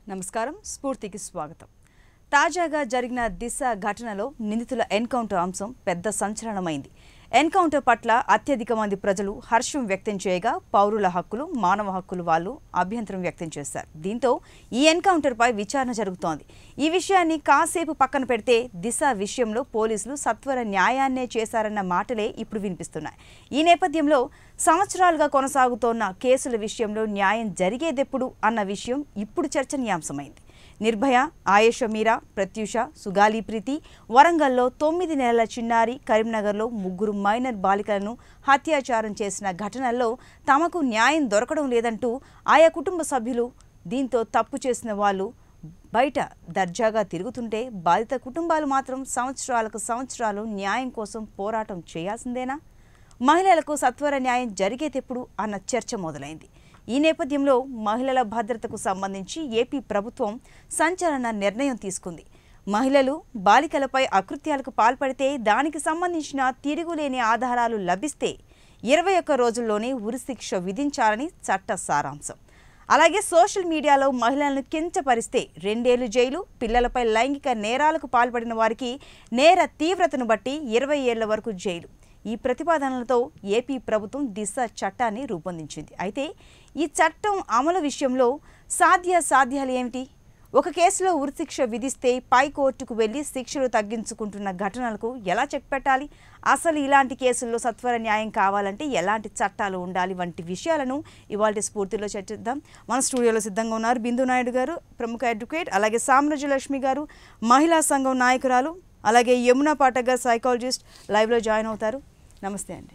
నమస్కారం స్ఫూర్తికి స్వాగతం తాజాగా జరిగిన దిశ ఘటనలో నిందితుల ఎన్కౌంటర్ అంశం పెద్ద సంచలనమైంది ఎన్కౌంటర్ పట్ల అత్యధిక మంది ప్రజలు హర్షం వ్యక్తం చేయగా పౌరుల హక్కులు మానవ హక్కులు వాళ్ళు అభ్యంతరం వ్యక్తం చేశారు దీంతో ఈ ఎన్కౌంటర్పై విచారణ జరుగుతోంది ఈ విషయాన్ని కాసేపు పక్కన పెడితే దిశ విషయంలో పోలీసులు సత్వర న్యాయాన్నే చేశారన్న మాటలే ఇప్పుడు వినిపిస్తున్నాయి ఈ నేపథ్యంలో సంవత్సరాలుగా కొనసాగుతోన్న కేసుల విషయంలో న్యాయం జరిగేదెప్పుడు అన్న విషయం ఇప్పుడు చర్చనీయాంశమైంది నిర్భయ ఆయేష మీరా ప్రత్యూష సుగాలి ప్రీతి వరంగల్లో తొమ్మిది నెలల చిన్నారి కరీంనగర్లో ముగ్గురు మైనర్ బాలికలను హత్యాచారం చేసిన ఘటనల్లో తమకు న్యాయం దొరకడం లేదంటూ ఆయా కుటుంబ సభ్యులు దీంతో తప్పు చేసిన వాళ్ళు బయట దర్జాగా తిరుగుతుంటే బాధిత కుటుంబాలు మాత్రం సంవత్సరాలకు సంవత్సరాలు న్యాయం కోసం పోరాటం చేయాల్సిందేనా మహిళలకు సత్వర న్యాయం జరిగేదెప్పుడు అన్న చర్చ మొదలైంది ఈ నేపథ్యంలో మహిళల భద్రతకు సంబంధించి ఏపీ ప్రభుత్వం సంచలన నిర్ణయం తీసుకుంది మహిళలు బాలికలపై అకృత్యాలకు పాల్పడితే దానికి సంబంధించిన తిరుగులేని ఆధారాలు లభిస్తే ఇరవై ఒక్క రోజుల్లోనే ఉరిశిక్ష విధించాలని చట్ట సారాంశం అలాగే సోషల్ మీడియాలో మహిళలను కించపరిస్తే రెండేళ్లు జైలు పిల్లలపై లైంగిక నేరాలకు పాల్పడిన వారికి నేర తీవ్రతను బట్టి ఇరవై ఏళ్ల వరకు జైలు ఈ ప్రతిపాదనలతో ఏపీ ప్రభుత్వం దిశ చట్టాన్ని రూపొందించింది అయితే ఈ చట్టం అమలు విషయంలో సాధ్య సాధ్యాలు ఏమిటి ఒక కేసులో ఉరిశిక్ష విధిస్తే పై కోర్టుకు వెళ్లి శిక్షలు తగ్గించుకుంటున్న ఘటనలకు ఎలా చెక్ పెట్టాలి అసలు ఇలాంటి కేసుల్లో సత్వర న్యాయం కావాలంటే ఎలాంటి చట్టాలు ఉండాలి వంటి విషయాలను ఇవాళ స్ఫూర్తిలో చర్చిద్దాం మన స్టూడియోలో సిద్ధంగా ఉన్నారు బిందు నాయుడు గారు ప్రముఖ అడ్వకేట్ అలాగే సామ్రాజ్యలక్ష్మి గారు మహిళా సంఘం నాయకురాలు అలాగే యమునా పాఠక్ గారు సైకాలజిస్ట్ లైవ్లో జాయిన్ అవుతారు నమస్తే అండి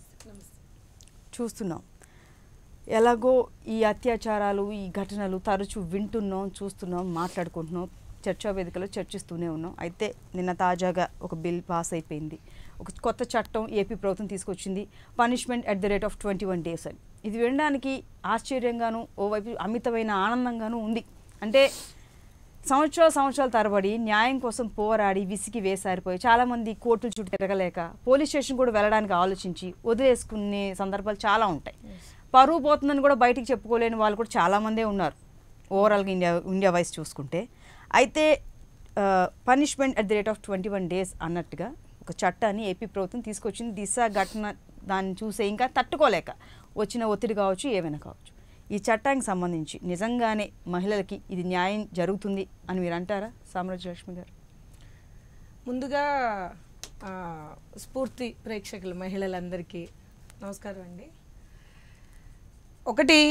చూస్తున్నాం ఎలాగో ఈ అత్యాచారాలు ఈ ఘటనలు తరచూ వింటున్నాం చూస్తున్నాం మాట్లాడుకుంటున్నాం చర్చా వేదికలో చర్చిస్తూనే ఉన్నాం అయితే నిన్న తాజాగా ఒక బిల్ పాస్ అయిపోయింది ఒక కొత్త చట్టం ఏపీ ప్రభుత్వం తీసుకొచ్చింది punishment at the rate of twenty one days అని ఇది వినడానికి ఆశ్చర్యంగాను ఓవైపు అమితమైన ఆనందంగాను ఉంది అంటే సంవత్సరాల సంవత్సరాల తరబడి న్యాయం కోసం పోరాడి విసిగి వేసారిపోయి చాలామంది కోర్టుల చుట్టూ తిరగలేక పోలీస్ స్టేషన్ కూడా వెళ్ళడానికి ఆలోచించి వదిలేసుకునే సందర్భాలు చాలా ఉంటాయి పరువు పోతుందని కూడా బయటికి చెప్పుకోలేని వాళ్ళు కూడా చాలామందే ఉన్నారు ఓవరాల్గా ఇండియా ఇండియా వైస్ చూసుకుంటే అయితే punishment at the rate of twenty one days అన్నట్టుగా ఒక చట్టాన్ని ఏపీ ప్రభుత్వం తీసుకొచ్చింది దిశ ఘటన దాన్ని చూసే ఇంకా తట్టుకోలేక వచ్చిన ఒత్తిడి కావచ్చు ఏమైనా కావచ్చు ఈ చట్టానికి సంబంధించి నిజంగానే మహిళలకి ఇది న్యాయం జరుగుతుంది అని మీరు అంటారా సామ్రాజ్యలక్ష్మి గారు ముందుగా ఆ, స్ఫూర్తి ప్రేక్షకులు మహిళలందరికీ నమస్కారం అండి ఒకటి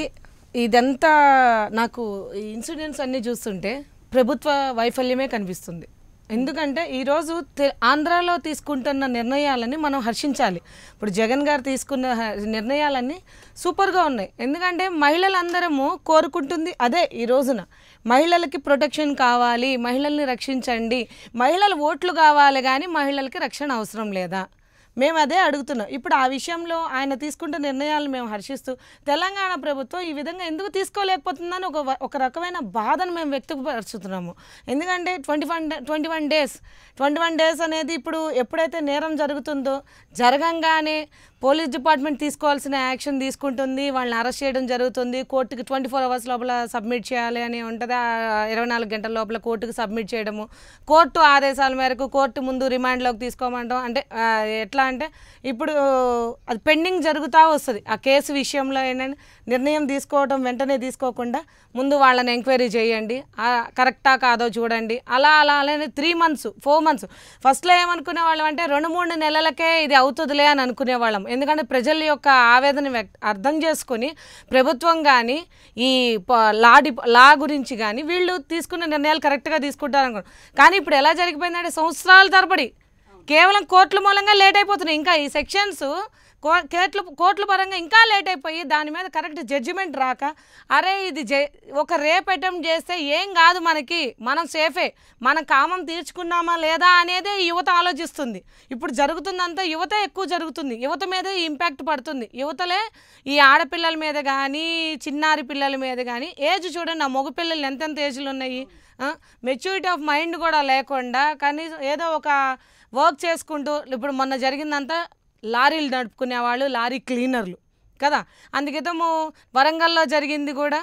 ఇదంతా నాకు ఈ ఇన్సిడెంట్స్ అన్నీ చూస్తుంటే ప్రభుత్వ వైఫల్యమే కనిపిస్తుంది ఎందుకంటే ఈరోజు తె- ఆంధ్రాలో తీసుకుంటున్న నిర్ణయాలని మనం హర్షించాలి ఇప్పుడు జగన్ గారు తీసుకున్న హ- నిర్ణయాలన్నీ సూపర్గా ఉన్నాయి ఎందుకంటే మహిళలందరము కోరుకుంటుంది అదే ఈ రోజున మహిళలకి ప్రొటెక్షన్ కావాలి మహిళల్ని రక్షించండి మహిళల ఓట్లు కావాలి కానీ మహిళలకి రక్షణ అవసరం లేదా మేము అదే అడుగుతున్నాం ఇప్పుడు ఆ విషయంలో ఆయన తీసుకుంటున్న నిర్ణయాలు మేము హర్షిస్తూ తెలంగాణ ప్రభుత్వం ఈ విధంగా ఎందుకు తీసుకోలేకపోతుందని ఒక వ- ఒక రకమైన బాధను మేము వ్యక్తపరుచుతున్నాము ఎందుకంటే twenty one twenty one days twenty one days అనేది ఇప్పుడు ఎప్పుడైతే నేరం జరుగుతుందో జరగంగానే పోలీస్ డిపార్ట్మెంట్ తీసుకోవాల్సిన యాక్షన్ తీసుకుంటుంది వాళ్ళని అరెస్ట్ చేయడం జరుగుతుంది కోర్టుకి ట్వంటీ ఫోర్ అవర్స్ లోపల సబ్మిట్ చేయాలి అని ఉంటుంది ఆ ఇరవై నాలుగు గంటల లోపల కోర్టుకి సబ్మిట్ చేయడము కోర్టు ఆదేశాల మేరకు కోర్టు ముందు రిమాండ్లోకి తీసుకోమంటాం అంటే ఆ, ఎట్లా అంటే ఇప్పుడు అది పెండింగ్ జరుగుతూ వస్తుంది ఆ కేసు విషయంలో ఏంటంటే నిర్ణయం తీసుకోవడం వెంటనే తీసుకోకుండా ముందు వాళ్ళని ఎంక్వైరీ చేయండి ఆ, కరెక్టా కాదో చూడండి అలా అలా అలానే త్రీ మంత్స్ ఫోర్ మంత్స్ ఫస్ట్లో ఏమనుకునే వాళ్ళం అంటే రెండు మూడు నెలలకే ఇది అవుతుందిలే అని అనుకునే వాళ్ళం ఎందుకంటే ప్రజల యొక్క ఆవేదన వ్యక్ అర్థం చేసుకొని ప్రభుత్వం కానీ ఈ ప- లా డిప లా గురించి కానీ వీళ్ళు తీసుకున్న నిర్ణయాలు కరెక్ట్గా తీసుకుంటారు అనుకో కానీ ఇప్పుడు ఎలా జరిగిపోయిందంటే సంవత్సరాల తరబడి కేవలం కోర్టుల మూలంగా లేట్ అయిపోతున్నాయి ఇంకా ఈ సెక్షన్స్ కో కోర్టుల కోర్టుల పరంగా ఇంకా లేట్ అయిపోయి దాని మీద కరెక్ట్ జడ్జిమెంట్ రాక అరే ఇది జే ఒక రేప్ అటెంప్ట్ చేస్తే ఏం కాదు మనకి మనం సేఫే మనం కామం తీర్చుకున్నామా లేదా అనేది యువత ఆలోచిస్తుంది ఇప్పుడు జరుగుతుందంతా యువత ఎక్కువ జరుగుతుంది యువత మీదే ఈ ఇంపాక్ట్ పడుతుంది యువతలే ఈ ఆడపిల్లల మీద కానీ చిన్నారి పిల్లల మీద కానీ ఏజ్ చూడండి ఆ మగ పిల్లలు ఎంతెంత ఏజ్లు ఉన్నాయి మెచ్యూరిటీ ఆఫ్ మైండ్ కూడా లేకుండా కనీసం ఏదో ఒక వర్క్ చేసుకుంటూ ఇప్పుడు మొన్న జరిగిందంతా లారీలు నడుపుకునే వాళ్ళు లారీ క్లీనర్లు కదా అందుకేతము వరంగల్లో జరిగింది కూడా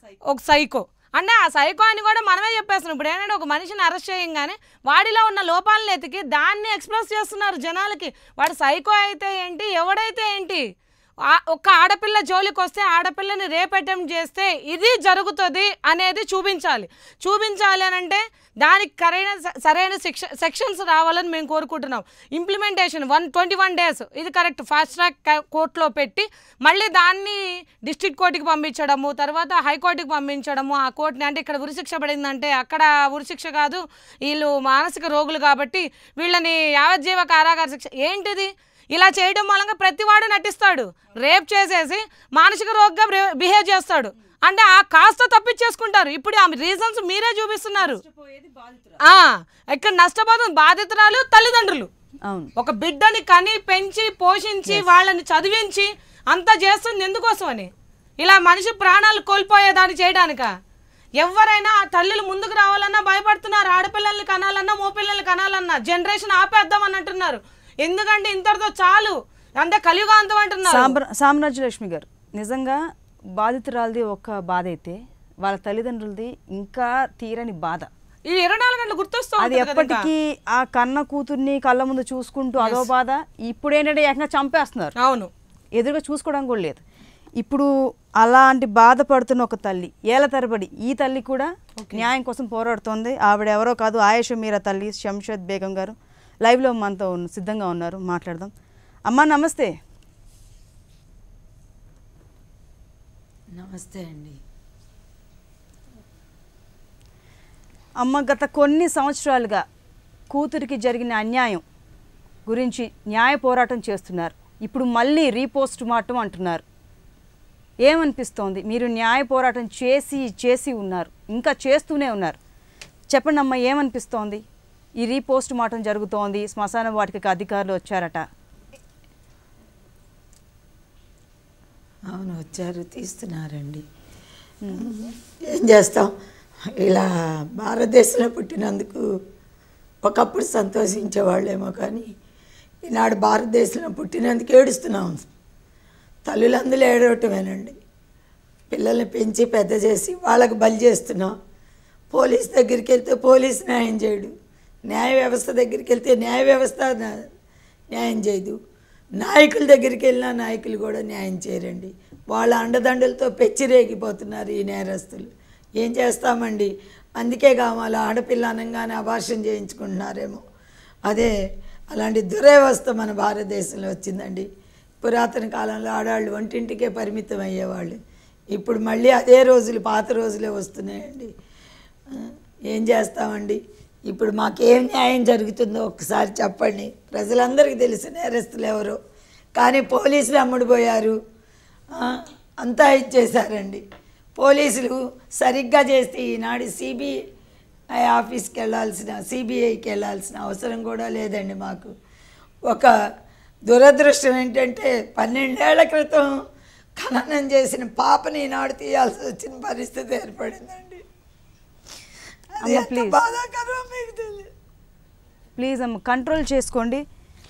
ఒక సైకో అంటే ఆ సైకో అని కూడా మనమే చెప్పేస్తున్నాం ఇప్పుడు ఏంటంటే ఒక మనిషిని అరెస్ట్ చేయగానే వాడిలో ఉన్న లోపాలను ఎతికి దాన్ని ఎక్స్ప్రెస్ చేస్తున్నారు జనాలకి వాడు సైకో అయితే ఏంటి ఎవడైతే ఏంటి ఆ- ఒక ఆడపిల్ల జోలికి వస్తే ఆడపిల్లని రేప్ అటెంప్ట్ చేస్తే ఇది జరుగుతుంది అనేది చూపించాలి చూపించాలి అని అంటే దానికి సరైన సరైన శిక్ష సెక్షన్స్ రావాలని మేము కోరుకుంటున్నాం implementation one twenty one days ఇది కరెక్ట్ ఫాస్ట్ ట్రాక్ కోర్టులో పెట్టి మళ్ళీ దాన్ని డిస్ట్రిక్ట్ కోర్టుకి పంపించడము తర్వాత హైకోర్టుకి పంపించడము ఆ కోర్టుని అంటే ఇక్కడ ఉరిశిక్ష పడిందంటే అక్కడ ఉరిశిక్ష కాదు వీళ్ళు మానసిక రోగులు కాబట్టి వీళ్ళని యావజ్జీవ కారాగార శిక్ష ఏంటిది ఇలా చేయడం మూలంగా ప్రతివాడు నటిస్తాడు రేప్ చేసేసి మానసిక రోగిగా బిహేవ్ చేస్తాడు అంటే ఆ కాస్త తప్పించేసుకుంటారు ఇప్పుడు ఆ రీజన్స్ మీరే చూపిస్తున్నారు ఆ, ఇక్కడ నష్టపోతుంది బాధితురాలు తల్లిదండ్రులు అవును ఒక బిడ్డని కని పెంచి పోషించి వాళ్ళని చదివించి అంతా చేస్తుంది ఎందుకోసం అని ఇలా మనిషి ప్రాణాలు కోల్పోయేదాన్ని చేయడానిక ఎవరైనా ఆ తల్లులు ముందుకు రావాలన్నా భయపడుతున్నారు ఆడపిల్లల్ని కనాలన్నా మోపిల్లల్ని కనాలన్నా జనరేషన్ ఆపేద్దామని అంటున్నారు ఎందుకంటే ఇంతటితో చాలు అంటే కలియుగాంతం అంటున్నారు సామ్ర సామ్రాజ్యలక్ష్మి గారు నిజంగా బాధితురాలది ఒక బాధ అయితే వాళ్ళ తల్లిదండ్రులది ఇంకా తీరని బాధ ఈ ఇరవై నాలుగు గంటలు గుర్తొస్తూ అది ఉంటుంది కదా ఇంకా. ఎప్పటికీ ఆ కన్న కూతుర్ని కళ్ళ ముందు చూసుకుంటూ అదో బాధ ఇప్పుడు ఏంటంటే ఏకంగా చంపేస్తున్నారు అవును ఎదురుగా చూసుకోవడం కూడా లేదు ఇప్పుడు అలాంటి బాధపడుతున్న ఒక తల్లి ఏళ్ళ తరబడి ఈ తల్లి కూడా న్యాయం కోసం పోరాడుతోంది ఆవిడ ఎవరో కాదు ఆయేష మీరా తల్లి శంషద్ బేగం గారు లైవ్లో మనతో ఉన్న- సిద్ధంగా ఉన్నారు మాట్లాడదాం అమ్మా నమస్తే నమస్తే అండి అమ్మ గత కొన్ని సంవత్సరాలుగా కూతురికి జరిగిన అన్యాయం గురించి న్యాయ పోరాటం చేస్తున్నారు ఇప్పుడు మళ్ళీ రీపోస్ట్ మార్టం అంటున్నారు ఏమనిపిస్తోంది మీరు న్యాయ పోరాటం చేసి చేసి ఉన్నారు ఇంకా చేస్తూనే ఉన్నారు చెప్పండి అమ్మ ఏమనిపిస్తోంది ఈ రీపోస్ట్ మార్టం జరుగుతోంది శ్మశాన వాటికి అధికారులు వచ్చారట అవును వచ్చారు తీస్తున్నారండి ఏం చేస్తాం ఇలా భారతదేశంలో పుట్టినందుకు ఒకప్పుడు సంతోషించేవాళ్ళేమో కానీ ఈనాడు భారతదేశంలో పుట్టినందుకు ఏడుస్తున్నాం తల్లులందరూ ఏడవటమేనండి పిల్లల్ని పెంచి పెద్ద చేసి వాళ్ళకి బలి చేస్తున్నాం పోలీస్ దగ్గరికి వెళ్తే పోలీస్ న్యాయం చేయడు న్యాయ వ్యవస్థ దగ్గరికి వెళ్తే న్యాయ వ్యవస్థ నా- న్యాయం చేయదు నాయకుల దగ్గరికి వెళ్ళినా నాయకులు కూడా న్యాయం చేయరండి వాళ్ళ అండదండలతో పెచ్చిరేగిపోతున్నారు ఈ నేరస్తులు ఏం చేస్తామండి అందుకే కావాలి ఆడపిల్ల అనగానే అభాషణ చేయించుకుంటున్నారేమో అదే అలాంటి దురవస్థ మన భారతదేశంలో వచ్చిందండి పురాతన కాలంలో ఆడవాళ్ళు వంటింటికే పరిమితం అయ్యేవాళ్ళు ఇప్పుడు మళ్ళీ అదే రోజులు పాత రోజులే వస్తున్నాయండి ఆ, ఏం చేస్తామండి ఇప్పుడు మాకేం న్యాయం జరుగుతుందో ఒకసారి చెప్పండి ప్రజలందరికీ తెలుసు నేరస్తులు ఎవరో కానీ పోలీసులు అమ్ముడుపోయారు ఆ, అంతా ఇచ్చేశారండి పోలీసులు సరిగ్గా చేస్తే ఈనాడు సిబిఐ ఆఫీస్కి వెళ్ళాల్సిన సిబిఐకి వెళ్ళాల్సిన అవసరం కూడా లేదండి మాకు ఒక దురదృష్టం ఏంటంటే పన్నెండేళ్ల క్రితం ఖననం చేసిన పాపని ఈనాడు తీయాల్సి వచ్చిన పరిస్థితి ఏర్పడిందండి అది అమ్మ, ఎంత please. బాధాకరమో మీకు తెలియదు ప్లీజ్ అమ్మ కంట్రోల్ చేసుకోండి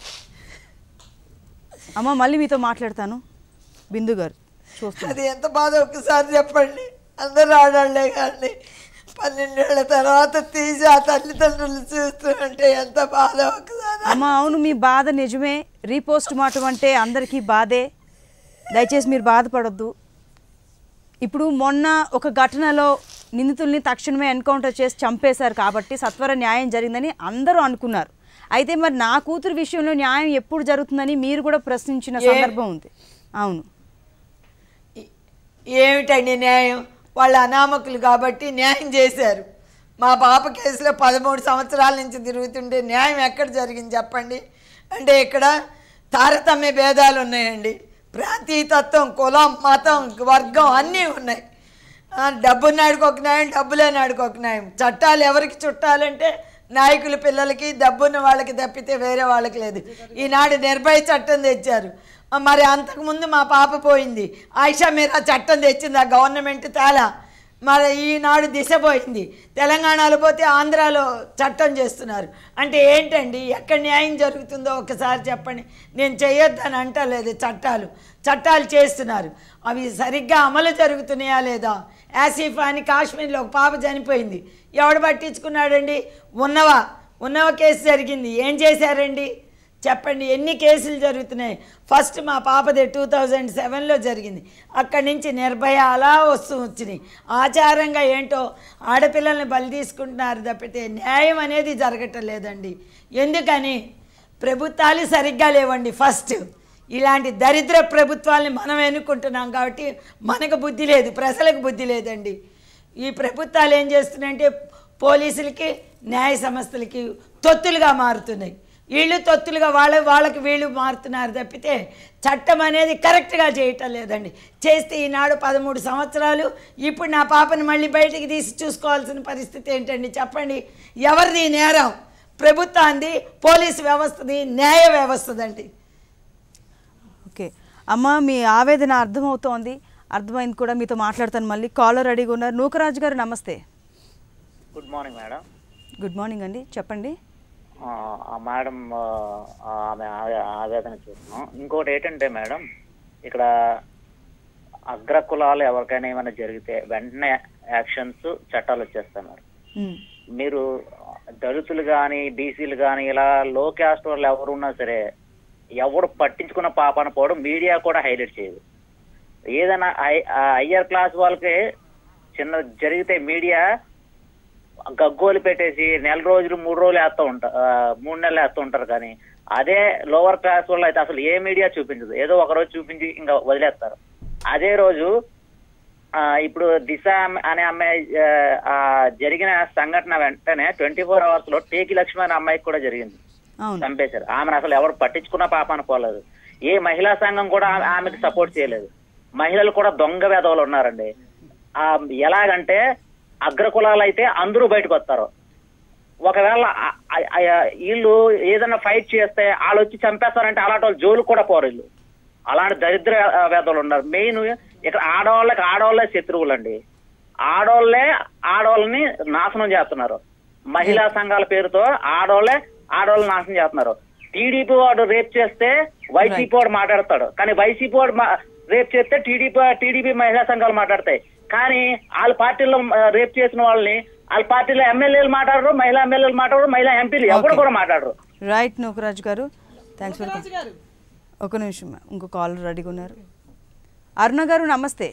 అమ్మ మళ్ళీ మీతో మాట్లాడతాను బిందు గారు చూస్తాను అది ఎంత బాధ ఒక్కసారి చెప్పండి అందరూ ఆడాళ్లే కానీ పన్నెండేళ్ల తర్వాత తీసి ఆ తల్లిదండ్రులు చూస్తుంటే ఎంత బాధ ఒక్కసారి అమ్మ అవును మీ బాధ నిజమే రీపోస్ట్ మార్టం అంటే అందరికీ బాధే దయచేసి మీరు బాధపడొద్దు ఇప్పుడు మొన్న ఒక ఘటనలో నిందితుల్ని తక్షణమే ఎన్కౌంటర్ చేసి చంపేశారు కాబట్టి సత్వర న్యాయం జరిగిందని అందరూ అనుకున్నారు అయితే మరి నా కూతురు విషయంలో న్యాయం ఎప్పుడు జరుగుతుందని మీరు కూడా ప్రశ్నించిన ఏ- సందర్భం ఉంది అవును ఏమిటండి న్యాయం వాళ్ళు అనామకులు కాబట్టి న్యాయం చేశారు మా పాప కేసులో పదమూడు సంవత్సరాల నుంచి తిరుగుతుంటే న్యాయం ఎక్కడ జరిగింది చెప్పండి అంటే ఇక్కడ తారతమ్య భేదాలు ఉన్నాయండి ప్రాంతీయతత్వం కులం మతం వర్గం అన్నీ ఉన్నాయి ఆ, డబ్బున్నాడికి ఒక న్యాయం డబ్బు లేనాడికి ఒక న్యాయం చట్టాలు ఎవరికి చుట్టాలంటే నాయకుల పిల్లలకి డబ్బున్న వాళ్ళకి తప్పితే వేరే వాళ్ళకి లేదు ఈనాడు నిర్భయ చట్టం తెచ్చారు ఆ, మరి అంతకుముందు మా పాప పోయింది ఆయిషా మీరు ఆ చట్టం తెచ్చింది ఆ గవర్నమెంట్ తేలా మరి ఈనాడు దిశ పోయింది తెలంగాణలో పోతే ఆంధ్రాలో చట్టం చేస్తున్నారు అంటే ఏంటండి ఎక్కడ న్యాయం జరుగుతుందో ఒకసారి చెప్పండి నేను చేయొద్దని అంటలేదు చట్టాలు చట్టాలు చేస్తున్నారు అవి సరిగ్గా అమలు జరుగుతున్నాయా లేదా ఆసిఫ్ అని కాశ్మీర్లో ఒక పాప చనిపోయింది ఎవడు పట్టించుకున్నాడండి ఉన్నవా ఉన్నవ కేసు జరిగింది ఏం చేశారండి చెప్పండి ఎన్ని కేసులు జరుగుతున్నాయి ఫస్ట్ మా పాపది టూ థౌజండ్ సెవెన్లో జరిగింది అక్కడి నుంచి నిర్భయ అలా వస్తూ వచ్చినాయి ఆచారంగా ఏంటో ఆడపిల్లల్ని బలి తీసుకుంటున్నారు తప్పితే న్యాయం అనేది జరగటం లేదండి ఎందుకని ప్రభుత్వాలు సరిగ్గా లేవండి ఫస్ట్ ఇలాంటి దరిద్ర ప్రభుత్వాల్ని మనం ఎన్నుకుంటున్నాం కాబట్టి మనకు బుద్ధి లేదు ప్రజలకు బుద్ధి లేదండి ఈ ప్రభుత్వాలు ఏం చేస్తున్నాయంటే పోలీసులకి న్యాయ సంస్థలకి తొత్తులుగా మారుతున్నాయి వీళ్ళు తొత్తులుగా వాళ్ళ వాళ్ళకి వీళ్ళు మారుతున్నారు తప్పితే చట్టం అనేది కరెక్ట్గా చేయటం లేదండి చేస్తే ఈనాడు పదమూడు సంవత్సరాలు ఇప్పుడు నా పాపని మళ్ళీ బయటికి తీసి చూసుకోవాల్సిన పరిస్థితి ఏంటండి చెప్పండి ఎవరిది ఈ నేరం ప్రభుత్వాన్ని పోలీసు వ్యవస్థది న్యాయ వ్యవస్థదండి ఓకే అమ్మ మీ ఆవేదన అర్థమవుతోంది అర్థమైంది కూడా మీతో మాట్లాడతాను మళ్ళీ కాలర్ రెడీగా ఉన్నారు నూకరాజు గారు నమస్తే good morning madam good morning అండి చెప్పండి ఆ, ఆ మేడం ఆ, ఆమె ఆవే- ఆవేదన చూస్తున్నాం ఇంకోటి ఏంటంటే మేడం ఇక్కడ అగ్రకులాలు ఎవరికైనా ఏమైనా జరిగితే వెంటనే యాక్షన్స్ చట్టాలు వచ్చేస్తాయి మేడం ఉమ్, మీరు మీరు దళితులు కానీ బీసీలు కానీ ఇలా లో క్యాస్ట్ వాళ్ళు ఎవరు ఉన్నా సరే ఎవడు పట్టించుకున్న పాపాన పోవడం మీడియా కూడా హైలైట్ చేయదు ఏదైనా హయ్యర్ క్లాస్ వాళ్ళకి చిన్న జరిగితే మీడియా గగ్గోలు పెట్టేసి నెల రోజులు మూడు రోజులు వేస్తూ ఉంటారు మూడు నెలలు వేస్తూ ఉంటారు కానీ అదే లోవర్ క్లాస్ వాళ్ళు అయితే అసలు ఏ మీడియా చూపించదు ఏదో ఒక రోజు చూపించి ఇంకా వదిలేస్తారు అదే రోజు ఆ, ఇప్పుడు దిశ అమ్మ- అనే అమ్మాయి ఆ, ఆ, జరిగిన సంఘటన వెంటనే ట్వంటీ ఫోర్ అవర్స్ లో టేకి లక్ష్మి అనే అమ్మాయికి కూడా జరిగింది అవును చంపేశారు ఆమెను అసలు ఎవరు పట్టించుకున్న పాప అనుకోలేదు ఏ మహిళా సంఘం కూడా ఆమె- ఆమెకి సపోర్ట్ చేయలేదు మహిళలు కూడా దొంగ వేదవులు ఉన్నారండి ఆ ఎలాగంటే అగ్రకులాలు అయితే అందరూ బయటకు వస్తారు ఒకవేళ ఆ- ఆ- ఆ- వీళ్ళు ఏదైనా ఫైట్ చేస్తే వాళ్ళు వచ్చి చంపేస్తారంటే అలాంటి వాళ్ళు జోలు కూడా పోరు వీళ్ళు అలాంటి దరిద్ర వేదవులు ఉన్నారు మెయిన్ ఇక్కడ ఆడవాళ్ళకి ఆడవాళ్ళే శత్రువులండి ఆడవాళ్ళే ఆడవాళ్ళని నాశనం చేస్తున్నారు మహిళా సంఘాల పేరుతో ఆడవాళ్ళే ఆడవాళ్ళని నాశనం చేస్తున్నారు టీడీపీ వాడు రేప్ చేస్తే వైసీపీ వాడు మాట్లాడతాడు కానీ వైసీపీ వాడు మా- రేప్ చేస్తే టీడీపీ టీడీపీ మహిళా సంఘాలు మాట్లాడతాయి కానీ వాళ్ళ పార్టీలో ఆ, రేప్ చేసిన వాళ్ళని వాళ్ళ పార్టీలో ఎమ్మెల్యేలు మాట్లాడరు మహిళా ఎమ్మెల్యేలు మాట్లాడరు మహిళా ఎంపీలు ఎవరు Okay. కూడా మాట్లాడరు రైట్ నూకరాజు గారు థ్యాంక్స్ ఫర్ రాజు గారు ఒక నిమిషం ఇంకో కాలర్ రెడీగా ఉన్నారు అరుణ గారు నమస్తే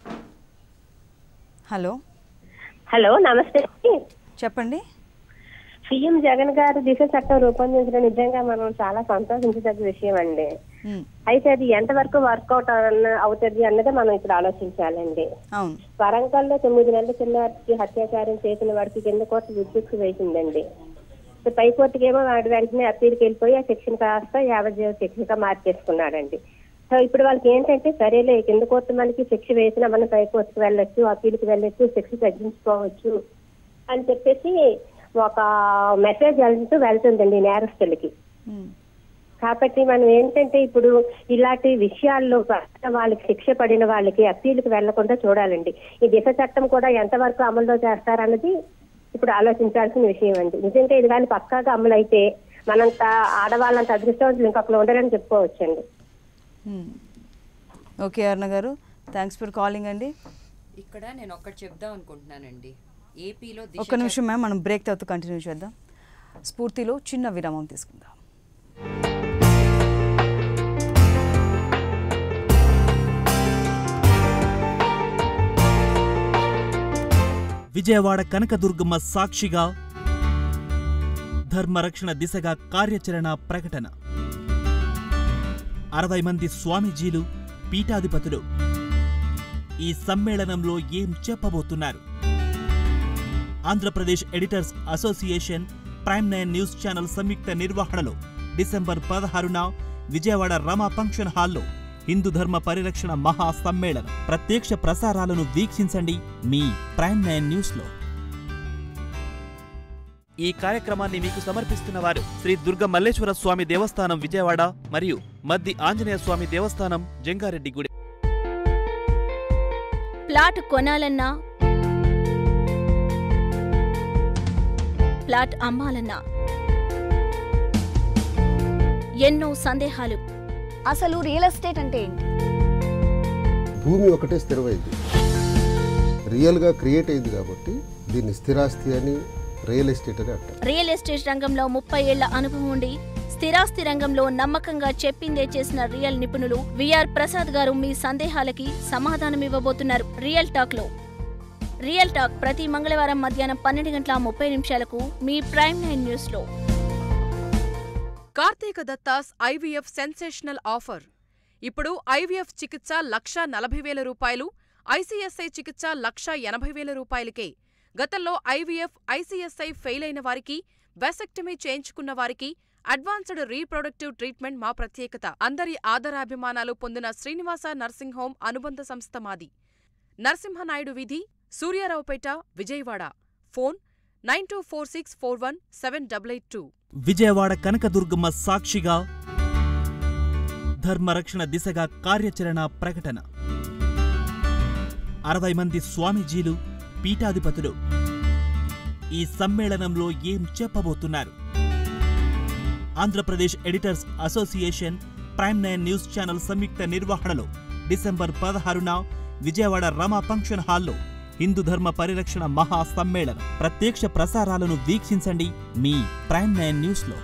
హలో హలో నమస్తే చెప్పండి సీఎం జగన్ గారు దిశ చట్టం రూపొందించడం నిజంగా మనం చాలా సంతోషించదగ్గ విషయం అండి ఉమ్, అయితే అది ఎంతవరకు వర్కౌట్ అవుతుంది అన్నది మనం ఇప్పుడు ఆలోచించాలండి అవును వరంగల్లో తొమ్మిది నెలల చిన్నారికి హత్యాచారం చేసిన వాడికి కింద కోర్టు విద్యుత్ వేసిందండి ఇప్పుడు పై కోర్టుకి ఏమో వాడు వెంటనే అప్పీల్కి వెళ్ళిపోయి ఆ శిక్షణ కాస్త యావజ్జీవ శిక్షగా మార్చేసుకున్నాడండి సో ఇప్పుడు వాళ్ళకి ఏంటంటే సరేలే కింద కోర్టు మనకి శిక్ష వేసినా మనం పై కోర్టుకి వెళ్ళొచ్చు అప్పీల్కి వెళ్ళొచ్చు శిక్ష తగ్గించుకోవచ్చు అని చెప్పేసి ఒక మెసేజ్ వెళ్తూ వెళ్తుందండి నేరస్తులకి ఉమ్, కాబట్టి మనం ఏంటంటే ఇప్పుడు ఇలాంటి విషయాల్లో వాళ్ళకి శిక్ష పడిన వాళ్ళకి అప్పీలుకి వెళ్లకుండా చూడాలండి ఈ దిశ చట్టం కూడా ఎంతవరకు అమల్లో చేస్తారన్నది ఇప్పుడు ఆలోచించాల్సిన విషయం అండి నిజంగా ఇది కానీ పక్కాగా అమలు అయితే మనంత ఆడవాళ్ళంత అదృష్టవంతులు ఇంకొకరు ఉండరని చెప్పుకోవచ్చండి ఉమ్. ఓకే అరుణ గారు థ్యాంక్స్ ఫర్ కాలింగ్ అండి ఇక్కడ నేను ఒక్కటి చెప్దాం అనుకుంటున్నానండి ఏపీలో దిశ ఒక్క నిమిషం మ్యామ్ మనం బ్రేక్ తర్వాత కంటిన్యూ చేద్దాం స్ఫూర్తిలో చిన్న విరామం తీసుకుందాం విజయవాడ కనకదుర్గమ్మ సాక్షిగా ధర్మరక్షణ దిశగా కార్యాచరణ ప్రకటన అరవై మంది స్వామీజీలు పీఠాధిపతులు ఈ సమ్మేళనంలో ఏం చెప్పబోతున్నారు Andhra Pradesh editors association prime nine news channel సంయుక్త నిర్వహణలో డిసెంబర్ పదహారున విజయవాడ రమా ఫంక్షన్ హాల్లో హిందూ ధర్మ పరిరక్షణ మహా సమ్మేళనం ప్రత్యక్ష ప్రసారాలను వీక్షించండి మీ ప్రైమ్ నైన్ న్యూస్లో ఈ కార్యక్రమాన్ని మీకు సమర్పిస్తున్న వారు శ్రీ దుర్గ మల్లేశ్వర స్వామి దేవస్థానం విజయవాడ మరియు మద్ది ఆంజనేయ స్వామి దేవస్థానం జంగారెడ్డిగూడెం ప్లాట్ కొనాలన్నా ప్లాట్ అమ్మాలన్నా ఎన్నో సందేహాలు అసలు రియల్ ఎస్టేట్ అంటే ఏంటి భూమి ఒకటే స్థిరమైంది రియల్గా క్రియేట్ అయింది కాబట్టి దీన్ని స్థిరాస్తి అని రియల్ ఎస్టేట్ అని అంటారు రియల్ ఎస్టేట్ రంగంలో ముప్పై ఏళ్ల అనుభవం ఉండి స్థిరాస్తి రంగంలో నమ్మకంగా చెప్పిందే చేసిన రియల్ నిపుణులు విఆర్ ప్రసాద్ గారు మీ సందేహాలకి సమాధానం ఇవ్వబోతున్నారు రియల్ టాక్ లో రియల్ టాక్ ప్రతి మంగళవారం మధ్యాహ్నం పన్నెండు గంటల ముప్పై నిమిషాలకు మీ ప్రైమ్ నైన్ న్యూస్ లో Karthika Dattas IVF sensational offer ఇప్పుడు ఐవీఎఫ్ చికిత్స లక్ష నలభై వేల రూపాయలు ఐసీఎస్ఐ చికిత్స లక్ష ఎనభై వేల రూపాయలకే గతంలో ఐవీఎఫ్ ఐసీఎస్ఐ ఫెయిల్ అయిన వారికి వెసెక్టమీ చేయించుకున్న వారికి అడ్వాన్స్డ్ రీప్రొడక్టివ్ ట్రీట్మెంట్ మా ప్రత్యేకత అందరి ఆదరాభిమానాలు పొందిన శ్రీనివాస నర్సింగ్ హోం అనుబంధ సంస్థ మాది నరసింహనాయుడు వీధి Suryaraopeta Vijayawada phone nine two four six four one seven double eight two Vijayawada Kanakadurgamma సాక్షిగా ధర్మరక్షణ దిశగా కార్యాచరణ ప్రకటన అరవై మంది స్వామీజీలు పీఠాధిపతులు ఈ సమ్మేళనంలో ఏం చెప్పబోతున్నారు Andhra Pradesh editors association prime nine news channel సంయుక్త నిర్వహణలో డిసెంబర్ పదహారున విజయవాడ రమా ఫంక్షన్ హాల్లో హిందూ ధర్మ పరిరక్షణ మహా సమ్మేళనం ప్రత్యక్ష ప్రసారాలను వీక్షించండి మీ ప్రైమ్ నైన్ న్యూస్లో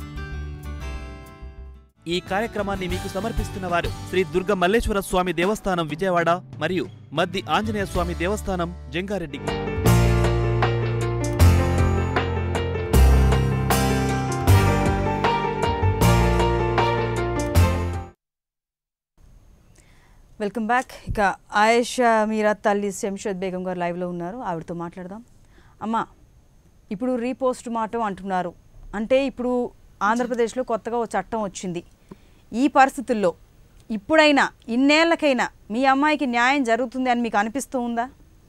ఈ కార్యక్రమాన్ని మీకు సమర్పిస్తున్న వారు శ్రీ దుర్గ మల్లేశ్వర స్వామి దేవస్థానం విజయవాడ మరియు మద్ది ఆంజనేయ స్వామి దేవస్థానం జంగారెడ్డి వెల్కమ్ బ్యాక్ ఇక ఆయేషా మీరా తల్లి శంషద్ బేగం గారు లైవ్లో ఉన్నారు ఆవిడతో మాట్లాడదాం అమ్మా ఇప్పుడు రీపోస్ట్ మాటం అంటున్నారు అంటే ఇప్పుడు ఆంధ్రప్రదేశ్లో కొత్తగా ఓ చట్టం వచ్చింది ఈ పరిస్థితుల్లో ఇప్పుడైనా ఇన్నేళ్లకైనా మీ అమ్మాయికి న్యాయం జరుగుతుంది అని మీకు అనిపిస్తూ ఉందా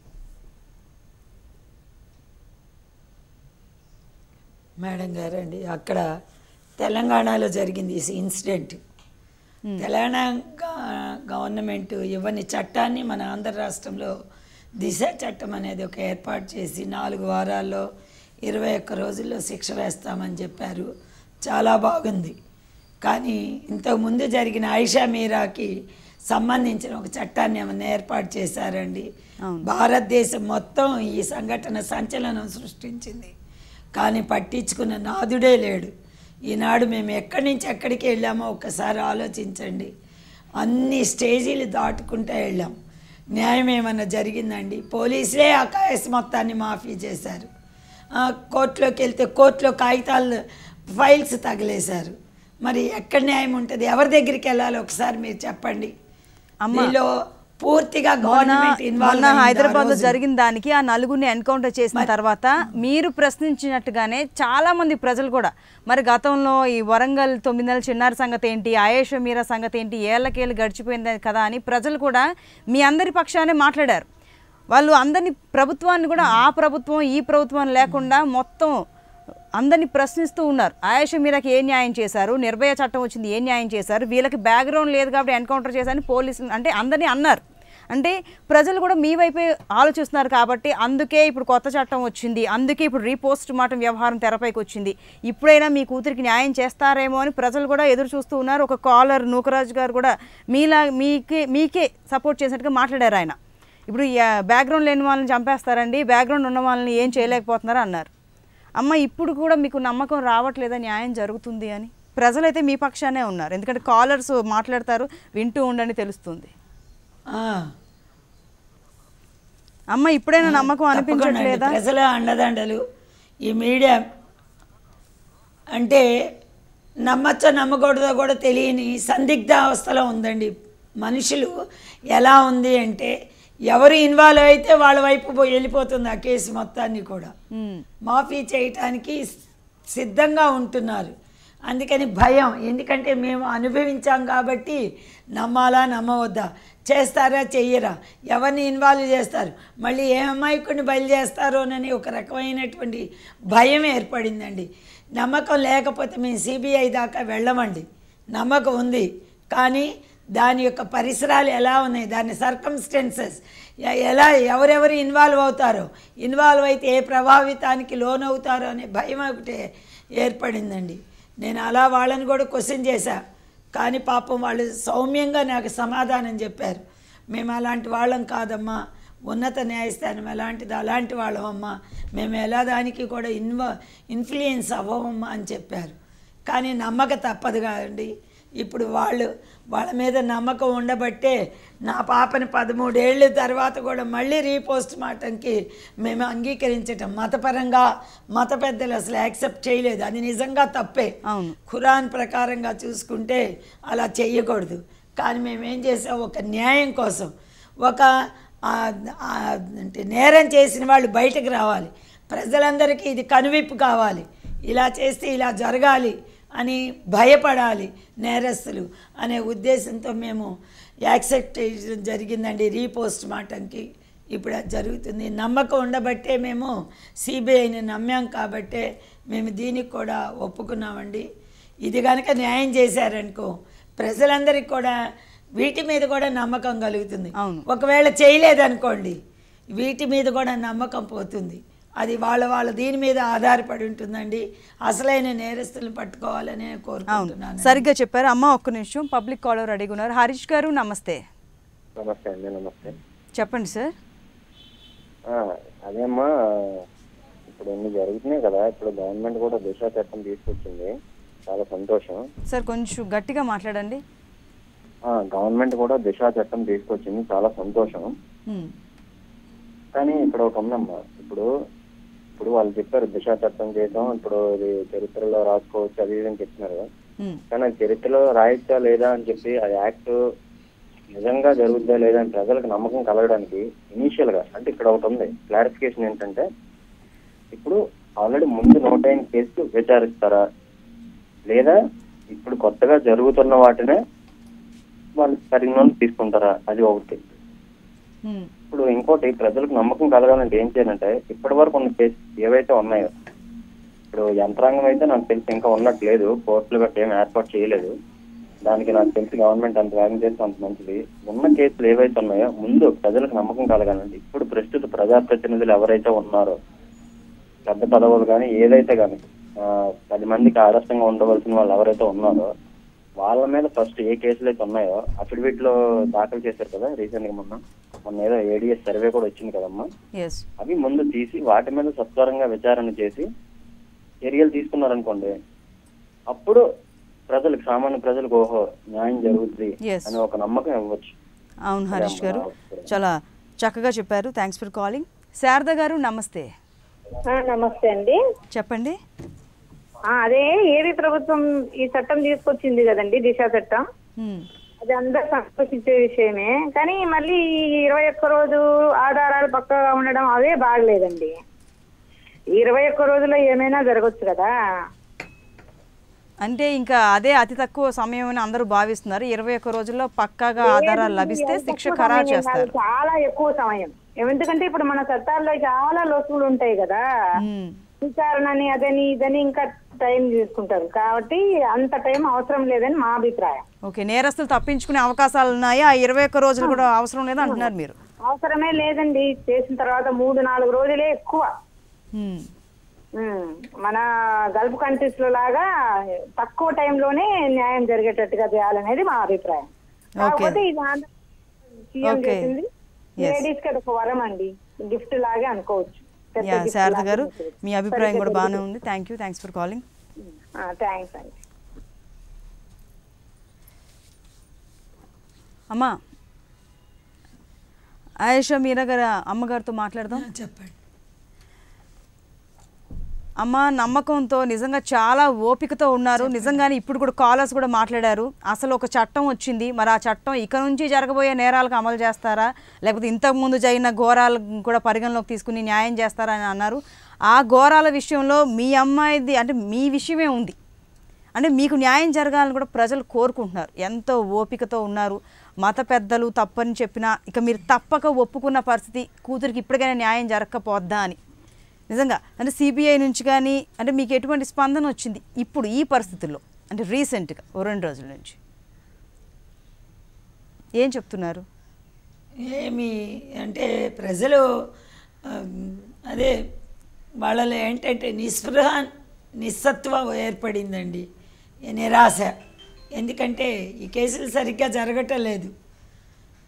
మేడం గారండి అక్కడ తెలంగాణలో జరిగింది ఈ ఇన్సిడెంట్ తెలంగాణ గా- గవర్నమెంట్ ఇవ్వని చట్టాన్ని మన ఆంధ్ర రాష్ట్రంలో దిశ చట్టం అనేది ఒక ఏర్పాటు చేసి నాలుగు వారాల్లో ఇరవై ఒక్క రోజుల్లో శిక్ష వేస్తామని చెప్పారు చాలా బాగుంది కానీ ఇంతకుముందు జరిగిన ఐషా మీరాకి సంబంధించిన ఒక చట్టాన్ని ఏమన్నా ఏర్పాటు చేశారండి భారతదేశం మొత్తం ఈ సంఘటన సంచలనం సృష్టించింది కానీ పట్టించుకున్న నాదుడే లేడు ఈనాడు మేము ఎక్కడి నుంచి ఎక్కడికి వెళ్ళామో ఒక్కసారి ఆలోచించండి అన్ని స్టేజీలు దాటుకుంటూ వెళ్ళాం న్యాయం ఏమన్నా జరిగిందండి పోలీసులే ఆ కేసు మొత్తాన్ని మాఫీ చేశారు ఆ, కోర్టులోకి వెళ్తే కోర్టులో కాగితాలు ఫైల్స్ తగిలేశారు మరి ఎక్కడ న్యాయం ఉంటుంది ఎవరి దగ్గరికి వెళ్ళాలి ఒకసారి మీరు చెప్పండి దీనిలో పూర్తిగా మొన్న గవర్నమెంట్ ఇన్వాల్వ్ మొన్న హైదరాబాద్ లో జరిగిన దానికి ఆ నలుగురిని ఎన్కౌంటర్ చేసిన తర్వాత మీరు ప్రశ్నించినట్టుగానే చాలా మంది ప్రజలు కూడా మరి గతంలో ఈ వరంగల్ తొమ్మిది నెలల చిన్నారి సంగతి ఏంటి ఆయేష మీరా సంగతి ఏంటి ఏళ్ళకేళ్ళు గడిచిపోయింది కదా అని ప్రజలు కూడా మీ అందరి పక్షానే మాట్లాడారు వాళ్ళు అందరినీ ప్రభుత్వాన్ని కూడా ఆ ప్రభుత్వం ఈ ప్రభుత్వం లేకుండా మొత్తం అందరినీ ప్రశ్నిస్తూ ఉన్నారు ఆయేష మీరాకి ఏ న్యాయం చేశారు నిర్భయ చట్టం వచ్చింది ఏ న్యాయం చేశారు వీళ్ళకి బ్యాక్గ్రౌండ్ లేదు కాబట్టి ఎన్కౌంటర్ చేశారని పోలీసులు అంటే అందరినీ అన్నారు అంటే ప్రజలు కూడా మీ వైపే ఆలోచిస్తున్నారు కాబట్టి అందుకే ఇప్పుడు కొత్త చట్టం వచ్చింది అందుకే ఇప్పుడు రీపోస్ట్ మాటం వ్యవహారం తెరపైకి వచ్చింది ఇప్పుడైనా మీ కూతురికి న్యాయం చేస్తారేమో అని ప్రజలు కూడా ఎదురు చూస్తూ ఉన్నారు ఒక కాలర్ నూకరాజు గారు కూడా మీలా మీకే మీకే సపోర్ట్ చేసినట్టుగా మాట్లాడారు ఆయన ఇప్పుడు బ్యాక్గ్రౌండ్ లేని వాళ్ళని చంపేస్తారండి బ్యాక్గ్రౌండ్ ఉన్న వాళ్ళని ఏం చేయలేకపోతున్నారు అన్నారు అమ్మ ఇప్పుడు కూడా మీకు నమ్మకం రావట్లేదా న్యాయం జరుగుతుంది అని ప్రజలైతే మీ పక్షానే ఉన్నారు ఎందుకంటే కాలర్స్ మాట్లాడతారు వింటూ ఉండండి తెలుస్తుంది ఆ, అమ్మ ఇప్పుడైనా నమ్మకం తప్పకుండా అండి. అనిపించట్లేదా ప్రజల అండదండలు ఈ మీడియా అంటే నమ్మచ్చో నమ్మకూడదో కూడా తెలియని సందిగ్ధ అవస్థలో ఉందండి మనుషులు ఎలా ఉంది అంటే ఎవరు ఇన్వాల్వ్ అయితే వాళ్ళ వైపు పోయి వెళ్ళిపోతుంది ఆ కేసు మొత్తాన్ని కూడా మాఫీ చేయటానికి సిద్ధంగా ఉంటున్నారు అందుకని భయం ఎందుకంటే మేము అనుభవించాం కాబట్టి నమ్మాలా నమ్మవద్దా చేస్తారా చెయ్యరా ఎవరిని ఇన్వాల్వ్ చేస్తారు మళ్ళీ ఏ అమాయకుడిని బయలు చేస్తారోనని ఒక రకమైనటువంటి భయం ఏర్పడిందండి నమ్మకం లేకపోతే మేము సిబిఐ దాకా వెళ్ళమండి నమ్మకం ఉంది కానీ దాని యొక్క పరిసరాలు ఎలా ఉన్నాయి దాని సర్కమ్స్టెన్సెస్ ఎలా ఎవరెవరు ఇన్వాల్వ్ అవుతారో ఇన్వాల్వ్ అయితే ఏ ప్రభావితానికి లోనవుతారో అనే భయం ఒకటి ఏర్పడిందండి నేను అలా వాళ్ళని కూడా క్వశ్చన్ చేశా కానీ పాపం వాళ్ళు సౌమ్యంగా నాకు సమాధానం చెప్పారు మేము అలాంటి వాళ్ళం కాదమ్మా ఉన్నత న్యాయస్థానం ఎలాంటిది అలాంటి వాళ్ళమమ్మా మేము ఎలా దానికి కూడా ఇన్వ ఇన్ఫ్లుయెన్స్ అవ్వమమ్మా అని చెప్పారు కానీ నమ్మక తప్పదు కాదండి ఇప్పుడు వాళ్ళు వాళ్ళ మీద నమ్మకం ఉండబట్టే నా పాపని పదమూడేళ్ళ తర్వాత కూడా మళ్ళీ రీపోస్ట్ మార్టంకి మేము అంగీకరించటం మతపరంగా మత పెద్దలు అసలు యాక్సెప్ట్ చేయలేదు అది నిజంగా తప్పే అవును. ఖురాన్ ప్రకారంగా చూసుకుంటే అలా చెయ్యకూడదు కానీ మేము ఏం చేసాం ఒక న్యాయం కోసం ఒక ఆ, ఆ, అంటే నేరం చేసిన వాళ్ళు బయటకు రావాలి ప్రజలందరికీ ఇది కనువిప్పు కావాలి ఇలా చేస్తే ఇలా జరగాలి అని భయపడాలి నేరస్తులు అనే ఉద్దేశంతో మేము యాక్సెప్ట్ చేయడం జరిగిందండి రీపోస్ట్ మార్టంకి ఇప్పుడు అది జరుగుతుంది నమ్మకం ఉండబట్టే మేము సిబిఐని నమ్మాం కాబట్టే మేము దీనికి కూడా ఒప్పుకున్నామండి ఇది కనుక న్యాయం చేశారనుకో ప్రజలందరికీ కూడా వీటి మీద కూడా నమ్మకం కలుగుతుంది అవును. ఒకవేళ చేయలేదనుకోండి వీటి మీద కూడా నమ్మకం పోతుంది అది వాళ్ళ వాళ్ళ దీని మీద ఆధారపడి ఉంటుందండి అసలైన నేరస్తులను పట్టుకోవాలని నేను అవును కోరుకుంటున్నాను సరిగ్గా చెప్పారు అమ్మ ఒక్క నిమిషం పబ్లిక్ కాలర్ రెడీగా ఉన్నారు హరీష్ గారు నమస్తే నమస్తే అండి నమస్తే చెప్పండి సార్ ఆ, అదేమ్మా ఇప్పుడు ఇన్ని జరుగుతున్నాయి కదా ఇప్పుడు గవర్నమెంట్ కూడా దిశ చట్టం తీసుకొచ్చింది చాలా సంతోషం సార్ కొంచెం గట్టిగా మాట్లాడండి ఆ, గవర్నమెంట్ కూడా దిశ చట్టం తీసుకొచ్చింది చాలా సంతోషం ఉమ్, కానీ ఇక్కడ ఒక ఉందమ్మా ఇప్పుడు ఇప్పుడు వాళ్ళు చెప్పారు దిశ చట్టం చేయడం ఇప్పుడు ఇది చరిత్రలో రాసుకోవచ్చు అది ఇది అని చెప్తున్నారు కదా. ఉమ్, కానీ అది చరిత్రలో రాయొచ్చా లేదా అని చెప్పి ఆ యాక్ట్ నిజంగా జరుగుద్దా లేదా అని ప్రజలకు నమ్మకం కలగడానికి ఇనీషియల్ గా అంటే ఇక్కడ ఒకటి ఉంది క్లారిఫికేషన్ ఏంటంటే ఇప్పుడు ఆల్రెడీ ముందు నూట అయిన కేసు విచారిస్తారా లేదా ఇప్పుడు కొత్తగా జరుగుతున్న వాటినే వాళ్ళు పరిగణలోకి తీసుకుంటారా అది ఒకటి ఉమ్, ఇప్పుడు ఇంకోటి ప్రజలకు నమ్మకం కలగాలంటే ఏం చేయాలంటే ఇప్పటి వరకు ఉన్న కేసు ఏవైతే ఉన్నాయో ఇప్పుడు యంత్రాంగం అయితే నాకు తెలిసి ఇంకా ఉన్నట్టు లేదు కోర్టులు గట్రా ఏం ఏర్పాటు చేయలేదు దానికి నాకు తెలిసి గవర్నమెంట్ అంత వేగం చేస్తే అంత మంచిది ఉన్న కేసులు ఏవైతే ఉన్నాయో ముందు ప్రజలకు నమ్మకం కలగాలండి ఇప్పుడు ప్రస్తుత ప్రజాప్రతినిధులు ఎవరైతే ఉన్నారో పెద్ద పదవులు కానీ ఏదైతే కానీ పది మందికి ఆదర్శంగా ఉండవలసిన వాళ్ళు ఎవరైతే ఉన్నారో వాళ్ళ మీద ఫస్ట్ ఏ కేసులు అయితే ఉన్నాయో అఫిడవిట్ లో దాఖలు చేశారు కదా రీసెంట్ గా మొన్న మొన్న ఏదో ఏడిఎస్ సర్వే కూడా వచ్చింది కదమ్మా ఎస్ అవి ముందు తీసి వాటి మీద సత్వరంగా విచారణ చేసి చర్యలు తీసుకున్నారనుకోండి అప్పుడు ప్రజలకు సామాన్య ప్రజలకు ఓహో న్యాయం జరుగుద్ది Yes. అని ఒక నమ్మకం ఇవ్వచ్చు అవును అదే హరీష్ అమ్మ, గారు నా అభిప్రాయం. చాలా చక్కగా చెప్పారు థ్యాంక్స్ ఫర్ కాలింగ్ శారద గారు నమస్తే ఆ, నమస్తే అండి చెప్పండి ఆ, అదే ఏది ప్రభుత్వం ఈ చట్టం తీసుకొచ్చింది కదండి దిశ చట్టం ఉమ్, అది అందరు సంతోషించే విషయమే కానీ మళ్ళీ ఈ ఇరవై ఒక్క రోజు ఆధారాలు పక్కగా ఉండడం అవే బాగలేదండి ఈ ఇరవై ఒక్క రోజుల్లో ఏమైనా జరగచ్చు కదా అంటే ఇంకా అదే అతి తక్కువ సమయం అని అందరూ భావిస్తున్నారు ఇరవై ఒక్క రోజుల్లో పక్కాగా ఆధారాలు లభిస్తే ఎంత శిక్ష తక్కువ ఖరారు సమయం కాదు, చేస్తారు చాలా ఎక్కువ సమయం ఎందుకంటే ఇప్పుడు మన చట్టాల్లో చాలా లోసులు ఉంటాయి కదా ఉమ్, విచారణని అదని ఇదని ఇంకా టైం తీసుకుంటారు కాబట్టి అంత టైం అవసరం లేదని మా అభిప్రాయం ఓకే నేరస్తులు తప్పించుకునే అవకాశాలు ఉన్నాయి ఆ ఇరవై ఒక్క రోజులు కూడా అవసరం లేదు అంటున్నారు మీరు అవసరమే లేదండి చేసిన తర్వాత మూడు నాలుగు రోజులే ఎక్కువ ఉమ్, ఉమ్, మన గల్ఫ్ కంట్రీస్ లో లాగా తక్కువ టైంలోనే న్యాయం జరిగేటట్టుగా చేయాలనేది మా అభిప్రాయం కాకపోతే ఇది ఆంధ్ర సీఎం Okay. చేసింది Yes. లేడీస్ కి అది ఒక వరం అండి గిఫ్ట్ లాగే అనుకోవచ్చు పెద్ద యా gift శారద లాగా గారు అనుకోవచ్చు. మీ అభిప్రాయం సరిగ్గా కూడా బాగానే దొరికింది. ఉంది thank you thanks for calling ఆ, థ్యాంక్స్ అండి అమ్మా ఆయేషా మీరా గారు అమ్మగారితో మాట్లాడదాం చెప్పండి అమ్మ నమ్మకంతో నిజంగా చాలా ఓపికతో ఉన్నారు నిజంగానే ఇప్పుడు కూడా కాలర్స్ కూడా మాట్లాడారు అసలు ఒక చట్టం వచ్చింది మరి ఆ చట్టం ఇక నుంచి జరగబోయే నేరాలకు అమలు చేస్తారా లేకపోతే ఇంతకు ముందు జరిగిన ఘోరాలు కూడా పరిగణలోకి తీసుకుని న్యాయం చేస్తారా అని అన్నారు ఆ ఘోరాల విషయంలో మీ అమ్మాయిది అంటే మీ విషయమే ఉంది అంటే మీకు న్యాయం జరగాలని కూడా ప్రజలు కోరుకుంటున్నారు ఎంతో ఓపికతో ఉన్నారు మత పెద్దలు తప్పని చెప్పినా ఇక మీరు తప్పక ఒప్పుకున్న పరిస్థితి కూతురికి ఇప్పటికైనా న్యాయం జరగకపోద్దా అని నిజంగా అంటే సిబిఐ నుంచి కానీ అంటే మీకు ఎటువంటి స్పందన వచ్చింది ఇప్పుడు ఈ పరిస్థితుల్లో అంటే రీసెంట్గా ఓ రెండు రోజుల నుంచి ఏం చెప్తున్నారు ఏమి అంటే ప్రజలు ఆ, అదే వాళ్ళలో ఏంటంటే నిస్పృహ నిస్సత్వం ఏర్పడిందండి ఈ నిరాశ ఎందుకంటే ఈ కేసులు సరిగ్గా జరగటం లేదు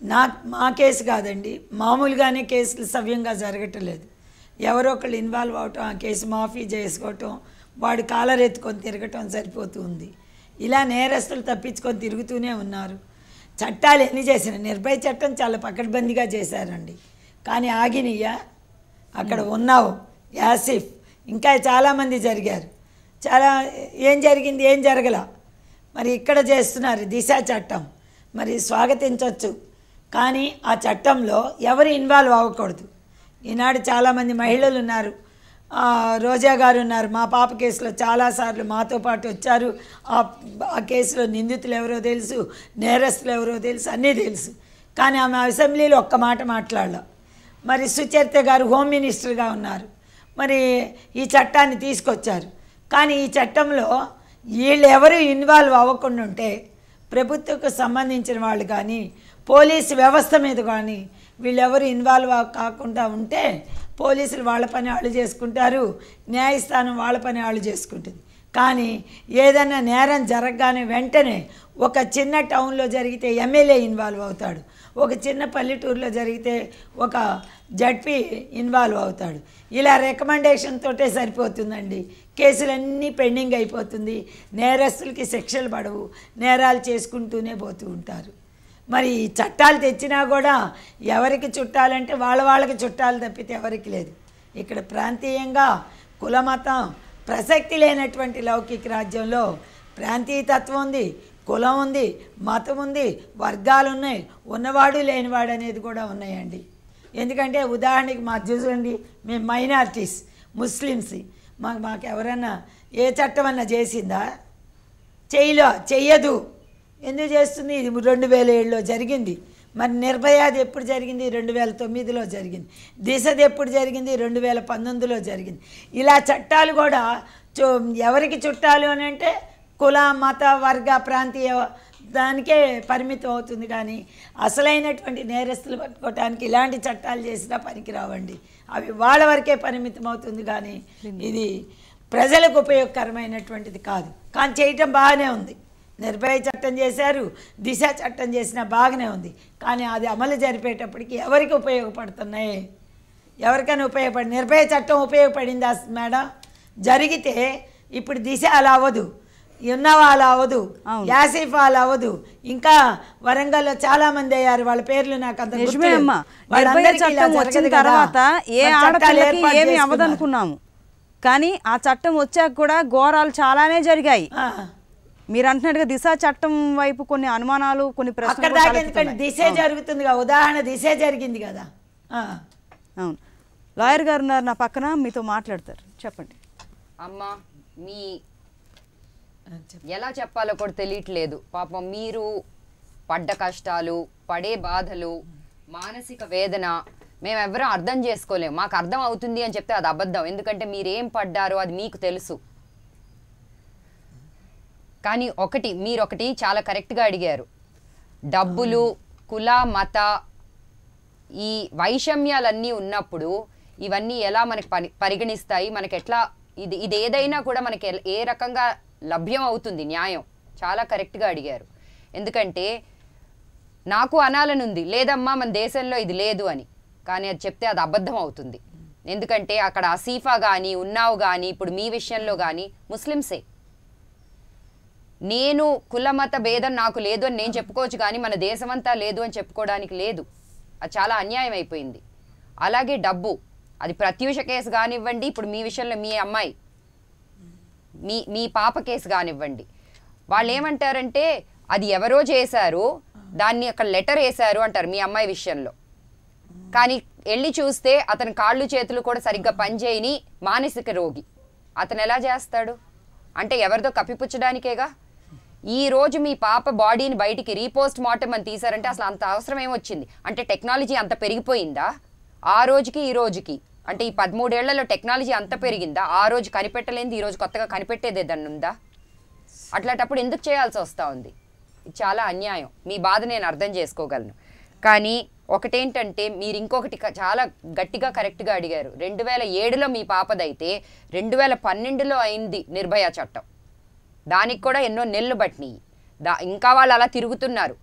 నా మా కేసు కాదండి మామూలుగానే కేసులు సవ్యంగా జరగట్లేదు ఎవరో ఒకళ్ళు ఇన్వాల్వ్ అవటం ఆ కేసు మాఫీ చేసుకోవటం వాడు కాలర్ ఎత్తుకొని తిరగటం సరిపోతుంది ఇలా నేరస్తులు తప్పించుకొని తిరుగుతూనే ఉన్నారు చట్టాలు ఎన్ని చేసిన నిర్భయ చట్టం చాలా పకడ్బందీగా చేశారండి కానీ ఆగినయ్యా అక్కడ ఉన్నావు యాసిఫ్ ఇంకా చాలామంది జరిగారు చాలా ఏం జరిగింది ఏం జరగల మరి ఇక్కడ చేస్తున్నారు దిశ చట్టం మరి స్వాగతించవచ్చు కానీ ఆ చట్టంలో ఎవరు ఇన్వాల్వ్ అవ్వకూడదు ఈనాడు చాలామంది మహిళలు ఉన్నారు ఆ, రోజా గారు ఉన్నారు మా పాప కేసులో చాలాసార్లు మాతో పాటు వచ్చారు ఆ ఆ కేసులో నిందితులు ఎవరో తెలుసు నేరస్తులు ఎవరో తెలుసు అన్నీ తెలుసు కానీ ఆమె అసెంబ్లీలో ఒక్క మాట మాట్లాడాల మరి సుచరిత గారు హోమ్ మినిస్టర్గా ఉన్నారు మరి ఈ చట్టాన్ని తీసుకొచ్చారు కానీ ఈ చట్టంలో వీళ్ళు ఎవరు ఇన్వాల్వ్ అవ్వకుండా ఉంటే ప్రభుత్వకు సంబంధించిన వాళ్ళు కానీ పోలీసు వ్యవస్థ మీద కానీ వీళ్ళెవరు ఇన్వాల్వ్ అవ- కాకుండా ఉంటే పోలీసులు వాళ్ళ పని వాళ్ళు చేసుకుంటారు న్యాయస్థానం వాళ్ళ పని వాళ్ళు చేసుకుంటుంది కానీ ఏదైనా నేరం జరగగానే వెంటనే ఒక చిన్న టౌన్లో జరిగితే ఎమ్మెల్యే ఇన్వాల్వ్ అవుతాడు ఒక చిన్న పల్లెటూరులో జరిగితే ఒక జడ్పీ ఇన్వాల్వ్ అవుతాడు ఇలా రికమెండేషన్ తోటే సరిపోతుందండి కేసులన్నీ పెండింగ్ అయిపోతుంది నేరస్తులకి శిక్షలు పడవు నేరాలు చేసుకుంటూనే పోతూ ఉంటారు మరి ఈ చట్టాలు తెచ్చినా కూడా ఎవరికి చుట్టాలంటే వాళ్ళ వాళ్ళకి చుట్టాలు తప్పితే ఎవరికి లేదు ఇక్కడ ప్రాంతీయంగా కుల మతం ప్రసక్తి లేనటువంటి లౌకిక రాజ్యంలో ప్రాంతీయతత్వం ఉంది కులం ఉంది మతం ఉంది వర్గాలు ఉన్నాయి ఉన్నవాడు లేనివాడు అనేది కూడా ఉన్నాయండి ఎందుకంటే ఉదాహరణకి మా చూడండి మేము మైనారిటీస్ ముస్లిమ్స్ మాకు మాకు ఎవరన్నా ఏ చట్టం అన్నా చేసిందా చేయలో చెయ్యదు ఎందుకు చేస్తుంది ఇది రెండు వేల ఏడులో జరిగింది మరి నిర్భయాది ఎప్పుడు జరిగింది రెండు వేల తొమ్మిదిలో జరిగింది దిశది ఎప్పుడు జరిగింది రెండు వేల పంతొమ్మిదిలో జరిగింది ఇలా చట్టాలు కూడా చు ఎవరికి చుట్టాలు అని అంటే కుల మత వర్గ ప్రాంతీయ దానికే పరిమితం అవుతుంది కానీ అసలైనటువంటి నేరస్తులు పట్టుకోవటానికి ఇలాంటి చట్టాలు చేసినా పనికిరావండి అవి వాళ్ళ వరకే పరిమితం అవుతుంది కానీ ఇది ప్రజలకు ఉపయోగకరమైనటువంటిది కాదు కానీ చేయటం బాగానే ఉంది నిర్భయ చట్టం చేశారు దిశ చట్టం చేసినా బాగానే ఉంది కానీ అది అమలు జరిపేటప్పటికి ఎవరికి ఉపయోగపడుతున్నాయి ఎవరికైనా ఉపయోగపడి నిర్భయ చట్టం ఉపయోగపడిందా మేడం జరిగితే ఇప్పుడు దిశ అలా అవ్వదు ఉన్నవా అలా అవ్వదు యాసిఫ్ అలా అవ్వదు ఇంకా వరంగల్లో చాలా మంది అయ్యారు వాళ్ళ పేర్లు నాకు అంత నిజమే గుర్తులేదు. అమ్మా నిర్భయ వాళ్ళందరికీ ఇలా చట్టం వచ్చిన జరగదు కదా. తర్వాత ఏ మరి చట్టాలు ఆడపిల్లకి ఏర్పాటు ఏమీ చేసుకున్నారు. అవ్వదనుకున్నాము కానీ ఆ చట్టం వచ్చాక కూడా ఘోరాలు చాలానే జరిగాయి మీరు అంటున్నట్టుగా దిశ చట్టం వైపు కొన్ని అనుమానాలు కొన్ని అక్కడ ప్రశ్నలు దాకా కూడా ఎందుకంటే తలెత్తుతున్నాయి. దిశే జరుగుతుంది కదా ఉదాహరణ దిశే జరిగింది కదా ఆ. అవును లాయర్ గారు ఉన్నారు నా పక్కన మీతో మాట్లాడతారు చెప్పండి అమ్మా మీ ఎలా చెప్పాలో కూడా తెలియట్లేదు పాపం మీరు పడ్డ కష్టాలు పడే బాధలు మానసిక వేదన మేమెవరూ అర్థం చేసుకోలేము మాకు అర్థం అవుతుంది అని చెప్తే అది అబద్ధం ఎందుకంటే మీరేం పడ్డారో అది మీకు తెలుసు కానీ ఒకటి మీరు ఒకటి చాలా కరెక్ట్గా అడిగారు డబ్బులు కుల మత ఈ వైషమ్యాలన్నీ ఉన్నప్పుడు ఇవన్నీ ఎలా మనకి పరి పరిగణిస్తాయి మనకి ఎట్లా ఇది ఇది ఏదైనా కూడా మనకి ఎల్- ఏ రకంగా లభ్యం అవుతుంది న్యాయం చాలా కరెక్ట్గా అడిగారు ఎందుకంటే నాకు అనాలని ఉంది లేదమ్మా మన దేశంలో ఇది లేదు అని కానీ అది చెప్తే అది అబద్ధం అవుతుంది ఎందుకంటే అక్కడ అసీఫా కానీ ఉన్నావు కానీ ఇప్పుడు మీ విషయంలో కానీ ముస్లిమ్సే నేను కులమత భేదం నాకు లేదు అని నేను చెప్పుకోవచ్చు కానీ మన దేశమంతా లేదు అని చెప్పుకోవడానికి లేదు అది చాలా అన్యాయం అయిపోయింది అలాగే డబ్బు అది ప్రత్యూష కేసు కానివ్వండి ఇప్పుడు మీ విషయంలో మీ అమ్మాయి మీ మీ పాప కేసు కానివ్వండి వాళ్ళు ఏమంటారంటే అది ఎవరో చేశారు దాన్ని అక్కడ లెటర్ వేశారు అంటారు మీ అమ్మాయి విషయంలో కానీ వెళ్ళి చూస్తే అతని కాళ్ళు చేతులు కూడా సరిగ్గా పనిచేయని మానసిక రోగి అతను ఎలా చేస్తాడు అంటే ఎవరిదో కప్పిపుచ్చడానికేగా ఈ రోజు మీ పాప బాడీని బయటికి రీపోస్ట్ మార్టం అని తీసారంటే అసలు అంత అవసరం ఏమొచ్చింది అంటే టెక్నాలజీ అంత పెరిగిపోయిందా ఆ రోజుకి ఈ రోజుకి అంటే ఈ పదమూడేళ్లలో టెక్నాలజీ అంత పెరిగిందా ఆ రోజు కనిపెట్టలేనిది ఈ రోజు కొత్తగా కనిపెట్టేది ఏదన్నా ఉందా అట్లాంటప్పుడు ఎందుకు చేయాల్సి వస్తూ ఉంది ఇది చాలా అన్యాయం మీ బాధ నేను అర్థం చేసుకోగలను కానీ ఒకటేంటంటే మీరు ఇంకొకటి క- చాలా గట్టిగా కరెక్ట్గా అడిగారు రెండు వేల ఏడులో మీ పాపదైతే రెండు వేల పన్నెండులో అయింది నిర్భయ చట్టం దానికి కూడా ఎన్నో నెలలు పట్టినాయి దా ఇంకా వాళ్ళు అలా తిరుగుతున్నారు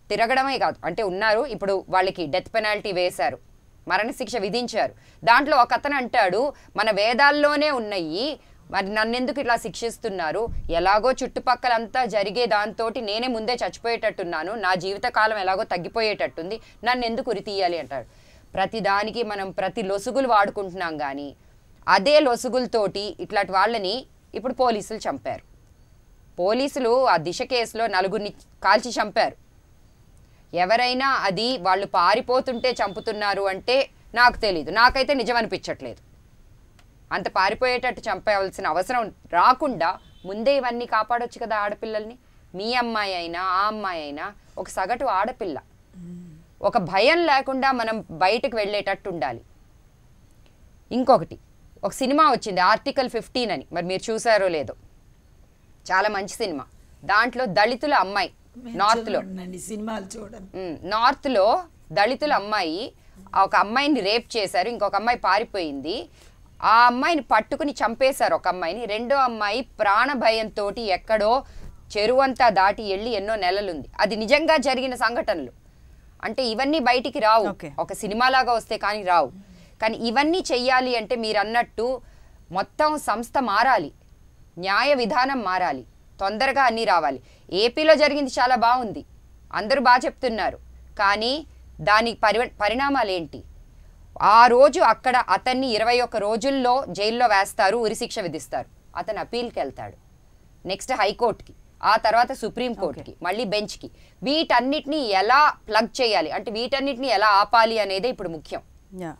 తిరగడమే కాదు అంటే ఉన్నారు ఇప్పుడు వాళ్ళకి డెత్ పెనాల్టీ వేశారు మరణశిక్ష విధించారు దాంట్లో ఒక అతను అంటాడు మన వేదాల్లోనే ఉన్నాయి మరి నన్నెందుకు ఇట్లా శిక్షిస్తున్నారు ఎలాగో చుట్టుపక్కలంతా జరిగే దాంతో నేనే ముందే చచ్చిపోయేటట్టున్నాను నా జీవితకాలం ఎలాగో తగ్గిపోయేటట్టుంది నన్ను ఎందుకు ఉరి తీయాలి అంటాడు ప్రతి దానికి మనం ప్రతి లొసుగులు వాడుకుంటున్నాం కానీ అదే లొసుగులతోటి ఇట్లాంటి వాళ్ళని ఇప్పుడు పోలీసులు చంపారు పోలీసులు ఆ దిశ కేసులో నలుగురిని కాల్చి చంపారు ఎవరైనా అది వాళ్ళు పారిపోతుంటే చంపుతున్నారు అంటే నాకు తెలీదు నాకైతే నిజం అనిపించట్లేదు అంత పారిపోయేటట్టు చంపవలసిన అవసరం రాకుండా ముందే ఇవన్నీ కాపాడొచ్చు కదా ఆడపిల్లల్ని మీ అమ్మాయి అయినా ఆ అమ్మాయి అయినా ఒక సగటు ఆడపిల్ల ఒక భయం లేకుండా మనం బయటకు వెళ్ళేటట్టు ఉండాలి ఇంకొకటి ఒక సినిమా వచ్చింది ఆర్టికల్ ఫిఫ్టీన్ అని మరి మీరు చూసారో లేదో చాలా మంచి సినిమా దాంట్లో దళితుల అమ్మాయి నార్త్లో చూడండి సినిమాలు చూడండి ఉమ్, నార్త్లో దళితుల అమ్మాయి ఒక అమ్మాయిని రేప్ చేశారు ఇంకొక అమ్మాయి పారిపోయింది ఆ అమ్మాయిని పట్టుకుని చంపేశారు ఒక అమ్మాయిని రెండో అమ్మాయి ప్రాణ భయంతో ఎక్కడో చెరువంతా దాటి వెళ్ళి ఎన్నో నెలలుంది అది నిజంగా జరిగిన సంఘటనలు అంటే ఇవన్నీ బయటికి రావు ఒక సినిమాలాగా వస్తే కానీ రావు కానీ ఇవన్నీ చెయ్యాలి అంటే మీరు అన్నట్టు మొత్తం సంస్థ మారాలి న్యాయ విధానం మారాలి తొందరగా అన్నీ రావాలి ఏపీలో జరిగింది చాలా బాగుంది అందరూ బాగా చెప్తున్నారు కానీ దాని పరి పరిణామాలు ఏంటి ఆ రోజు అక్కడ అతన్ని ఇరవై ఒక్క రోజుల్లో జైల్లో వేస్తారు ఉరిశిక్ష విధిస్తారు అతను అపీల్కి వెళ్తాడు నెక్స్ట్ హైకోర్టుకి ఆ తర్వాత సుప్రీం కోర్టుకి మళ్ళీ బెంచ్కి వీటన్నిటిని ఎలా ప్లగ్ చేయాలి అంటే వీటన్నిటిని ఎలా ఆపాలి అనేదే ఇప్పుడు ముఖ్యం యా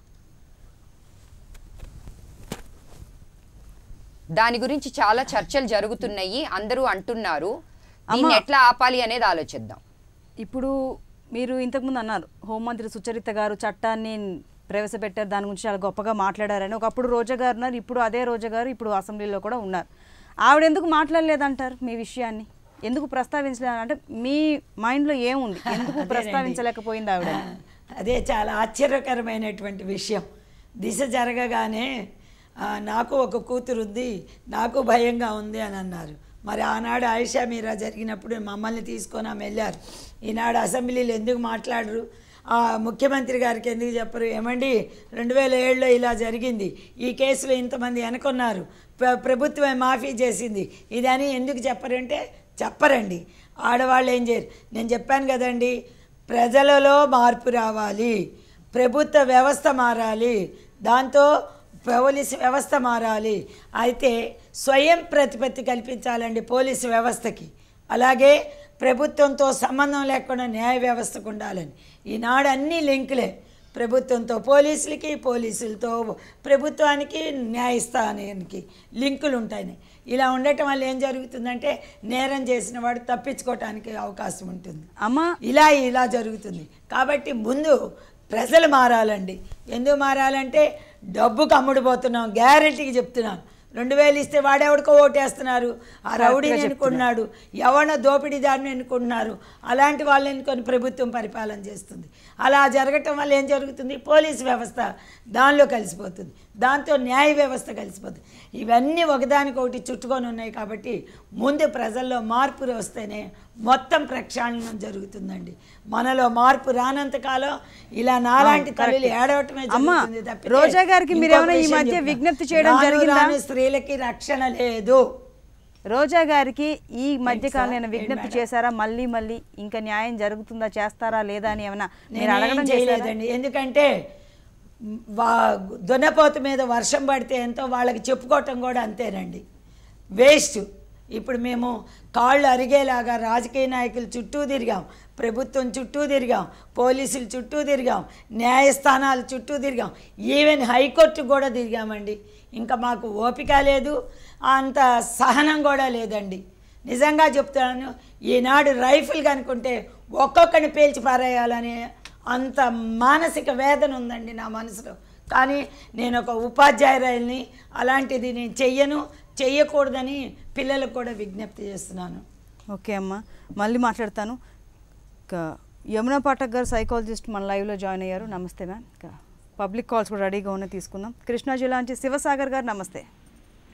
దాని గురించి చాలా చర్చలు జరుగుతున్నాయి అందరూ అంటున్నారు దీన్ని అమ్మా. ఎట్లా ఆపాలి అనేది ఆలోచిద్దాం ఇప్పుడు మీరు ఇంతకుముందు అన్నారు హోంమంత్రి సుచరిత గారు చట్టాన్ని ప్రవేశపెట్టారు దాని గురించి చాలా గొప్పగా మాట్లాడారని ఒకప్పుడు రోజా గారు ఉన్నారు ఇప్పుడు అదే రోజా గారు ఇప్పుడు అసెంబ్లీలో కూడా ఉన్నారు ఆవిడ ఎందుకు మాట్లాడలేదంటారు మీ విషయాన్ని ఎందుకు ప్రస్తావించలేదు అంటే మీ మైండ్లో ఏముంది ఎందుకు అదేనండి. ప్రస్తావించలేకపోయింది ఆవిడ ఆ, అదే చాలా ఆశ్చర్యకరమైనటువంటి విషయం దిశ జరగగానే ఆ, నాకు ఒక కూతురు ఉంది నాకు భయంగా ఉంది అని అన్నారు మరి ఆనాడు ఆయిషా మీరా జరిగినప్పుడు మమ్మల్ని తీసుకొని ఆమె వెళ్ళారు ఈనాడు అసెంబ్లీలో ఎందుకు మాట్లాడరు ఆ ముఖ్యమంత్రి గారికి ఎందుకు చెప్పరు ఏమండి రెండు వేల ఏడులో ఇలా జరిగింది ఈ కేసులో ఇంతమంది వెనకున్నారు ప్ర- ప్రభుత్వం మాఫీ చేసింది ఇదని ఎందుకు చెప్పరంటే చెప్పరండి ఆడవాళ్ళు ఏం చేయరు నేను చెప్పాను కదండి ప్రజలలో మార్పు రావాలి ప్రభుత్వ వ్యవస్థ మారాలి దాంతో పోలీసు వ్యవస్థ మారాలి అయితే స్వయం ప్రతిపత్తి కల్పించాలండి పోలీసు వ్యవస్థకి అలాగే ప్రభుత్వంతో సంబంధం లేకుండా న్యాయ వ్యవస్థకు ఉండాలని ఈనాడు అన్ని లింకులే ప్రభుత్వంతో పోలీసులకి పోలీసులతో ప్రభుత్వానికి న్యాయస్థానానికి లింకులు ఉంటాయి ఇలా ఉండటం వల్ల ఏం జరుగుతుందంటే నేరం చేసిన వాడు తప్పించుకోవటానికి అవకాశం ఉంటుంది అమ్మా ఇలా ఇలా జరుగుతుంది కాబట్టి ముందు ప్రజలు మారాలండి ఎందుకు మారాలంటే డబ్బుకు అమ్ముడుపోతున్నాం గ్యారెంటీకి చెప్తున్నాను రెండు వేలు ఇస్తే వాడెవడికో ఓటేస్తున్నారు ఆ రౌడీని ఎన్నుకున్నాడు ఎవరినో దోపిడీదారిని ఎన్నుకుంటున్నారు అలాంటి వాళ్ళని ఎన్నుకొని ప్రభుత్వం పరిపాలన చేస్తుంది అలా జరగటం వల్ల ఏం జరుగుతుంది పోలీస్ వ్యవస్థ దానిలో కలిసిపోతుంది దాంతో న్యాయ వ్యవస్థ కలిసిపోతుంది ఇవన్నీ ఒకదానికొకటి చుట్టుకొని ఉన్నాయి కాబట్టి ముందు ప్రజల్లో మార్పు వస్తేనే మొత్తం ప్రక్షాళనం జరుగుతుందండి మనలో మార్పు రానంత కాలం ఇలా నాలాంటి తల్లులు ఏడవటమే అమ్మా, జరుగుతుంది తప్పితే రోజా గారికి ఇంకొక మీరేమైనా ఈ విషయం మధ్య చెప్తా. విజ్ఞప్తి చేయడం రాను జరిగిందా? రాను స్త్రీలకి రక్షణ లేదు రోజా గారికి ఈ మధ్య ఏంటి కాలం సార్? ఏమైనా విజ్ఞప్తి ఏంటి చేశారా మళ్ళీ మళ్ళీ ఇంకా న్యాయం జరుగుతుందా చేస్తారా లేదా అని ఏమైనా మీరు నేను ఏం అడగడం చేశారా? చేయలేదండి ఎందుకంటే వా దున్నపోత మీద వర్షం పడితే ఎంతో వాళ్ళకి చెప్పుకోవటం కూడా అంతేనండి వేస్ట్ ఇప్పుడు మేము కాళ్ళు అరిగేలాగా రాజకీయ నాయకులు చుట్టూ తిరిగాం ప్రభుత్వం చుట్టూ తిరిగాం పోలీసులు చుట్టూ తిరిగాం న్యాయస్థానాలు చుట్టూ తిరిగాం ఈవెన్ హైకోర్టు కూడా తిరిగామండి ఇంకా మాకు ఓపిక లేదు అంత సహనం కూడా లేదండి నిజంగా చెప్తున్నాను ఈనాడు రైఫిల్ కనుకుంటే ఒక్కొక్కరిని పేల్చి పారేయాలనే అంత మానసిక వేదన ఉందండి నా మనసులో కానీ నేను ఒక ఉపాధ్యాయురాలిని అలాంటిది నేను చెయ్యను చెయ్యకూడదని పిల్లలకు కూడా విజ్ఞప్తి చేస్తున్నాను ఓకే అమ్మా మళ్ళీ మాట్లాడతాను ఇంకా యమునా పాఠక్ గారు సైకాలజిస్ట్ మన లైవ్లో జాయిన్ అయ్యారు నమస్తే మ్యామ్ ఇంకా పబ్లిక్ కాల్స్ కూడా రెడీగా ఉన్నాయి తీసుకుందాం కృష్ణా జిల్లా నుంచి శివసాగర్ గారు నమస్తే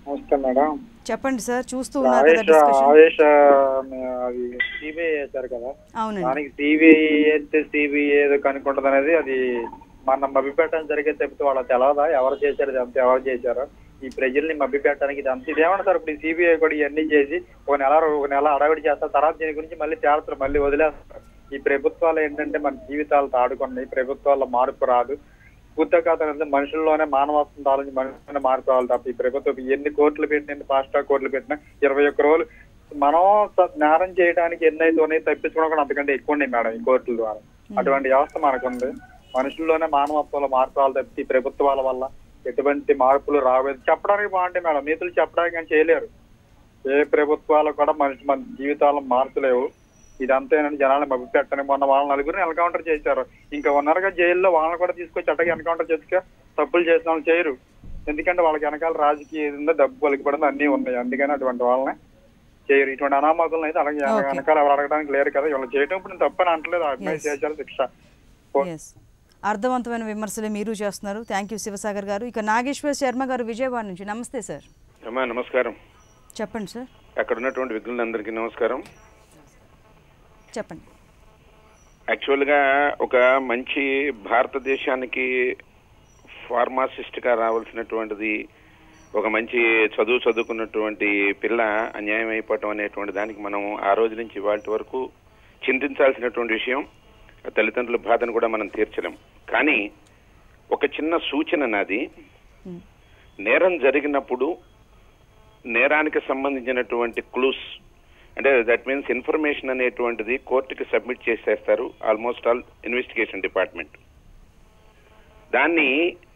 నమస్తే మేడం చెప్పండి సార్ చూస్తూ ఉన్నారు కదా ఆవేశ డిస్కషన్ ఆవేశ అది సిబిఐ చేశారు కదా అవునండి దానికి సిబిఐ అయితే సిబిఐ ఏదో కనుక్కుంటుంది అనేది అది మన మభ్యపెట్టడం జరిగేది తప్పితే వాళ్ళకి తెలవదా ఎవరు చేశారు ఇదంతా ఎవరు చేశారో ఈ ప్రజల్ని మభ్యపెట్టడానికి ఇదంతా ఇదేమంటారు ఇప్పుడు ఈ సిబిఐ కూడా ఇవన్నీ చేసి ఒక నెల ఒక నెల అడవిడి చేస్తారు తర్వాత దీని గురించి మళ్ళీ తేలుతారు మళ్ళీ వదిలేస్తారు ఈ ప్రభుత్వాలు ఏంటంటే మన జీవితాలతో ఆడుకున్నాయి ప్రభుత్వాల్లో మార్పు రాదు పూర్తకాతం అంటే మనుషుల్లోనే మానవత్వం ఆలోచించి మనుషుల్లోనే మార్పు రావాలి తప్ప ఈ ప్రభుత్వం ఎన్ని కోట్లు పెట్టిన ఎన్ని ఫాస్ట్ ట్రాక్ కోట్లు పెట్టినా ఇరవై ఒక్క రోజులు మనం స- నేరం చేయడానికి ఎన్నైతే ఉన్నాయి తప్పించుకోవడం కూడా అంతకంటే ఎక్కువ ఉన్నాయి మేడం ఈ కోర్టుల ద్వారా అటువంటి వ్యవస్థ మనకుంది మనుషుల్లోనే మానవత్వంలో మార్పు రావాలి తప్పితే ఈ ప్రభుత్వాల వల్ల ఎటువంటి మార్పులు రాలేదు చెప్పడానికి బాగుంటాయి మేడం నీతులు చెప్పడానికి కానీ చేయలేరు ఏ ప్రభుత్వాలు కూడా మనిషి మన జీవితాలను మార్చలేవు ఇదంతేనని జనాలను మభ్య పెట్టని మొన్న వాళ్ళ నలుగురిని ఎన్కౌంటర్ చేశారు ఇంకా ఉన్నారుగా జైల్లో వాళ్ళని కూడా తీసుకొచ్చి అట్టగా ఎన్కౌంటర్ చేస్తే తప్పులు చేసిన వాళ్ళు చేయరు ఎందుకంటే వాళ్ళకి వెనకాల రాజకీయ ఇది ఉందో డబ్బు పలికిపడింది అన్ని ఉన్నాయి అందుకని అటువంటి వాళ్ళని చేయరు ఇటువంటి అనామకులను అయితే అలాగే Okay. వెనకాల ఎవరు అడగడానికి లేరు కదా వీళ్ళు చేయటం ఇప్పుడు నేను తప్పని అంటలేదు అభినయ Yes. చేశారు శిక్ష ఎస్ అర్థవంతమైన విమర్శలే మీరు చేస్తున్నారు థ్యాంక్ యూ శివసాగర్ గారు ఇక నాగేశ్వర్ శర్మ గారు విజయవాడ నుంచి నమస్తే సార్ అమ్మా నమస్కారం చెప్పండి సార్ అక్కడ ఉన్నటువంటి విఘ్నులందరికీ నమస్కారం చెప్పండి యాక్చువల్గా ఒక మంచి భారతదేశానికి ఫార్మాసిస్ట్గా రావాల్సినటువంటిది ఒక మంచి చదువు చదువుకున్నటువంటి పిల్ల అన్యాయం అయిపోవటం అనేటువంటి దానికి మనం ఆ రోజు నుంచి వాటి వరకు చింతించాల్సినటువంటి విషయం తల్లిదండ్రుల బాధను కూడా మనం తీర్చలేం కానీ ఒక చిన్న సూచన నాది నేరం జరిగినప్పుడు నేరానికి సంబంధించినటువంటి క్లూస్ అంటే దట్ మీన్స్ ఇన్ఫర్మేషన్ అనేటువంటిది కోర్టుకి సబ్మిట్ చేసేస్తారు ఆల్మోస్ట్ ఆల్ ఇన్వెస్టిగేషన్ డిపార్ట్మెంట్ దాన్ని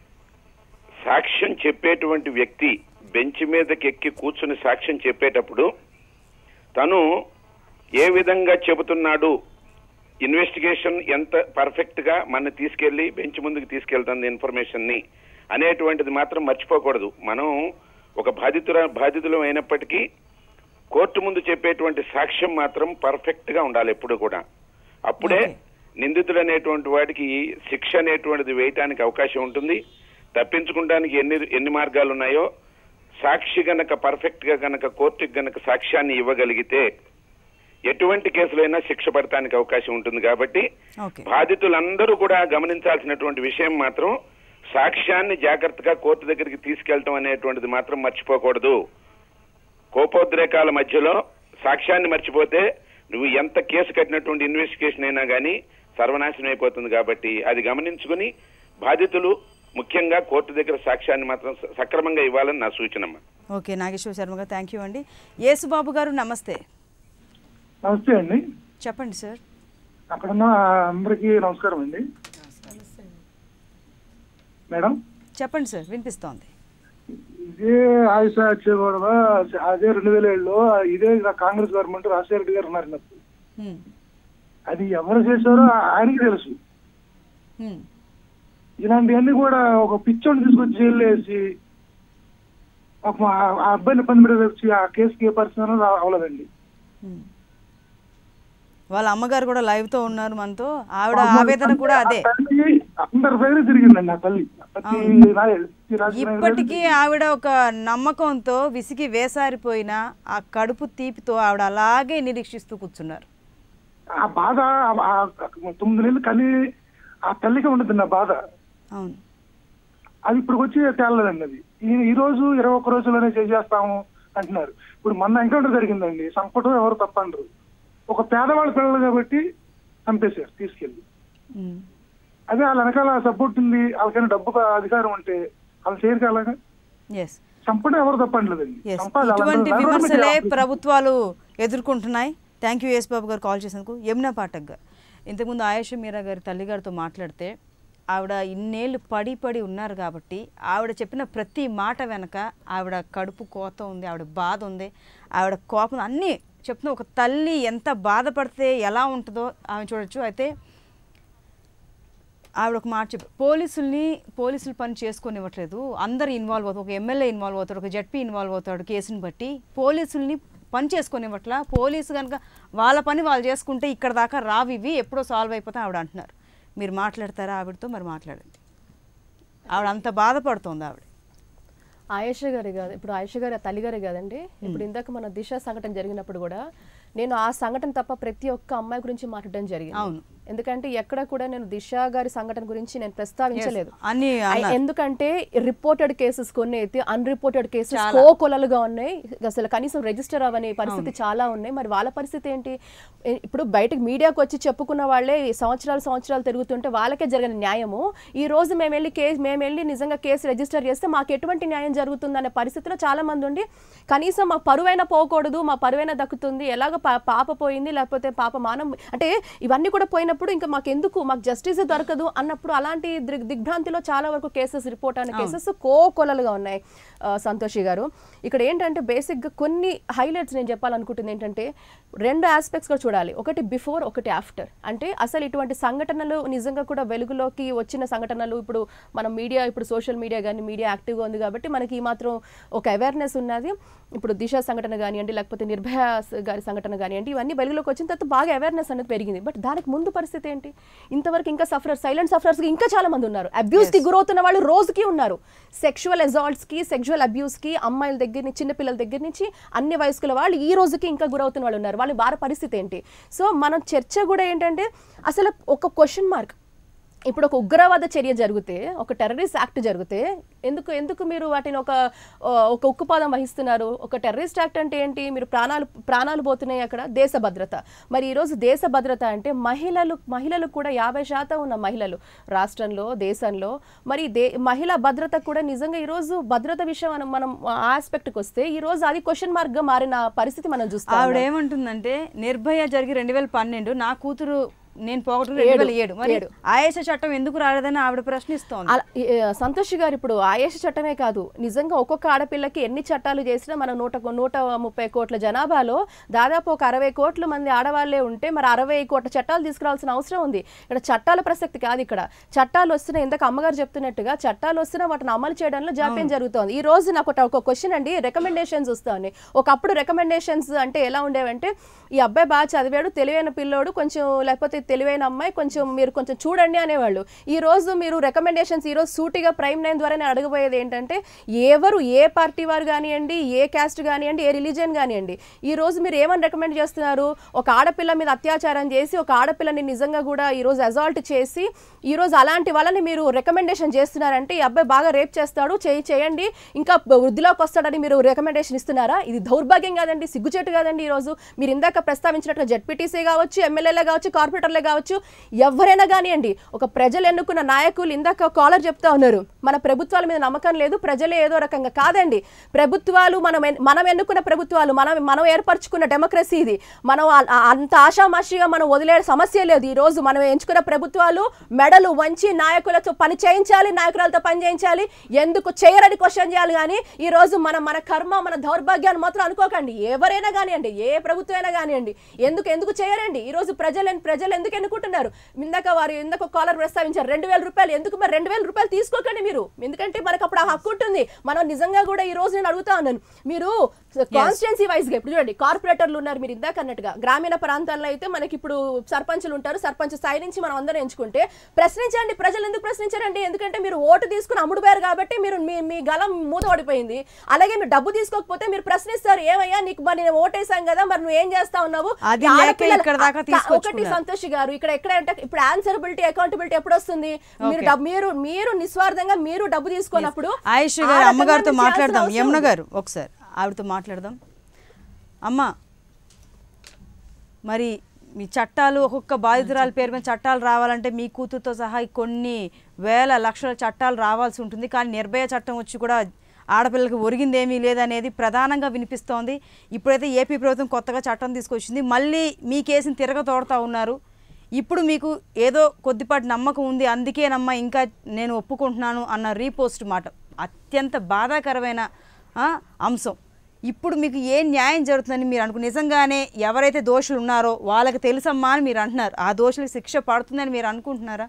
సాక్ష్యం చెప్పేటువంటి వ్యక్తి బెంచ్ మీదకి ఎక్కి కూర్చుని సాక్ష్యం చెప్పేటప్పుడు తను ఏ విధంగా చెబుతున్నాడు ఇన్వెస్టిగేషన్ ఎంత పర్ఫెక్ట్ గా మన తీసుకెళ్లి బెంచ్ ముందుకు తీసుకెళ్తుంది ఇన్ఫర్మేషన్ ని అనేటువంటిది మాత్రం మర్చిపోకూడదు మనం ఒక బాధితుల బాధితులు అయినప్పటికీ కోర్టు ముందు చెప్పేటువంటి సాక్ష్యం మాత్రం పర్ఫెక్ట్ గా ఉండాలి ఎప్పుడు కూడా అప్పుడే నిందితుడు అనేటువంటి వాడికి శిక్ష అనేటువంటిది వేయటానికి అవకాశం ఉంటుంది తప్పించుకోవడానికి ఎన్ని ఎన్ని మార్గాలు ఉన్నాయో సాక్షి గనక పర్ఫెక్ట్ గా గనక కోర్టుకి గనక సాక్ష్యాన్ని ఇవ్వగలిగితే ఎటువంటి కేసులైనా శిక్ష పడటానికి అవకాశం ఉంటుంది కాబట్టి ఓకే బాధితులందరూ కూడా గమనించాల్సినటువంటి విషయం మాత్రం సాక్ష్యాన్ని జాగ్రత్తగా కోర్టు దగ్గరికి తీసుకెళ్లటం అనేటువంటిది మాత్రం మర్చిపోకూడదు కోపోద్రేకాల మధ్యలో సాక్ష్యాన్ని మర్చిపోతే నువ్వు ఎంత కేసు కట్టినటువంటి ఇన్వెస్టిగేషన్ అయినా కానీ సర్వనాశనం అయిపోతుంది కాబట్టి అది గమనించుకుని బాధితులు ముఖ్యంగా కోర్టు దగ్గర సాక్ష్యాన్ని మాత్రం స- సక్రమంగా ఇవ్వాలని నా సూచనమ్మా ఓకే నాగేశ్వర శర్మ గారు థ్యాంక్ యూ అండి యేసుబాబు గారు నమస్తే నమస్తే అండి చెప్పండి సార్ అక్కడున్న అందరికీ నమస్కారం అండి మేడం చెప్పండి సార్ వినిపిస్తోంది ఇదే ఆయుష వచ్చేగొడవ అదే రెండు వేల ఏడులో ఇదే కాంగ్రెస్ గవర్నమెంట్ రాజశేఖర రెడ్డి గారు ఉన్నారు నాకు హ్మ్. అది ఎవరు చేశారో ఆయనకి తెలుసు హ్మ్. ఇలాంటివన్నీ కూడా ఒక పిచ్చోని తీసుకొచ్చి జైలు వేసి ఒక ఆ- ఆ అబ్బాయిని ఇబ్బంది పెట్టి వచ్చి ఆ కేసుకి ఏ పరిస్థితి అవ్వలేదండి హ్మ్. వాళ్ళ అమ్మగారు కూడా లైవ్ తో ఉన్నారు మనతో ఆవిడ ఆవేదన కూడా అదే ఆ తల్లి అందరి దగ్గర తిరిగిందండి ఆ తల్లి ప్రతి రా- ప్రతి రాజకీయ నాయకుడి ఇప్పటికీ ఆవిడ ఒక నమ్మకంతో విసిగి వేసారిపోయిన ఆ కడుపు తీపితో ఆవిడ అలాగే నిరీక్షిస్తూ కూర్చున్నారు ఆ బాధ ఆ- ఆ తొమ్మిది నెలలు కని ఆ తల్లికి ఉండదు ఆ బాధ అవును అది ఇప్పుడు వచ్చి తేలలేదండి అది ఈ- ఈ రోజు ఇరవై ఒక్క రోజుల్లోనే చేసేస్తాము అంటున్నారు ఇప్పుడు మొన్న ఎంకౌంటర్ జరిగిందండి సంపటం ఎవరు తప్పండ్రు ఒక పేదవాళ్ళ పిల్లలు కాబట్టి చంపేశారు తీసుకెళ్ళి ఉమ్. అదే వాళ్ళ వెనకాల సపోర్ట్ ఉంది వాళ్ళకైనా డబ్బు అధికారం ఉంటే వాళ్ళు చేయరు అలాగా ఎస్ చంపడం ఎవరు తప్పట్లేదండి ఎస్ చంపాలి వాళ్ళందరూ ఇటువంటి లేకపోతే విమర్శలే మీకు ప్రభుత్వాలు ఎదుర్కొంటున్నాయి థ్యాంక్ యూ యేసు బాబు గారు కాల్ చేసినందుకు యమునా పాఠక్ గారు ఇంతకుముందు ఆయేష మీరా గారి తల్లిగారితో మాట్లాడితే ఆవిడ ఇన్నేళ్ళు పడి పడి ఉన్నారు కాబట్టి ఆవిడ చెప్పిన ప్రతి మాట వెనక ఆవిడ కడుపు కోత ఉంది ఆవిడ బాధ ఉంది ఆవిడ కోపం అన్నీ చెప్తున్న ఒక తల్లి ఎంత బాధపడితే ఎలా ఉంటుందో ఆమె చూడొచ్చు అయితే ఆవిడ ఒక మాట చెప్పి పోలీసుల్ని పోలీసులు పని చేసుకొనివ్వట్లేదు అందరు ఇన్వాల్వ్ అవుతారు ఒక ఎమ్మెల్యే ఇన్వాల్వ్ అవుతాడు ఒక జడ్పీ ఇన్వాల్వ్ అవుతాడు కేసుని బట్టి పోలీసుల్ని పని చేసుకొనివ్వట్లా పోలీసు కనుక వాళ్ళ పని వాళ్ళు చేసుకుంటే ఇక్కడ దాకా రావు ఇవి ఎప్పుడో సాల్వ్ అయిపోతాయి ఆవిడ అంటున్నారు మీరు మాట్లాడతారా ఆవిడతో మరి మాట్లాడండి ఆవిడ అంత బాధపడుతోంది ఆవిడ ఆయేష గారి కాదు ఇప్పుడు ఆయేష గారి తల్లి గారే కాదండి ఇప్పుడు ఇందాక మన దిశ సంఘటన జరిగినప్పుడు కూడా నేను ఆ సంఘటన తప్ప ప్రతి ఒక్క అమ్మాయి గురించి మాట్లాడడం జరిగింది అవును. ఎందుకంటే ఎక్కడ కూడా నేను దిశ గారి సంఘటన గురించి నేను ప్రస్తావించలేదు Yes. అన్ని ఐ- అన్నారు. ఎందుకంటే రిపోర్టెడ్ కేసెస్ కొన్ని అయితే అన్రిపోర్టెడ్ కేసెస్ చాలా. కోకొలలుగా ఉన్నాయి అసలు కనీసం రిజిస్టర్ అవ్వని పరిస్థితి చాలా ఉన్నాయి మరి వాళ్ళ పరిస్థితి ఏంటి ఏ- ఇప్పుడు బయటకు మీడియాకు వచ్చి చెప్పుకున్న వాళ్ళే ఈ సంవత్సరాలు సంవత్సరాలు తిరుగుతుంటే వాళ్ళకే జరిగిన న్యాయము ఈ రోజు మేము వెళ్ళి కేసు మేము వెళ్ళి నిజంగా కేసు రిజిస్టర్ చేస్తే మాకు ఎటువంటి న్యాయం జరుగుతుందనే పరిస్థితిలో చాలా మంది ఉండి కనీసం మా పరువైనా పోకూడదు మా పరువైనా దక్కుతుంది ఎలాగ పా- పాప పోయింది లేకపోతే పాప మానం అంటే ఇవన్నీ కూడా పోయినప్పుడు ఇంకా మాకు ఎందుకు మాకు జస్టిస్ దొరకదు అన్నప్పుడు అలాంటి దిగ్- దిగ్భ్రాంతిలో చాలా వరకు కేసెస్ రిపోర్ట్ అయిన అవును. కేసెస్ కోకొలలుగా ఉన్నాయి ఆ, సంతోషి గారు ఇక్కడ ఏంటంటే బేసిక్గా కొన్ని హైలైట్స్ నేను చెప్పాలనుకుంటుంది ఏంటంటే రెండు ఆస్పెక్ట్స్ కూడా చూడాలి ఒకటి బిఫోర్ ఒకటి ఆఫ్టర్ అంటే అసలు ఇటువంటి సంఘటనలు నిజంగా కూడా వెలుగులోకి వచ్చిన సంఘటనలు ఇప్పుడు మనం మీడియా ఇప్పుడు సోషల్ మీడియా కానీ మీడియా యాక్టివ్గా ఉంది కాబట్టి మనకి ఈ మాత్రం ఒక అవేర్నెస్ ఉన్నది ఇప్పుడు దిశ సంఘటన కానివ్వండి లేకపోతే నిర్భయ స- గారి సంఘటన కానివ్వండి ఇవన్నీ వెలుగులోకి వచ్చిన తర్వాత బాగా అవేర్నెస్ అనేది పెరిగింది బట్ దానికి ముందు పరిస్థితి ఏంటి ఇంతవరకు ఇంకా సఫరర్ సైలెంట్ సఫరర్స్ ఇంకా చాలా మంది ఉన్నారు అబ్యూస్ కి గురవుతున్న వాళ్ళు రోజుకి ఉన్నారు సెక్షువల్ అజాల్ట్స్ కి సెక్షువల్ అబ్యూస్ కి అమ్మాయిల దగ్గర నుంచి చిన్న పిల్లల దగ్గర నుంచి అన్ని వయస్కుల వాళ్ళు ఈ రోజుకి ఇంకా గురవుతున్న వాళ్ళు ఉన్నారు వాళ్ళ వారి పరిస్థితి ఏంటి సో మన చర్చ కూడా ఏంటంటే అసలు ఒక క్వశ్చన్ మార్క్ ఇప్పుడు ఒక ఉగ్రవాద చర్య జరిగితే ఒక టెర్రరిస్ట్ యాక్ట్ జరిగితే ఎందుకు ఎందుకు మీరు వాటిని ఒక ఆ, ఒక ఉక్కుపాదం వహిస్తున్నారు ఒక టెర్రరిస్ట్ యాక్ట్ అంటే ఏంటి మీరు ప్రాణాలు ప్రాణాలు పోతున్నాయి అక్కడ దేశ భద్రత మరి ఈరోజు దేశ భద్రత అంటే మహిళలు మహిళలు కూడా యాభై శాతం ఉన్న మహిళలు రాష్ట్రంలో దేశంలో మరి దే మహిళా భద్రత కూడా నిజంగా ఈరోజు భద్రత విషయం మనం మనం ఆస్పెక్ట్కి వస్తే ఈరోజు అది క్వశ్చన్ మార్క్గా మారిన పరిస్థితి మనం చూస్తాం ఆవిడ ఏమంటుందంటే నిర్భయ జరిగి రెండు వేల పన్నెండు నా కూతురు నేను పోగొట్టు రెండు ఏడు. వేల ఏడు మరి ఏడు. ఆయేష చట్టం ఎందుకు రాలేదని ఆవిడ ప్రశ్నిస్తోంది అలా ఈ, ఆ, సంతోష్ గారు ఇప్పుడు ఆయేష చట్టమే కాదు నిజంగా ఒక్కొక్క ఆడపిల్లకి ఎన్ని చట్టాలు చేసినా మన నూట నూట ముప్పై కోట్ల జనాభాలో దాదాపు ఒక అరవై కోట్ల మంది ఆడవాళ్లే ఉంటే మరి అరవై కోట్ల చట్టాలు తీసుకురావాల్సిన అవసరం ఉంది ఇక్కడ చట్టాల ప్రసక్తి కాదు ఇక్కడ చట్టాలు వస్తున్నాయి ఇందాక అమ్మగారు చెప్తున్నట్టుగా చట్టాలు వస్తున్నా వాటిని అమలు చేయడంలో జాప్యం జరుగుతోంది ఈ రోజు నాకు ఒక- ఒక క్వశ్చన్ అండి రికమెండేషన్స్ వస్తాయి ఒకప్పుడు రికమెండేషన్స్ అంటే ఎలా ఉండేవంటే ఈ అబ్బాయి బాగా చదివాడు తెలివైన పిల్లోడు కొంచెం లేకపోతే తెలివైన అమ్మాయి కొంచెం మీరు కొంచెం చూడండి అనేవాళ్ళు ఈ రోజు మీరు రికమెండేషన్స్ ఈ రోజు సూటిగా ప్రైమ్ నైన్ ద్వారా నేను అడగబోయేది ఏంటంటే ఎవరు ఏ పార్టీ వారు కానివ్వండి ఏ క్యాస్ట్ కానివ్వండి ఏ రిలీజియన్ కానివ్వండి ఈ రోజు మీరు ఏమని రికమెండ్ చేస్తున్నారు ఒక ఆడపిల్ల మీద అత్యాచారం చేసి ఒక ఆడపిల్లని నిజంగా కూడా ఈ రోజు అజాల్ట్ చేసి ఈ రోజు అలాంటి వాళ్ళని మీరు రికమెండేషన్ చేస్తున్నారంటే ఈ అబ్బాయి బాగా రేప్ చేస్తాడు చేయి చేయండి ఇంకా వృద్ధిలోకి వస్తాడని మీరు రికమెండేషన్ ఇస్తున్నారా ఇది దౌర్భాగ్యం కాదండి సిగ్గుచేటు కాదండి ఈ రోజు మీరు ఇందాక ప్రస్తావించినట్టుగా జెడ్పీటీసీ కావచ్చు ఎమ్మెల్యేలే కావచ్చు కార్పొరేటర్లే కావచ్చు ఎవరైనా కానివ్వండి ఒక ప్రజలు ఎన్నుకున్న నాయకులు ఇందాక కాలర్ చెప్తా ఉన్నారు మన ప్రభుత్వాల మీద నమ్మకం లేదు ప్రజలే ఏదో రకంగా కాదండి ప్రభుత్వాలు మనం ఎన్- మనం ఎన్నుకున్న ప్రభుత్వాలు మనం మనం ఏర్పరచుకున్న డెమోక్రసీ ఇది మనం ఆ- ఆ- అంత ఆషామాషిగా మనం వదిలే సమస్య లేదు ఈ రోజు మనం ఎంచుకున్న ప్రభుత్వాలు మెడలు వంచి నాయకులతో పని చేయించాలి నాయకురాలతో పని చేయించాలి ఎందుకు చేయరని క్వశ్చన్ చేయాలి కానీ ఈ రోజు మనం మన కర్మ మన దౌర్భాగ్యాన్ని మాత్రం అనుకోకండి ఎవరైనా కానివ్వండి ఏ ప్రభుత్వం అయినా కానివ్వండి ఎందుకు ఎందుకు చేయరండి ఈ రోజు ప్రజలు ప్రజలు ఎందుకు ఎన్నుకుంటున్నారు ఇందాక వారు ఇందాక కాలర్ ప్రస్తావించారు రెండు వేల రూపాయలు ఎందుకు మరి రెండు వేల రూపాయలు తీసుకోకండి మీరు ఎందుకంటే మనకు అప్పుడు ఆ హక్కు ఉంటుంది మనం నిజంగా కూడా ఈ రోజు నేను అడుగుతా ఉన్నాను మీరు కాన్స్టిట్యున్సీ వైజ్ గా ఇప్పుడు చూడండి కార్పొరేటర్లు ఉన్నారు మీరు ఇందాక అన్నట్టుగా గ్రామీణ ప్రాంతాల్లో అయితే మనకి ఇప్పుడు సర్పంచులు ఉంటారు సర్పంచ్ స్థాయి నుంచి మనం అందరం ఎంచుకుంటే ప్రశ్నించండి ప్రజలు ఎందుకు ప్రశ్నించారండి ఎందుకంటే మీరు ఓటు తీసుకుని అమ్ముడుపోయారు కాబట్టి మీరు మీ మీ గలం మూత పడిపోయింది అలాగే మీరు డబ్బు తీసుకోకపోతే మీరు ప్రశ్నిస్తారు ఏమయ్యా నీకు మరి నేను ఓటేసాం కదా మరి నువ్వు ఏం చేస్తా ఉన్నావు అది ఈ లేక ఆడపిల్లలు- ఇక్కడ దాకా క- ఒకటి తీసుకొచ్చుకున్నారు. సంతోష్ గారు ఇక్కడ ఎక్కడ అంటే ఇప్పుడు ఆన్సరబిలిటీ అకౌంటబిలిటీ ఎప్పుడు వస్తుంది మీరు Okay. డబ్బు- మీరు మీరు నిస్వార్థంగా మీరు డబ్బు తీసుకున్నప్పుడు ఆయుష్ ఆ గారు రకంగా అమ్మగారితో మీరు చేయాల్సిన మాట్లాడదాం అవసరం యమున ఉంది. గారు ఒకసారి ఆవిడతో మాట్లాడదాం అమ్మ మరి మీ చట్టాలు ఒక్కొక్క బాధితురాల పేరు మీద చట్టాలు రావాలంటే మీ కూతురుతో సహా కొన్ని వేల లక్షల చట్టాలు రావాల్సి ఉంటుంది కానీ నిర్భయ చట్టం వచ్చి కూడా ఆడపిల్లలకు ఒరిగిందేమీ లేదనేది ప్రధానంగా వినిపిస్తోంది ఇప్పుడైతే ఏపీ ప్రభుత్వం కొత్తగా చట్టం తీసుకొచ్చింది మళ్ళీ మీ కేసుని తిరగతోడుతూ ఉన్నారు ఇప్పుడు మీకు ఏదో కొద్దిపాటి నమ్మకం ఉంది అందుకేనమ్మా ఇంకా నేను ఒప్పుకుంటున్నాను అన్న రీపోస్ట్ మాట అత్యంత బాధాకరమైన ఆ, అంశం ఇప్పుడు మీకు ఏ న్యాయం జరుగుతుందని మీరు అనుకు నిజంగానే ఎవరైతే దోషులు ఉన్నారో వాళ్ళకి తెలుసమ్మా అని మీరు అంటున్నారు ఆ దోషులకు శిక్ష పడుతుందని మీరు అనుకుంటున్నారా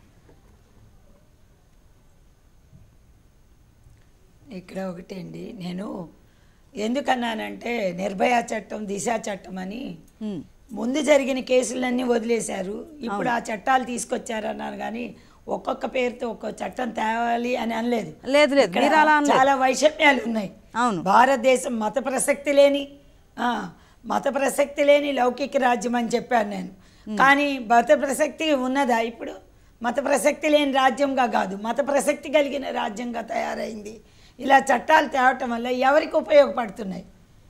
ఇక్కడ ఒకటి అండి నేను ఎందుకన్నానంటే నిర్భయ చట్టం దిశ చట్టం అని ముందు జరిగిన కేసులన్నీ వదిలేశారు ఇప్పుడు ఆ చట్టాలు తీసుకొచ్చారన్నారు కానీ ఒక్కొక్క పేరుతో ఒక్కొక్క చట్టం తేవాలి అని అనలేదు లేదు, లేదు. ఇక్కడ మీరు అలా అనలేదు. చాలా వైషమ్యాలు ఉన్నాయి అవును భారతదేశం మత ప్రసక్తి లేని ఆ, మత ప్రసక్తి లేని లౌకిక రాజ్యం అని చెప్పాను నేను కానీ మత ప్రసక్తి ఉన్నదా ఇప్పుడు మత ప్రసక్తి లేని రాజ్యంగా కాదు మత ప్రసక్తి కలిగిన రాజ్యంగా తయారైంది ఇలా చట్టాలు తేవటం వల్ల ఎవరికి ఉపయోగపడుతున్నాయి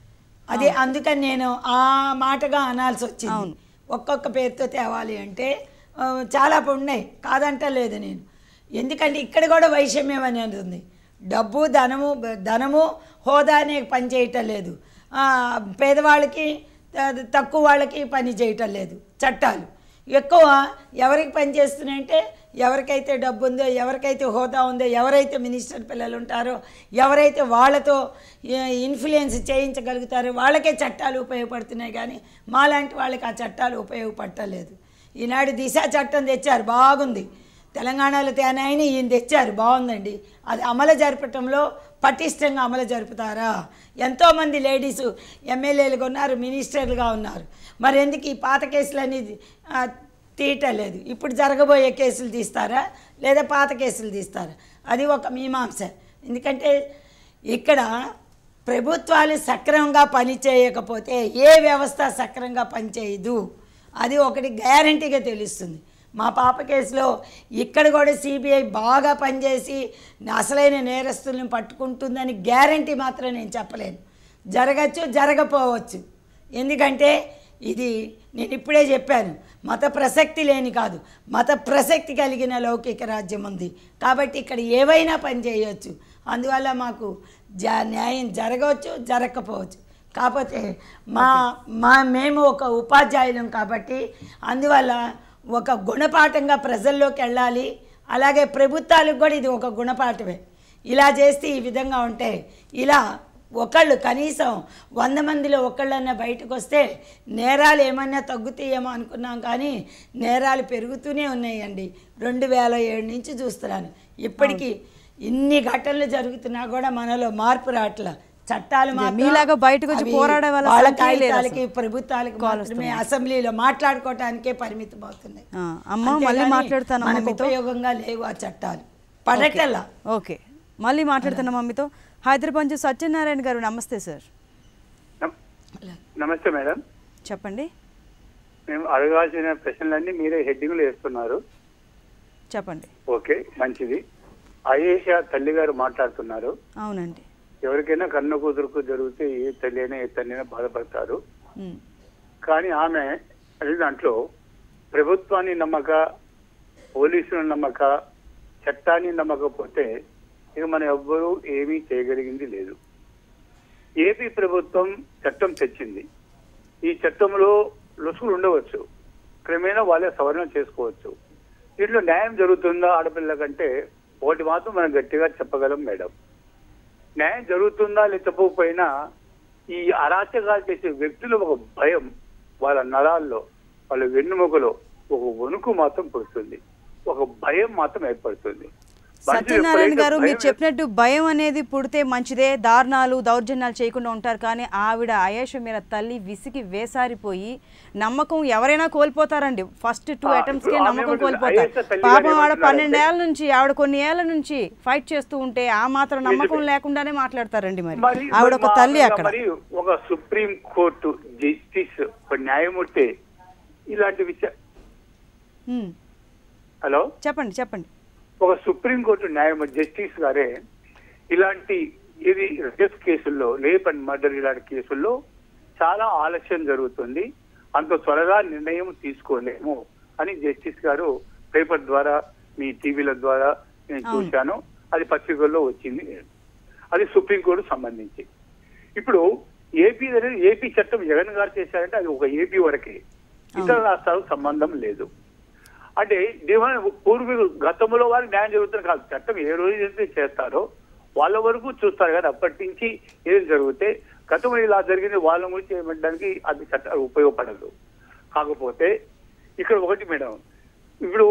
అది అందుకని నేను ఆ మాటగా అనాల్సి వచ్చింది ఒక్కొక్క పేరుతో తేవాలి అంటే ఆ, చాలా ఉన్నాయి కాదంటలేదు నేను ఎందుకంటే ఇక్కడ కూడా వైషమ్యం అనేది ఉంది డబ్బు ధనము ధనము హోదా అనే పని చేయటం లేదు ఆ, పేదవాళ్ళకి త- తక్కువ వాళ్ళకి పని చేయటం లేదు చట్టాలు ఎక్కువ ఎవరికి పని చేస్తున్నాయంటే ఎవరికైతే డబ్బు ఉందో ఎవరికైతే హోదా ఉందో ఎవరైతే మినిస్టర్ పిల్లలు ఉంటారో ఎవరైతే వాళ్ళతో ఇన్ఫ్లుయెన్స్ చేయించగలుగుతారో వాళ్ళకే చట్టాలు ఉపయోగపడుతున్నాయి కానీ మాలాంటి వాళ్ళకి ఆ చట్టాలు ఉపయోగపడలేదు ఈనాడు దిశ చట్టం తెచ్చారు బాగుంది తెలంగాణలో తేనాయని ఈయన తెచ్చారు బాగుందండి అది అమలు జరపటంలో పటిష్టంగా అమలు జరుపుతారా ఎంతోమంది లేడీసు ఎమ్మెల్యేలుగా ఉన్నారు మినిస్టర్లుగా ఉన్నారు మరి ఎందుకు ఈ పాత కేసులన్నీ ఆ, తీయటలేదు ఇప్పుడు జరగబోయే కేసులు తీస్తారా లేదా పాత కేసులు తీస్తారా అది ఒక మీమాంస ఎందుకంటే ఇక్కడ ప్రభుత్వాలు సక్రమంగా పనిచేయకపోతే ఏ వ్యవస్థ సక్రమంగా పనిచేయదు అది ఒకటి గ్యారంటీగా తెలుస్తుంది మా పాప కేసులో ఇక్కడ కూడా సిబిఐ బాగా పనిచేసి అసలైన నేరస్తుల్ని పట్టుకుంటుందని గ్యారంటీ మాత్రం నేను చెప్పలేను జరగచ్చు జరగపోవచ్చు ఎందుకంటే ఇది నేను ఇప్పుడే చెప్పాను మత ప్రసక్తి లేని కాదు మత ప్రసక్తి కలిగిన లౌకిక రాజ్యం ఉంది కాబట్టి ఇక్కడ ఏవైనా పని చేయవచ్చు అందువల్ల మాకు జ న్యాయం జరగవచ్చు జరగకపోవచ్చు కాకపోతే మా మా మేము ఒక ఉపాధ్యాయులం కాబట్టి అందువల్ల ఒక గుణపాఠంగా ప్రజల్లోకి వెళ్ళాలి అలాగే ప్రభుత్వాలకు కూడా ఇది ఒక గుణపాఠమే ఇలా చేస్తే ఈ విధంగా ఉంటే ఇలా ఒకళ్ళు కనీసం వంద మందిలో ఒకళ్ళన్నా బయటకు వస్తే నేరాలు ఏమన్నా తగ్గుతాయేమో అనుకున్నాం కానీ నేరాలు పెరుగుతూనే ఉన్నాయండి రెండు వేల ఏడు నుంచి చూస్తున్నాను ఇప్పటికీ ఇన్ని ఘటనలు జరుగుతున్నా కూడా మనలో మార్పు రావట్లా చట్టాలు మాత్రం మీలాగా బయటకు వచ్చి అవి పోరాడే వాళ్ళ వాళ్ళ సంఖ్యే లేదు కాగితాలకి అసలు. ప్రభుత్వాలకి కాల్ మాత్రమే వస్తున్నాయి. అసెంబ్లీలో మాట్లాడుకోవటానికే పరిమితం అవుతున్నాయి ఆ, అమ్మ మళ్ళీ అంతేగాని మాట్లాడతాను మనకు మమ్మీతో ఉపయోగంగా లేవు ఆ చట్టాలు పడటల్లా ఓకే మళ్ళీ మాట్లాడుతున్నా మమ్మీతో హైదరాబాద్ నుంచి సత్యనారాయణ గారు నమస్తే సార్ నమస్తే మేడం చెప్పండి మేము అడగాల్సిన ప్రశ్నలన్నీ మీరే హెడ్డింగ్లు వేస్తున్నారు చెప్పండి ఓకే మంచిది అయేషా తల్లి గారు మాట్లాడుతున్నారు అవునండి ఎవరికైనా కన్న కూతురుకు జరిగితే ఏ తల్లి అయినా ఏ తల్లి అయినా బాధపడతారు ఉమ్, కానీ ఆమె అదే దాంట్లో ప్రభుత్వాన్ని నమ్మక పోలీసులను నమ్మక చట్టాన్ని నమ్మకపోతే ఇక మనం ఎవ్వరూ ఏమీ చేయగలిగింది లేదు ఏపీ ప్రభుత్వం చట్టం తెచ్చింది ఈ చట్టంలో లొసుగులు ఉండవచ్చు క్రమేణా వాళ్ళే సవరణ చేసుకోవచ్చు దీంట్లో న్యాయం జరుగుతుందా ఆడపిల్ల కంటే ఒకటి మాత్రం మనం గట్టిగా చెప్పగలం మేడం న్యాయం జరుగుతుందా లేదా చెప్పకపోయినా ఈ అరాచకాలు చేసే వ్యక్తులు ఒక భయం వాళ్ళ నరాల్లో వాళ్ళ వెన్నుముకలో ఒక వణుకు మాత్రం పుడుతుంది ఒక భయం మాత్రం ఏర్పడుతుంది మనుషులు సత్యనారాయణ ఎప్పుడైతే గారు మీరు భయం చెప్పినట్టు భయం అనేది పుడితే మంచిదే దారుణాలు దౌర్జన్యాలు చేయకుండా ఉంటారు కానీ ఆవిడ అయేష మీద తల్లి విసిగి వేసారిపోయి నమ్మకం ఎవరైనా కోల్పోతారండి ఫస్ట్ టూ ఆ, అటెంప్ట్స్ ఇప్పుడు కే ఆమె నమ్మకం ఏమంటుంది? కోల్పోతారు అయేష తల్లి పాపం గారు ఆవిడ ఏమంటున్నారంటే- పన్నెండేళ్ల నుంచి ఆవిడ కొన్ని ఏళ్ల నుంచి ఫైట్ చేస్తూ ఉంటే ఆ మాత్రం నమ్మకం నిజమే. లేకుండానే మాట్లాడతారండి మరి మరి ఆవిడ ఒక మరి తల్లి మా- అక్కడ మరి ఒక సుప్రీం కోర్టు జస్టిస్ ఒక న్యాయమూర్తి ఇలాంటి విషయ ఉమ్, హలో చెప్పండి చెప్పండి ఒక సుప్రీం కోర్టు న్యాయమూర్తి జస్టిస్ గారే ఇలాంటి ఇది రేప్ కేసుల్లో రేప్ అండ్ మర్డర్ ఇలాంటి కేసుల్లో చాలా ఆలస్యం జరుగుతుంది అంత త్వరగా నిర్ణయం తీసుకోలేము అని జస్టిస్ గారు పేపర్ ద్వారా మీ టీవీల ద్వారా నేను అవును. చూశాను అది పత్రికల్లో వచ్చింది అది సుప్రీంకోర్టు సంబంధించి ఇప్పుడు ఏపీ అనేది ఏపీ చట్టం జగన్ గారు చేశారంటే అది ఒక ఏపీ వరకే ఇతర రాష్ట్రాలకు సంబంధం లేదు అంటే దీని పూర్వీకులు గతంలో వారికి న్యాయం జరుగుతుంది కాదు చట్టం ఏ రోజు అయితే చేస్తారో వాళ్ళ వరకు చూస్తారు కానీ అప్పటి నుంచి ఏం జరిగితే గతంలో ఇలా జరిగింది వాళ్ళ గురించి ఏమంటానికి అది చట్టాలు ఉపయోగపడదు కాకపోతే ఇక్కడ ఒకటి మేడం ఇప్పుడు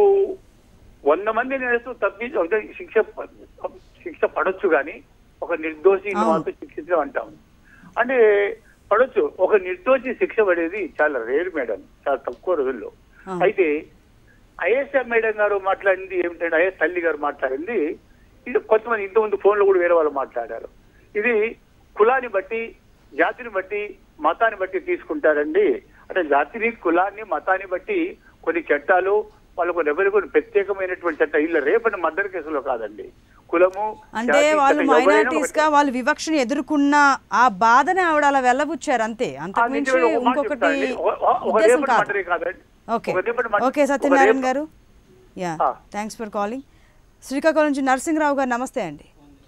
వంద మంది నేరస్తూ తప్పి అంటే శిక్ష ప- శిక్ష పడొచ్చు కానీ ఒక నిర్దోషి అవును. మాత్రం శిక్షించడం అంటాం అంటే పడొచ్చు ఒక నిర్దోషి శిక్ష పడేది చాలా రేర్ మేడం చాలా తక్కువ రోజుల్లో అవును. అయితే ఐఎస్ఆర్ మేడం గారు మాట్లాడింది ఏమిటంటే ఐఎస్ తల్లి గారు మాట్లాడింది ఇది కొంతమంది ఇంతకుముందు ఫోన్లో కూడా వేరే వాళ్ళు మాట్లాడారు ఇది కులాన్ని బట్టి జాతిని బట్టి మతాన్ని బట్టి తీసుకుంటారండి అంటే జాతిని కులాన్ని మతాన్ని బట్టి కొన్ని చట్టాలు వాళ్ళకు ఎవరికి కొన్ని ప్రత్యేకమైనటువంటి చట్టాలు ఇలా రేపటి మద్దతు కేసులో కాదండి కులము అంటే జాతి, వాళ్ళు చట్టం ఎవరైనా మైనారిటీస్ గా వాళ్ళు వివక్షను ఎదుర్కొన్న ఆ బాధని ఆవిడ అలా వెళ్ళబుచ్చారు అంతే అంతకు మించి నిజమే, ఒక మాట ఇంకొకటి చెప్తానండి. ఒక- ఒక- ఒక ఉద్దేశం రేపటి కాదు మద్దతే కాదండి. ఓకే ఒక రేపటి మద్దతు- ఓకే ఒక సత్యనారాయణ రేపు- garu yeah thanks for calling Srikakulam నుంచి నరసింహరావు గారు నమస్తే అండి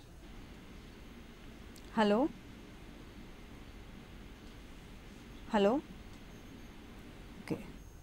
హలో హలో ఓకే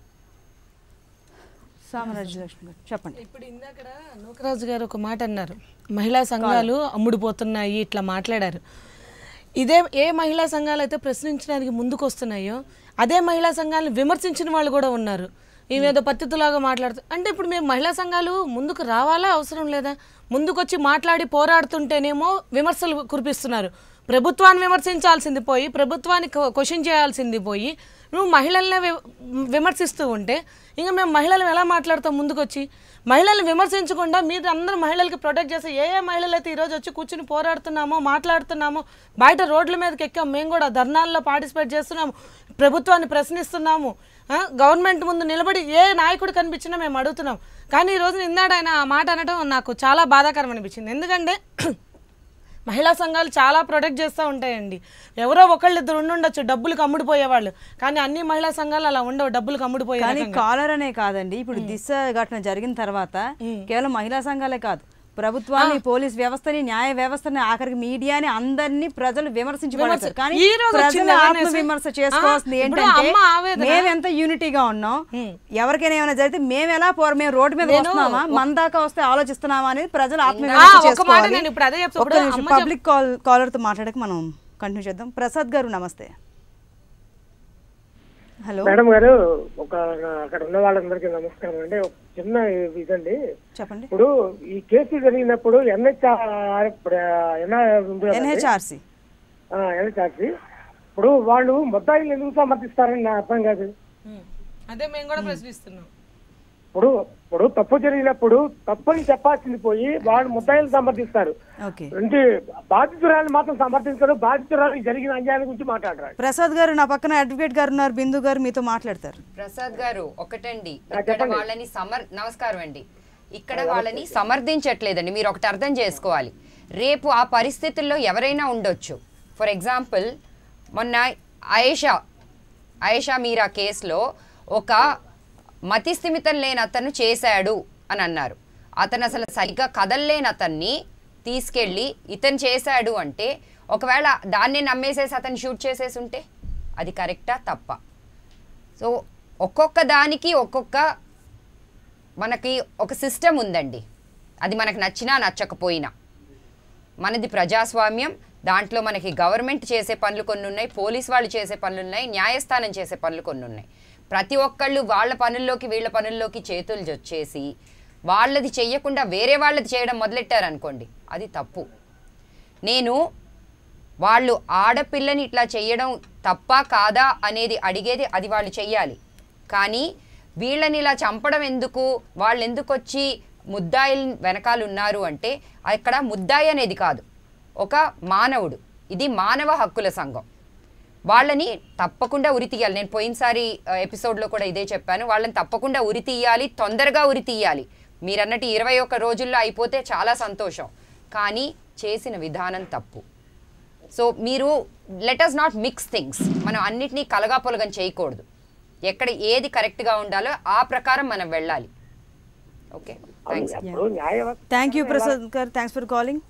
సామరాజ్యలక్ష్మి గారు చెప్పండి ఇప్పుడు ఇందాకడ నూకరాజు గారు ఒక మాట అన్నారు మహిళా సంఘాలు అమ్ముడుపోతున్నాయి ఇట్లా మాట్లాడారు ఇదే ఏ మహిళా సంఘాలు అయితే ప్రశ్నించడానికి ముందుకు వస్తున్నాయో అదే మహిళా సంఘాలను విమర్శించిన వాళ్ళు కూడా ఉన్నారు ఈమెదో పద్ధతిలాగా మాట్లాడుతూ అంటే ఇప్పుడు మేము మహిళా సంఘాలు ముందుకు రావాలా అవసరం లేదా ముందుకొచ్చి మాట్లాడి పోరాడుతుంటేనేమో విమర్శలు కురిపిస్తున్నారు ప్రభుత్వాన్ని విమర్శించాల్సింది పోయి ప్రభుత్వాన్ని క్వశ్చన్ చేయాల్సింది పోయి నువ్వు మహిళల్ని వి- విమర్శిస్తూ ఉంటే ఇంకా మేము మహిళలు ఎలా మాట్లాడతాం ముందుకొచ్చి మహిళల్ని విమర్శించకుండా మీరు అందరూ మహిళలకి ప్రొటెక్ట్ చేస్తే ఏ ఏ మహిళలు అయితే ఈరోజు వచ్చి కూర్చుని పోరాడుతున్నామో మాట్లాడుతున్నామో బయట రోడ్ల మీదకి ఎక్కాం మేము కూడా ధర్నాల్లో పార్టిసిపేట్ చేస్తున్నాము ప్రభుత్వాన్ని ప్రశ్నిస్తున్నాము ఆ, గవర్నమెంట్ ముందు నిలబడి ఏ నాయకుడు కనిపించినా మేము అడుగుతున్నాం కానీ ఈ రోజు ఇందాడ ఆయన ఆ మాట అనడం నాకు చాలా బాధాకరం అనిపించింది ఎందుకంటే మహిళా సంఘాలు చాలా ప్రొటెక్ట్ చేస్తూ ఉంటాయండి ఎవరో ఒకళ్ళు ఇద్దరు ఉండుండొచ్చు డబ్బులకు అమ్ముడుపోయేవాళ్ళు కానీ అన్ని మహిళా సంఘాలు అలా ఉండవు డబ్బులకు అమ్ముడుపోయే కానీ రకంగా. కాలర్ అనే కాదండి ఇప్పుడు దిశ ఘటన జరిగిన తర్వాత కేవలం మహిళా సంఘాలే కాదు ప్రభుత్వాన్ని పోలీస్ వ్యవస్థని న్యాయ వ్యవస్థని ఆఖరికి మీడియాని అందరినీ ప్రజలు విమర్శించి విమర్శ- పడేస్తారు. కానీ ఈ రోజు ప్రజలు వచ్చింది ఆత్మ awareness. విమర్శ చేసుకోవాల్సింది ఆ, ఇప్పుడు ఏంటంటే అమ్మ ఆవేదన- మేము ఎంత యూనిటీగా ఉన్నాం ఎవరికైనా ఏమైనా జరిగితే మేము ఎలా పోరు మేము రోడ్డు మీద నేను వస్తున్నామా ఒక- మన దాకా వస్తే ఆలోచిస్తున్నామా అనేది ప్రజలు ఆత్మ ఆ, విమర్శ ఒక మాట చేసుకోవాలి నేను ఇప్పుడు అదే చెప్తా. ఒక్క ఇప్పుడు నిమిషం అమ్మ చెప్- పబ్లిక్ కాల్ కాలర్ తో మాట్లాడక మనం కంటిన్యూ చేద్దాం ప్రసాద్ గారు నమస్తే హలో మేడం గారు ఒక అక్కడ ఉన్న వాళ్ళందరికీ నమస్కారం అండి ఒక చిన్న ఇదండి చెప్పండి ఇప్పుడు ఈ కేసు జరిగినప్పుడు ఎన్హెచ్ఆర్ ఎన్హెచ్ఆర్సి ఎన్హెచ్ఆర్సి ఇప్పుడు వాళ్ళు ముద్దాయిలు ఎందుకు సమర్థిస్తారని నా అర్థం కాదు అదే మేము కూడా ప్రశ్నిస్తున్నాం ఇప్పుడు ఇప్పుడు తప్పు జరిగినప్పుడు తప్పని చెప్పాల్సింది పోయి వాళ్ళు ముద్దాయిలు సమర్థిస్తారు ఓకే అంటే బాధితురాలు మాత్రం సమర్థించరు బాధితురాలు జరిగిన అన్యాయం గురించి మాట్లాడరు ప్రసాద్ గారు నా పక్కన అడ్వకేట్ గారు ఉన్నారు బిందు గారు మీతో మాట్లాడతారు ప్రసాద్ గారు ఒకటండి ఆ, ఇక్కడ చెప్పండి. వాళ్ళని సమర్ నమస్కారం అండి ఇక్కడ వాళ్ళని సమర్థించట్లేదండి మీరు ఒకటి అర్థం చేసుకోవాలి రేపు ఆ పరిస్థితుల్లో ఎవరైనా ఉండొచ్చు ఫర్ ఎగ్జాంపుల్ మొన్న ఆయేషా ఆయేషా మీరా కేసులో ఒక మతి స్థిమితం లేని అతను చేశాడు అని అన్నారు అతను అసలు సరిగ్గా కదలలేని అతన్ని తీసుకెళ్ళి ఇతను చేశాడు అంటే ఒకవేళ దాన్నే నమ్మేసేసి అతను షూట్ చేసేసి ఉంటే అది కరెక్టా తప్ప సో ఒక్కొక్క దానికి ఒక్కొక్క మనకి ఒక సిస్టమ్ ఉందండి అది మనకు నచ్చినా నచ్చకపోయినా మనది ప్రజాస్వామ్యం దాంట్లో మనకి గవర్నమెంట్ చేసే పనులు కొన్ని ఉన్నాయి పోలీస్ వాళ్ళు చేసే పనులు ఉన్నాయి న్యాయస్థానం చేసే పనులు కొన్ని ఉన్నాయి ప్రతి ఒక్కళ్ళు వాళ్ళ పనుల్లోకి వీళ్ళ పనుల్లోకి చేతులు జొచ్చేసి వాళ్ళది చెయ్యకుండా వేరే వాళ్ళది చేయడం మొదలెట్టారనుకోండి అది తప్పు నేను వాళ్ళు ఆడపిల్లని ఇట్లా చేయడం తప్పా కాదా అనేది అడిగేది అది వాళ్ళు చెయ్యాలి కానీ వీళ్ళని ఇలా చంపడం ఎందుకు వాళ్ళు ఎందుకు వచ్చి ముద్దాయిల్ వెనకాల ఉన్నారు అంటే అక్కడ ముద్దాయి అనేది కాదు ఒక మానవుడు ఇది మానవ హక్కుల సంఘం వాళ్ళని తప్పకుండా ఉరి తీయాలి నేను పోయినసారి ఆ, ఎపిసోడ్లో కూడా ఇదే చెప్పాను వాళ్ళని తప్పకుండా ఉరి తీయాలి తొందరగా ఉరి తీయాలి మీరన్నట్టు ఇరవై ఒక్క రోజుల్లో అయిపోతే చాలా సంతోషం కానీ చేసిన విధానం తప్పు సో మీరు let us not mix things మనం అన్నిటినీ కలగాపొలగం చేయకూడదు ఎక్కడ ఏది కరెక్ట్గా ఉండాలో ఆ ప్రకారం మనం వెళ్ళాలి ఓకే థ్యాంక్స్ ఇప్పుడు న్యాయ థ్యాంక్ యూ ప్రసాద్ గారు థ్యాంక్స్ ఫర్ కాలింగ్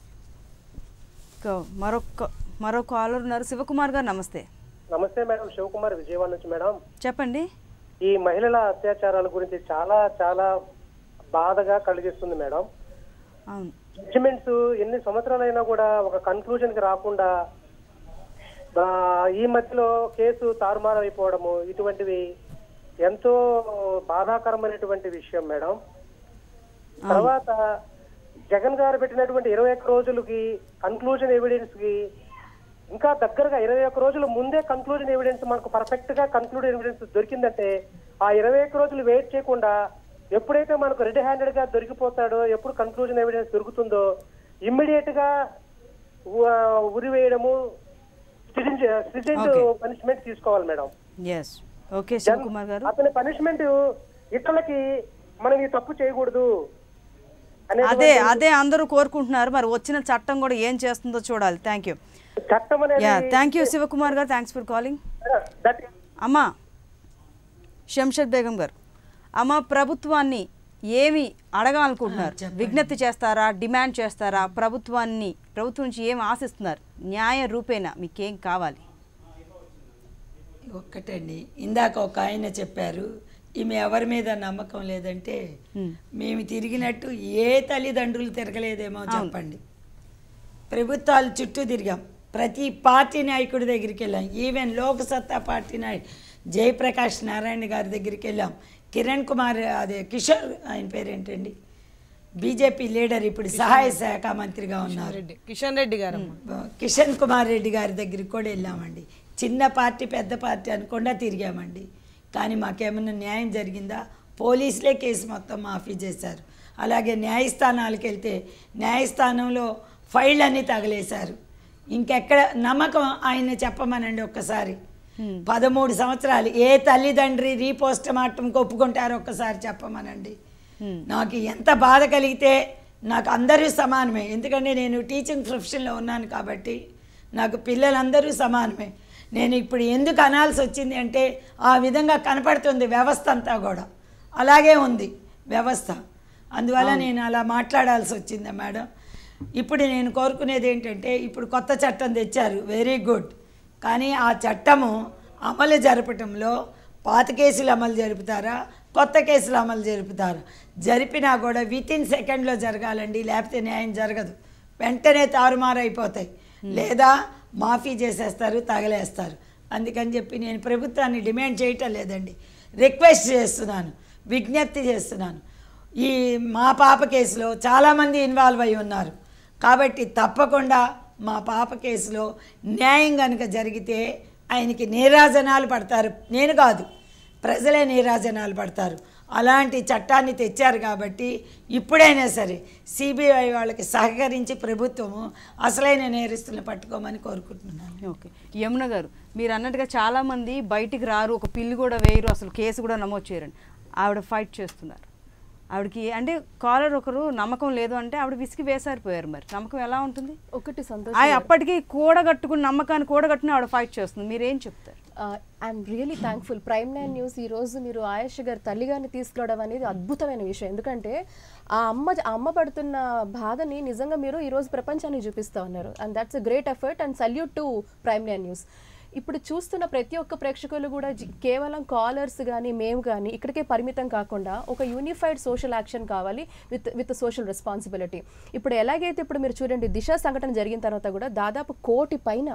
మరొక మరో కాలర్ ఉన్నారు శివకుమార్ గారు నమస్తే నమస్తే మేడం శివకుమార్ విజయవాడ నుంచి మేడం చెప్పండి ఈ మహిళల అత్యాచారాల గురించి చాలా చాలా బాధగా కలిగిస్తుంది మేడం అవును జడ్జిమెంట్స్ ఎన్ని సంవత్సరాలైనా కూడా ఒక కన్క్లూజన్ కి రాకుండా ఆ, ఈ మధ్యలో కేసు తారుమారు అయిపోవడము ఇటువంటివి ఎంతో బాధాకరమైనటువంటి విషయం మేడం తర్వాత జగన్ గారు పెట్టినటువంటి ఇరవై ఒక్క రోజులకి కన్క్లూజన్ ఎవిడెన్స్ కి ఇంకా దగ్గరగా ఇరవై ఒక్క రోజుల ముందే కన్క్లూజన్ ఎవిడెన్స్ మనకు పర్ఫెక్ట్ గా కన్క్లూడ్ ఎవిడెన్స్ దొరికిందంటే ఆ ఇరవై ఒక్క రోజులు వెయిట్ చేయకుండా ఎప్పుడైతే మనకు రెడ్ హ్యాండెడ్ గా దొరికిపోతాడో ఎప్పుడు కన్క్లూజన్ ఎవిడెన్స్ దొరుకుతుందో ఇమ్మీడియట్ గా ఉ- ఉరి వేయడము స్టిజెంట్ Okay. పనిష్మెంట్ తీసుకోవాలి madam yes okay Sivakumar garu అతని పనిష్మెంట్ ఇతరులకి మనం ఈ తప్పు చేయకూడదు అదే అనేటువంటి- అదే అందరూ కోరుకుంటున్నారు మరి వచ్చిన చట్టం కూడా ఏం చేస్తుందో చూడాలి థ్యాంక్ యూ చట్టం అనేది యా థ్యాంక్ యూ శివకుమార్ గారు థ్యాంక్స్ ఫర్ కాలింగ్ అమ్మా శంషద్ బేగం గారు అమ్మ ప్రభుత్వాన్ని ఏమి అడగాలనుకుంటున్నారు విజ్ఞప్తి చేస్తారా డిమాండ్ చేస్తారా ప్రభుత్వాన్ని ప్రభుత్వం నుంచి ఏమి ఆశిస్తున్నారు న్యాయ రూపేణా మీకేం కావాలి ఒక్కటండి ఇందాక ఒక ఆయన చెప్పారు ఈమె ఎవరి మీద నమ్మకం లేదంటే మేము తిరిగినట్టు ఏ తల్లిదండ్రులు తిరగలేదేమో చెప్పండి ప్రభుత్వాలు చుట్టూ తిరిగాం ప్రతి పార్టీ నాయకుడి దగ్గరికి వెళ్ళాం ఈవెన్ లోక్సత్తా పార్టీ నాయకుడు జయప్రకాష్ నారాయణ గారి దగ్గరికి వెళ్ళాం కిరణ్ కుమార్ అదే కిషోర్ ఆయన పేరేంటండి బీజేపీ లీడర్ ఇప్పుడు సహాయ శాఖ మంత్రిగా ఉన్నారు రెడ్డి కిషన్ రెడ్డి గారు కిషన్ కుమార్ రెడ్డి గారి దగ్గరికి కూడా వెళ్ళామండి చిన్న పార్టీ పెద్ద పార్టీ అనకుండా తిరిగామండి కానీ మాకేమన్నా న్యాయం జరిగిందా పోలీసులే కేసు మొత్తం మాఫీ చేశారు అలాగే న్యాయస్థానాలకు వెళ్తే న్యాయస్థానంలో ఫైళ్ళు అన్నీ తగలేశారు ఇంకెక్కడ నమ్మకం ఆయన చెప్పమనండి ఒక్కసారి పదమూడు సంవత్సరాలు ఏ తల్లిదండ్రి రీపోస్ట్ మార్టం ఒప్పుకుంటారో ఒక్కసారి చెప్పమనండి నాకు ఎంత బాధ కలిగితే నాకు అందరూ సమానమే ఎందుకంటే నేను టీచింగ్ ప్రొఫెషన్లో ఉన్నాను కాబట్టి నాకు పిల్లలందరూ సమానమే నేను ఇప్పుడు ఎందుకు అనాల్సి వచ్చింది అంటే ఆ విధంగా కనపడుతుంది వ్యవస్థ అంతా కూడా అలాగే ఉంది వ్యవస్థ అందువల్ల నేను అలా మాట్లాడాల్సి వచ్చింది మేడం ఇప్పుడు నేను కోరుకునేది ఏంటంటే ఇప్పుడు కొత్త చట్టం తెచ్చారు వెరీ గుడ్ కానీ ఆ చట్టము అమలు జరపటంలో పాత కేసులు అమలు జరుపుతారా కొత్త కేసులు అమలు జరుపుతారా జరిపినా కూడా విత్ ఇన్ సెకండ్లో జరగాలండి లేకపోతే న్యాయం జరగదు వెంటనే తారుమారైపోతాయి లేదా మాఫీ చేసేస్తారు తగలేస్తారు అందుకని చెప్పి నేను ప్రభుత్వాన్ని డిమాండ్ చేయటం లేదండి రిక్వెస్ట్ చేస్తున్నాను విజ్ఞప్తి చేస్తున్నాను ఈ మా పాప కేసులో చాలామంది ఇన్వాల్వ్ అయి ఉన్నారు కాబట్టి తప్పకుండా మా పాప కేసులో న్యాయం కనుక జరిగితే ఆయనకి నీరాజనాలు పడతారు నేను కాదు ప్రజలే నీరాజనాలు పడతారు అలాంటి చట్టాన్ని తెచ్చారు కాబట్టి ఇప్పుడైనా సరే సిబిఐ వాళ్ళకి సహకరించి ప్రభుత్వము అసలైన నేరస్తులను పట్టుకోమని కోరుకుంటున్నాను ఓకే యమున గారు మీరు అన్నట్టుగా చాలామంది బయటికి రారు ఒక పిల్లి కూడా వేయరు అసలు కేసు కూడా నమోదు చేయరండి ఆవిడ ఫైట్ చేస్తున్నారు ఆవిడకి అంటే కాలర్ ఒకరు నమ్మకం లేదు అంటే ఆవిడ విసిగి వేసారిపోయారు మరి నమ్మకం ఎలా ఉంటుంది ఒకటి సంతోష్ ఆ గారు. అప్పటికి కూడగట్టుకుని నమ్మకాన్ని కూడగట్టుకుని ఆవిడ ఫైట్ చేస్తుంది మీరేం చెప్తారు I'm really thankful prime nine news ఈ రోజు మీరు ఆయేష్ గారు తల్లి గారిని తీసుకురావడం అనేది అద్భుతమైన విషయం ఎందుకంటే ఆ అమ్మ ఆ అమ్మ పడుతున్న బాధని నిజంగా మీరు ఈ రోజు ప్రపంచానికి చూపిస్తా ఉన్నారు and that's a great effort and salute to prime nine news ఇప్పుడు చూస్తున్న ప్రతి ఒక్క ప్రేక్షకులు కూడా జి- కేవలం కాలర్స్ కానీ మేము కానీ ఇక్కడికే పరిమితం కాకుండా ఒక యూనిఫైడ్ సోషల్ యాక్షన్ కావాలి విత్ విత్ సోషల్ రెస్పాన్సిబిలిటీ ఇప్పుడు ఎలాగైతే ఇప్పుడు మీరు చూడండి దిశ సంఘటన జరిగిన తర్వాత కూడా దాదాపు కోటి పైన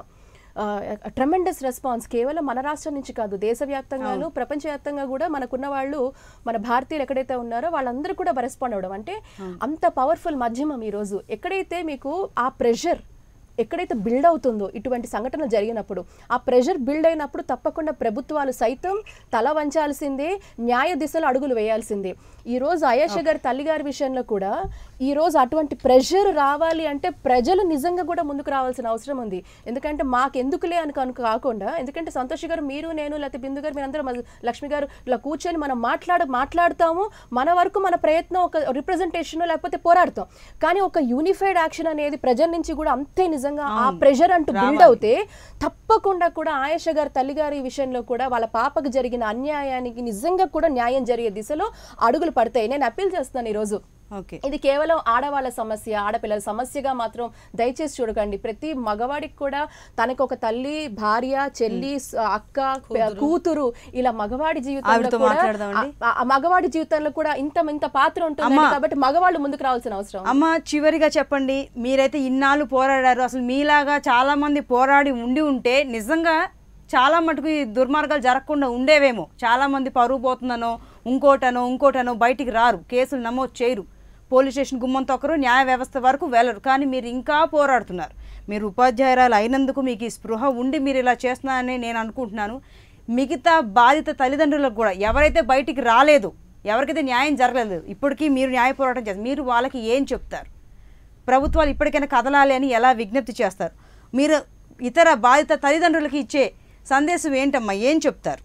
ట్రమెండస్ రెస్పాన్స్ కేవలం మన రాష్ట్రం నుంచి కాదు దేశవ్యాప్తంగాను ప్రపంచవ్యాప్తంగా కూడా మనకున్న వాళ్ళు మన భారతీయులు ఎక్కడైతే ఉన్నారో వాళ్ళందరూ కూడా రెస్పాండ్ అవ్వడం అంటే అంత పవర్ఫుల్ మాధ్యమం ఈరోజు ఎక్కడైతే మీకు ఆ ప్రెషర్ ఎక్కడైతే బిల్డ్ అవుతుందో ఇటువంటి సంఘటనలు జరిగినప్పుడు ఆ ప్రెషర్ బిల్డ్ అయినప్పుడు తప్పకుండా ప్రభుత్వాలు సైతం తల వంచాల్సిందే న్యాయ దిశలో అడుగులు వేయాల్సిందే ఈ రోజు అయేష గారి తల్లిగారి విషయంలో కూడా ఈ రోజు అటువంటి ప్రెషర్ రావాలి అంటే ప్రజలు నిజంగా కూడా ముందుకు రావాల్సిన అవసరం ఉంది ఎందుకంటే మాకెందుకులే అని కనుక కాకుండా ఎందుకంటే సంతోష్ గారు మీరు నేను లేకపోతే బిందు గారు మీరందరూ మన లక్ష్మి గారు ఇలా కూర్చొని మనం మాట్లాడ మాట్లాడతాము మన వరకు మన ప్రయత్నం ఒక రిప్రజెంటేషన్ లేకపోతే పోరాడతాం కానీ ఒక యూనిఫైడ్ యాక్షన్ అనేది ప్రజల నుంచి కూడా అంతే నిజంగా ఆ అవును. ప్రెషర్ అంటూ బిల్డ్ రావాలి. అవుతే తప్పకుండా కూడా ఆయేష గారి తల్లిగారి విషయంలో కూడా వాళ్ళ పాపకు జరిగిన అన్యాయానికి నిజంగా కూడా న్యాయం జరిగే దిశలో అడుగులు పడతాయి నేను అప్పీల్ చేస్తున్నాను ఈరోజు ఓకే ఇది కేవలం ఆడవాళ్ళ సమస్య ఆడపిల్లల సమస్యగా మాత్రం దయచేసి చూడకండి ప్రతి మగవాడికి కూడా తనకు ఒక తల్లి భార్య చెల్లి స- అక్క ప- కూతురు ఇలా మగవాడి జీవితంలో ఆవిడతో కూడా మాట్లాడదామండి. ఆ- ఆ మగవాడి జీవితంలో కూడా ఇంత ఇంత పాత్ర ఉంటుంది అమ్మా. కాబట్టి మగవాళ్ళు ముందుకు రావాల్సిన అవసరం ఉంది. అమ్మ చివరిగా చెప్పండి మీరైతే ఇన్నాళ్ళు పోరాడారు అసలు మీలాగా చాలా మంది పోరాడి ఉండి ఉంటే నిజంగా చాలా మటుకు ఈ దుర్మార్గాలు జరగకుండా ఉండేవేమో చాలా మంది పరువు పోతుందనో ఇంకోటనో ఇంకోటనో బయటికి రారు కేసులు నమోదు చేయరు పోలీస్ స్టేషన్ గుమ్మం తొక్కరు న్యాయ వ్యవస్థ వరకు వెళ్ళరు కానీ మీరు ఇంకా పోరాడుతున్నారు మీరు ఉపాధ్యాయురాలు అయినందుకు మీకు ఈ స్పృహ ఉండి మీరు ఇలా చేస్తున్నారని నేను అనుకుంటున్నాను మిగతా బాధిత తల్లిదండ్రులకు కూడా ఎవరైతే బయటికి రాలేదు ఎవరికైతే న్యాయం జరగలేదు ఇప్పటికీ మీరు న్యాయ పోరాటం చేస్తారు మీరు వాళ్ళకి ఏం చెప్తారు ప్రభుత్వాలు ఇప్పటికైనా కదలాలి అని ఎలా విజ్ఞప్తి చేస్తారు మీరు ఇతర బాధిత తల్లిదండ్రులకి ఇచ్చే సందేశం ఏంటమ్మా ఏం చెప్తారు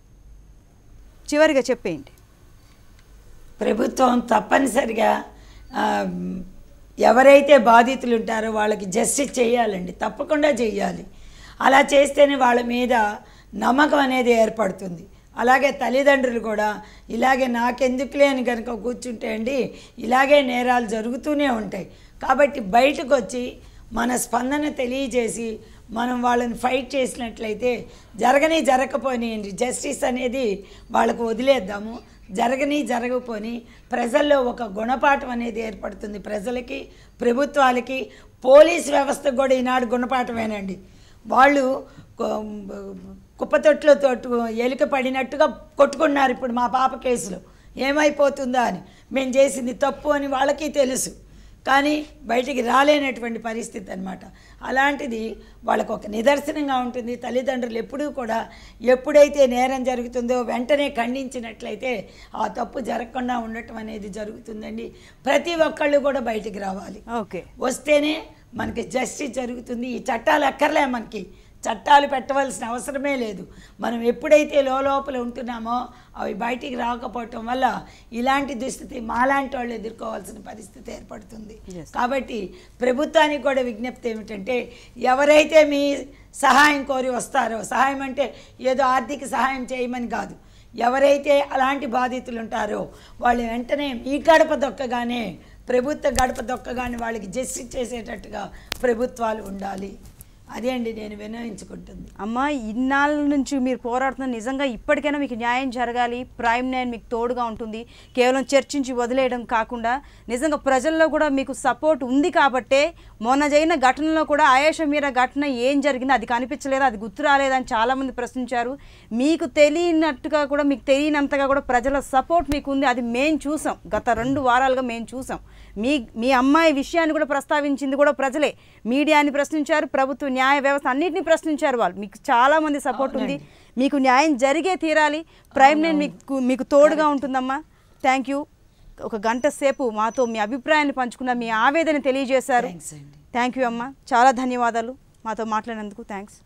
చివరిగా చెప్పేయండి ప్రభుత్వం తప్పనిసరిగా ఆ, ఎవరైతే బాధితులు ఉంటారో వాళ్ళకి జస్టిస్ చేయాలండి తప్పకుండా చేయాలి అలా చేస్తేనే వాళ్ళ మీద నమ్మకం అనేది ఏర్పడుతుంది అలాగే తల్లిదండ్రులు కూడా ఇలాగే నాకెందుకులే అని కనుక కూర్చుంటే అండి ఇలాగే నేరాలు జరుగుతూనే ఉంటాయి కాబట్టి బయటకు వచ్చి మన స్పందన తెలియజేసి మనం వాళ్ళని ఫైట్ చేసినట్లయితే జరగని జరగకపోనియండి జస్టిస్ అనేది వాళ్ళకు వదిలేద్దాము జరగని జరగపోని ప్రజల్లో ఒక గుణపాఠం అనేది ఏర్పడుతుంది ప్రజలకి ప్రభుత్వాలకి పోలీస్ వ్యవస్థకు కూడా ఈనాడు గుణపాఠమేనండి వాళ్ళు కు- కుప్పతొట్లతో ఎలుక పడినట్టుగా కొట్టుకున్నారు ఇప్పుడు మా పాప కేసులో ఏమైపోతుందా అని మేము చేసింది తప్పు అని వాళ్ళకి తెలుసు కానీ బయటికి రాలేనటువంటి పరిస్థితి అనమాట అలాంటిది వాళ్ళకు ఒక నిదర్శనంగా ఉంటుంది తల్లిదండ్రులు ఎప్పుడూ కూడా ఎప్పుడైతే నేరం జరుగుతుందో వెంటనే ఖండించినట్లయితే ఆ తప్పు జరగకుండా ఉండటం అనేది జరుగుతుందండి ప్రతి ఒక్కళ్ళు కూడా బయటికి రావాలి ఓకే వస్తేనే మనకి జస్టిస్ జరుగుతుంది ఈ చట్టాలు అక్కర్లే మనకి చట్టాలు పెట్టవలసిన అవసరమే లేదు మనం ఎప్పుడైతే లోపల ఉంటున్నామో అవి బయటికి రాకపోవటం వల్ల ఇలాంటి దుస్థితి మాలాంటి వాళ్ళు ఎదుర్కోవాల్సిన పరిస్థితి ఏర్పడుతుంది కాబట్టి ప్రభుత్వానికి కూడా విజ్ఞప్తి ఏమిటంటే ఎవరైతే మీ సహాయం కోరి వస్తారో సహాయం అంటే ఏదో ఆర్థిక సహాయం చేయమని కాదు ఎవరైతే అలాంటి బాధితులు ఉంటారో వాళ్ళు వెంటనే మీ గడప దొక్కగానే ప్రభుత్వ గడప దొక్కగానే వాళ్ళకి జస్టిస్ చేసేటట్టుగా ప్రభుత్వాలు ఉండాలి అదే అండి నేను వినవించుకుంటుంది అమ్మ ఇన్నాళ్ళ నుంచి మీరు పోరాడుతున్న నిజంగా ఇప్పటికైనా మీకు న్యాయం జరగాలి ప్రైమ్ నైన్ మీకు తోడుగా ఉంటుంది కేవలం చర్చించి వదిలేయడం కాకుండా నిజంగా ప్రజల్లో కూడా మీకు సపోర్ట్ ఉంది కాబట్టే మొన్న జరిగిన ఘటనలో కూడా ఆయేష మీర ఘటన ఏం జరిగింది అది కనిపించలేదు అది గుర్తు రాలేదని చాలామంది ప్రశ్నించారు మీకు తెలియనట్టుగా కూడా మీకు తెలియనంతగా కూడా ప్రజల సపోర్ట్ మీకు ఉంది అది మేము చూసాం గత రెండు వారాలుగా మేము చూసాం మీ మీ అమ్మాయి విషయాన్ని కూడా ప్రస్తావించింది కూడా ప్రజలే మీడియాని ప్రశ్నించారు ప్రభుత్వ న్యాయ వ్యవస్థ అన్నింటినీ ప్రశ్నించారు వాళ్ళు మీకు చాలా మంది సపోర్ట్ ఉంది మీకు న్యాయం జరిగే తీరాలి ప్రైమ్ నేను మీకు మీకు తోడుగా ఉంటుందమ్మా థ్యాంక్ యూ ఒక గంట సేపు మాతో మీ అభిప్రాయాన్ని పంచుకున్న మీ ఆవేదన తెలియజేశారు థ్యాంక్ యూ అమ్మా చాలా ధన్యవాదాలు మాతో మాట్లాడినందుకు థ్యాంక్స్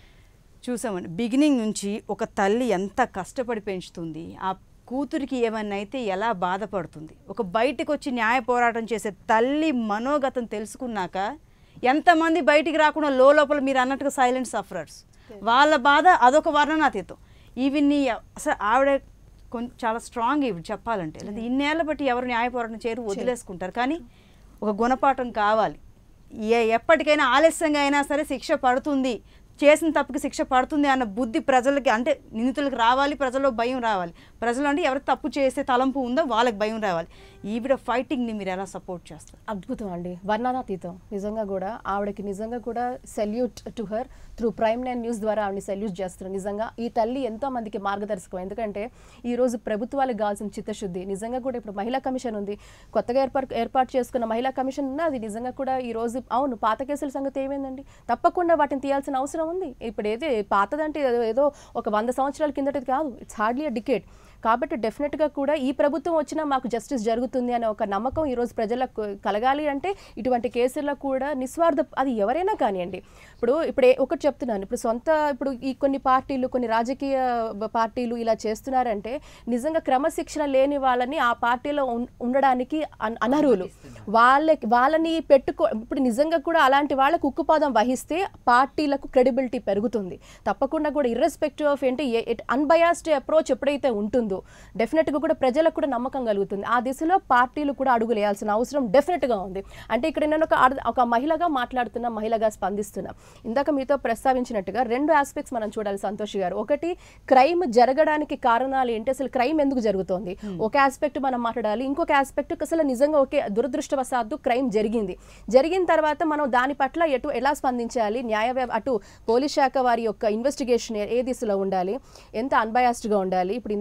చూసామండి బిగినింగ్ నుంచి ఒక తల్లి ఎంత కష్టపడి పెంచుతుంది ఆ కూతురికి ఏమన్నా అయితే ఎలా బాధపడుతుంది ఒక బయటకు వచ్చి న్యాయ పోరాటం చేసే తల్లి మనోగతం తెలుసుకున్నాక ఎంతమంది బయటికి రాకుండా లోపల మీరు అన్నట్టుగా సైలెంట్ సఫరర్స్ వాళ్ళ బాధ అదొక వర్ణనాతీతం ఈవిని అసలు ఆవిడ కొంచెం చాలా స్ట్రాంగ్ ఇవి చెప్పాలంటే లేదా ఇన్నేళ్ళ బట్టి ఎవరు న్యాయ పోరాటం చేయరు వదిలేసుకుంటారు కానీ ఒక గుణపాఠం కావాలి ఏ ఎప్పటికైనా ఆలస్యంగా అయినా సరే శిక్ష పడుతుంది చేసిన తప్పుకి శిక్ష పడుతుంది అన్న బుద్ధి ప్రజలకి అంటే నిందితులకు రావాలి ప్రజల్లో భయం రావాలి ప్రజలు అంటే ఎవరికి తప్పు చేసే తలంపు ఉందో వాళ్ళకి భయం రావాలి ఈవిడ ఫైటింగ్ని మీరు ఎలా సపోర్ట్ చేస్తారు అద్భుతం అండి వర్ణనాతీతం నిజంగా కూడా ఆవిడకి నిజంగా కూడా salute to her through prime nine news ద్వారా ఆవిడని సెల్యూట్ చేస్తున్నారు నిజంగా ఈ తల్లి ఎంతో మందికి మార్గదర్శకం ఎందుకంటే ఈ రోజు ప్రభుత్వాలకు కావాల్సిన చిత్తశుద్ధి నిజంగా కూడా ఇప్పుడు మహిళా కమిషన్ ఉంది కొత్తగా ఏర్పాటు ఏర్పాటు చేసుకున్న మహిళా కమిషన్ ఉంది అది నిజంగా కూడా ఈ రోజు అవును పాత కేసుల సంగతి ఏమైందండి తప్పకుండా వాటిని తీయాల్సిన అవసరం ఉంది ఇప్పుడు ఏదో పాతదంటే ఏదో- ఏదో ఒక వంద సంవత్సరాల కిందటిది కాదు ఇట్స్ హార్డ్లీ అ డికేట్ కాబట్టి డెఫినెట్గా కూడా ఈ ప్రభుత్వం వచ్చినా మాకు జస్టిస్ జరుగుతుంది అనే ఒక నమ్మకం ఈరోజు ప్రజలకు కలగాలి అంటే ఇటువంటి కేసుల్లో కూడా నిస్వార్థ అది ఎవరైనా కానివ్వండి ఇప్పుడు ఇప్పుడు ఏ- ఒకటి చెప్తున్నాను ఇప్పుడు సొంత ఇప్పుడు ఈ కొన్ని పార్టీలు కొన్ని రాజకీయ బ- పార్టీలు ఇలా చేస్తున్నారంటే నిజంగా క్రమశిక్షణ లేని వాళ్ళని ఆ పార్టీలో ఉన్- ఉండడానికి అన్- అనర్హులు వాళ్ళకి వాళ్ళని పెట్టుకో ఇప్పుడు నిజంగా కూడా అలాంటి వాళ్ళకు ఉక్కుపాదం వహిస్తే పార్టీలకు క్రెడిబిలిటీ పెరుగుతుంది తప్పకుండా కూడా ఇర్రెస్పెక్టివ్ ఆఫ్ ఏంటి అన్బయాస్డ్ అప్రోచ్ ఎప్పుడైతే ఉంటుందో డెఫినెట్గా కూడా ప్రజలకు కూడా నమ్మకం కలుగుతుంది ఆ దిశలో పార్టీలు కూడా అడుగులు వేయాల్సిన అవసరం డెఫినెట్గా ఉంది అంటే ఇక్కడ నేను ఒక ఆడ- ఒక మహిళగా మాట్లాడుతున్నా మహిళగా స్పందిస్తున్నా ఇందాక మీతో ప్రస్తావించినట్టుగా రెండు ఆస్పెక్ట్స్ మనం చూడాలి సంతోష్ గారు ఒకటి క్రైమ్ జరగడానికి కారణాలు ఏంటి అసలు క్రైమ్ ఎందుకు జరుగుతోంది ఒక ఆస్పెక్ట్ మనం మాట్లాడాలి ఇంకొక ఆస్పెక్ట్ అసలు నిజంగా ఒకే దురదృష్టవశాత్తు క్రైమ్ జరిగింది జరిగిన తర్వాత మనం దాని పట్ల ఎటు ఎలా స్పందించాలి న్యాయ వ్యవ- అటు పోలీస్ శాఖ వారి యొక్క ఇన్వెస్టిగేషన్ ఏ దిశలో ఉండాలి ఎంత అన్బయాస్డ్గా ఉండాలి ఇప్పుడు ఇందాక నేను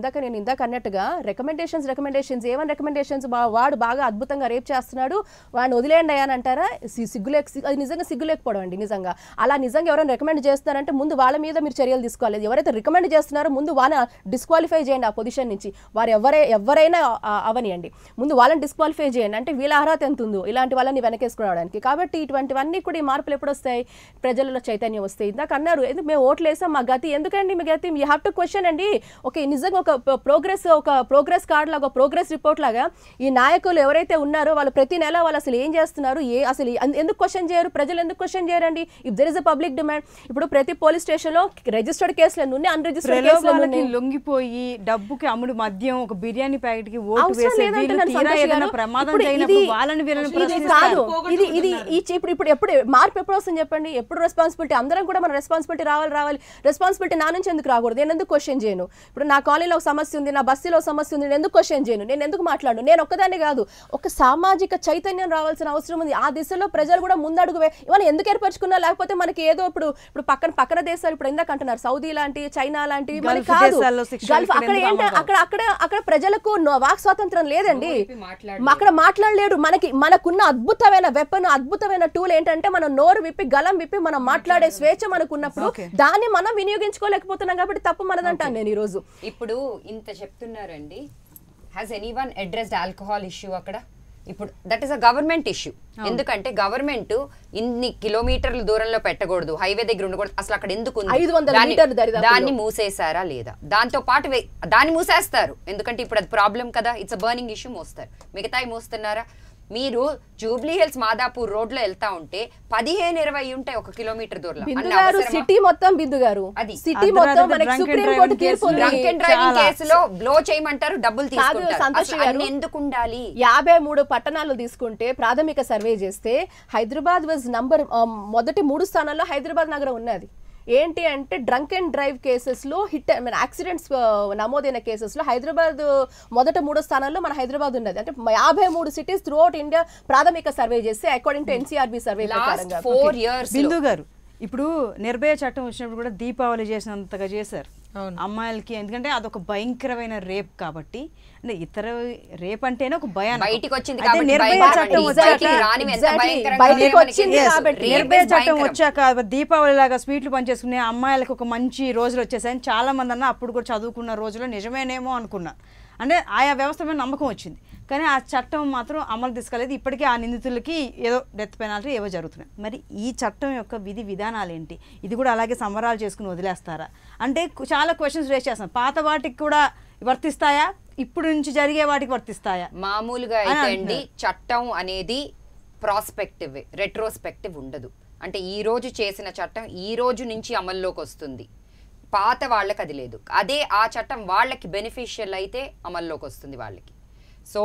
ఇందాక అన్నట్టుగా రికమెండేషన్స్ రికమెండేషన్స్ ఏమని రికమెండేషన్స్ వాడు బాగా అద్భుతంగా రేప్ చేస్తున్నాడు వాడిని వదిలేయండి అయ్యా అని అంటారా సి- సిగ్గులేక సి- అది నిజంగా సిగ్గులేకపోవడం అండి నిజంగా అలా నిజంగా ఎవరైనా రికమెండ్ చేస్తున్నారంటే ముందు వాళ్ళ మీద మీరు చర్యలు తీసుకోవాలి ఎవరైతే రికమెండ్ చేస్తున్నారో ముందు వాళ్ళని డిస్క్వాలిఫై చేయండి ఆ పొజిషన్ నుంచి వారు ఎవరై ఎవరైనా ఆ, అవనియండి ముందు వాళ్ళని డిస్క్వాలిఫై చేయండి అంటే వీళ్ళ అర్హత ఎంత ఉందో ఇలాంటి వాళ్ళని వెనకేసుకురావడానికి కాబట్టి ఇటువంటివన్నీ కూడా ఈ మార్పులు ఎప్పుడు వస్తాయి ప్రజలలో చైతన్యం వస్తాయి ఇందాక అన్నారు ఎందుకు మేము ఓట్లు వేసాం మా గతి ఎందుకండి మీ గతి యూ హ్యావ్ టు క్వశ్చన్ అండి ఓకే నిజంగా ఒక ప్రోగ్రెస్ ఒక ప్రోగ్రెస్ కార్డ్ లాగా ప్రోగ్రెస్ రిపోర్ట్ లాగా ఈ నాయకులు ఎవరైతే ఉన్నారో వాళ్ళు ప్రతి నెల వాళ్ళు అసలు ఏం చేస్తున్నారు ఏ అసలు ఎన్- ఎందుకు క్వశ్చన్ చేయరు ప్రజలు ఎందుకు క్వశ్చన్ చేయరండి if there is a public demand ఇప్పుడు ప్రతి పోలీస్ స్టేషన్ లో రిజిస్టర్డ్ కేసులు ఎన్ని ఉన్నాయి అన్రిజిస్టర్డ్ కేసులు ఎన్ని ప్రలోభాలకి ఉన్నాయి లొంగిపోయి డబ్బుకి అమ్ముడు మద్యం ఒక బిర్యానీ ప్యాకెట్ కి ఓటు అవసరం వేసే లేదంటే వీళ్ళు నన్ను తీరా సంతోష్ ఏదైనా గారు, ప్రమాదం ఇప్పుడు జరిగినప్పుడు ఇది- వాళ్ళని వీళ్ళని ఇది కాదు ప్రశ్నిస్తారు ఇది ఇది ఈ చే- ఇప్పుడు ఇప్పుడు ఎప్పుడు మార్పు ఎప్పుడు వస్తుంది చెప్పండి ఎప్పుడు రెస్పాన్సిబిలిటీ అందరం కూడా మన రెస్పాన్సిబిలిటీ రావాలి రావాలి రెస్పాన్సిబిలిటీ నా నుంచి ఎందుకు రాకూడదు నేను ఎందుకు క్వశ్చన్ చేయను ఇప్పుడు నా కాలనీలో ఒక సమస్య ఉంది నా బస్సులో ఒక సమస్య ఉంది నేను ఎందుకు క్వశ్చన్ చేయను నేను ఎందుకు మాట్లాడను నేను ఒక్కదాన్ని కాదు ఒక సామాజిక చైతన్యం రావాల్సిన అవసరం ఉంది ఆ దిశలో ప్రజలు కూడా ముందడుగు వే- ఇవన్నీ ఎందుకు ఏర్పరచుకున్నా లేకపోతే మనకి ఏదో ఇప్పుడు ఇప్పుడు పక్కన పక్కన దేశాలు ఇప్పుడు ఇందాక అంటున్నారు సౌదీ లాంటి చైనా లాంటి మనకి గల్ఫ్ కాదు దేశాల్లో శిక్ష గల్ఫ్ ఇక్కడ అక్కడ ఎందుకు ఏంటి అమలు అక్కడ అక్కడ అక్కడ ప్రజలకు నో- వాక్ స్వాతంత్రం లేదండి అక్కడ మాట్లాడలేడు మనకి మనకున్న అద్భుతమైన వెపన్ అద్భుతమైన టూల్ ఏంటంటే మనం నోరు విప్పి గలం విప్పి మనం మాట్లాడే స్వేచ్ఛ మనకు ఉన్నప్పుడు దాన్ని మనం వినియోగించుకోలేకపోతున్నాం కాబట్టి తప్పు మనదంటాను నేను ఈ రోజు ఇప్పుడు ఇంత చెప్తున్నారండి has any one addressed alcohol issue అక్కడ ఇప్పుడు that is a government issue ఎందుకంటే గవర్నమెంట్ ఇన్ని కిలోమీటర్ల దూరంలో పెట్టకూడదు హైవే దగ్గర ఉండకూడదు అసలు అక్కడ ఎందుకు ఉంది? 500 దాన్ని- మీటర్లు దరిదాపుల్లో. దాన్ని మూసేశారా లేదా దాంతో పాటు వే- దాన్ని మూసేస్తారు ఎందుకంటే ఇప్పుడు అది ప్రాబ్లం కదా ఇట్స్ అ బర్నింగ్ ఇష్యూ మోస్తారు మిగతాయి మోస్తున్నారా మీరు జూబ్లీ హిల్స్ మాదాపూర్ రోడ్ లో వెళ్తా ఉంటే పదిహేను ఇరవై ఉంటాయి ఒక కిలోమీటర్ దూరంలో బిందు అన్ని గారు అవసరమా? సిటీ మొత్తం బిందు గారు అది సిటీ మొత్తం మనకి సుప్రీం కోర్టు తీర్పు ఉంది. డ్రంక్ అండ్ డ్రైవింగ్ చాలా. కేసులో బ్లో చేయమంటారు డబ్బులు కాదు తీసుకుంటారు సంతోష్ అసలు గారు అన్ని ఎందుకు ఉండాలి యాభై మూడు పట్టణాలు తీసుకుంటే ప్రాథమిక సర్వే చేస్తే హైదరాబాద్ వాజ్ నంబర్ మొదటి మూడు స్థానాల్లో హైదరాబాద్ నగరం ఉన్నది ఏంటి అంటే డ్రంక్ అండ్ డ్రైవ్ కేసెస్లో హిట్ మన యాక్సిడెంట్స్ నమోదైన కేసెస్లో హైదరాబాద్ మొదట మూడో స్థానాల్లో మన హైదరాబాద్ ఉన్నది అంటే యాభై మూడు సిటీస్ త్రూ అవుట్ ఇండియా ప్రాథమిక సర్వే చేస్తే అకార్డింగ్ టు ఎన్సీఆర్బీ సర్వే ప్రకారంగా బిందు గారు ఇప్పుడు నిర్భయ చట్టం వచ్చినప్పుడు కూడా దీపావళి చేసినంతగా చేశారు అమ్మాయిలకి ఎందుకంటే అదొక భయంకరమైన రేప్ కాబట్టి అంటే ఇతర రేప్ అంటేనే ఒక భయం బయటికి వచ్చింది అయితే కాబట్టి నిర్భయ భయం చట్టం కాబట్టి వచ్చాక బయటికి రానివి ఎంత Exactly. భయంకరంగా బయటికి ఉన్నాయో మనకి వచ్చింది తెలుసు. కాబట్టి Rape నిర్భయ is చట్టం భయంకరం. వచ్చాక దీపావళి లాగా స్వీట్లు పనిచేసుకునే అమ్మాయిలకు ఒక మంచి రోజులు వచ్చేసాయని చాలా మంది అన్న అప్పుడు కూడా చదువుకున్న రోజుల్లో నిజమేనేమో అనుకున్నా అంటే ఆయా వ్యవస్థ మీద నమ్మకం వచ్చింది కానీ ఆ చట్టం మాత్రం అమలు తీసుకోలేదు ఇప్పటికీ ఆ నిందితులకి ఏదో డెత్ పెనాల్టీ ఏవో జరుగుతున్నాయి మరి ఈ చట్టం యొక్క విధి విధానాలు ఏంటి ఇది కూడా అలాగే సంబరాలు చేసుకుని వదిలేస్తారా అంటే కు- చాలా క్వశ్చన్స్ రేస్ చేస్తాం పాత వాటికి కూడా వర్తిస్తాయా ఇప్పుడు నుంచి జరిగే వాటికి వర్తిస్తాయా మామూలుగా అని అయితే అండి అంటున్నారు. చట్టం అనేది ప్రాస్పెక్టివ్ రెట్రోస్పెక్టివ్ ఉండదు అంటే ఈ రోజు చేసిన చట్టం ఈ రోజు నుంచి అమల్లోకి వస్తుంది పాత వాళ్ళకి అది లేదు అదే ఆ చట్టం వాళ్ళకి బెనిఫిషియల్ అయితే అమల్లోకి వస్తుంది వాళ్ళకి సో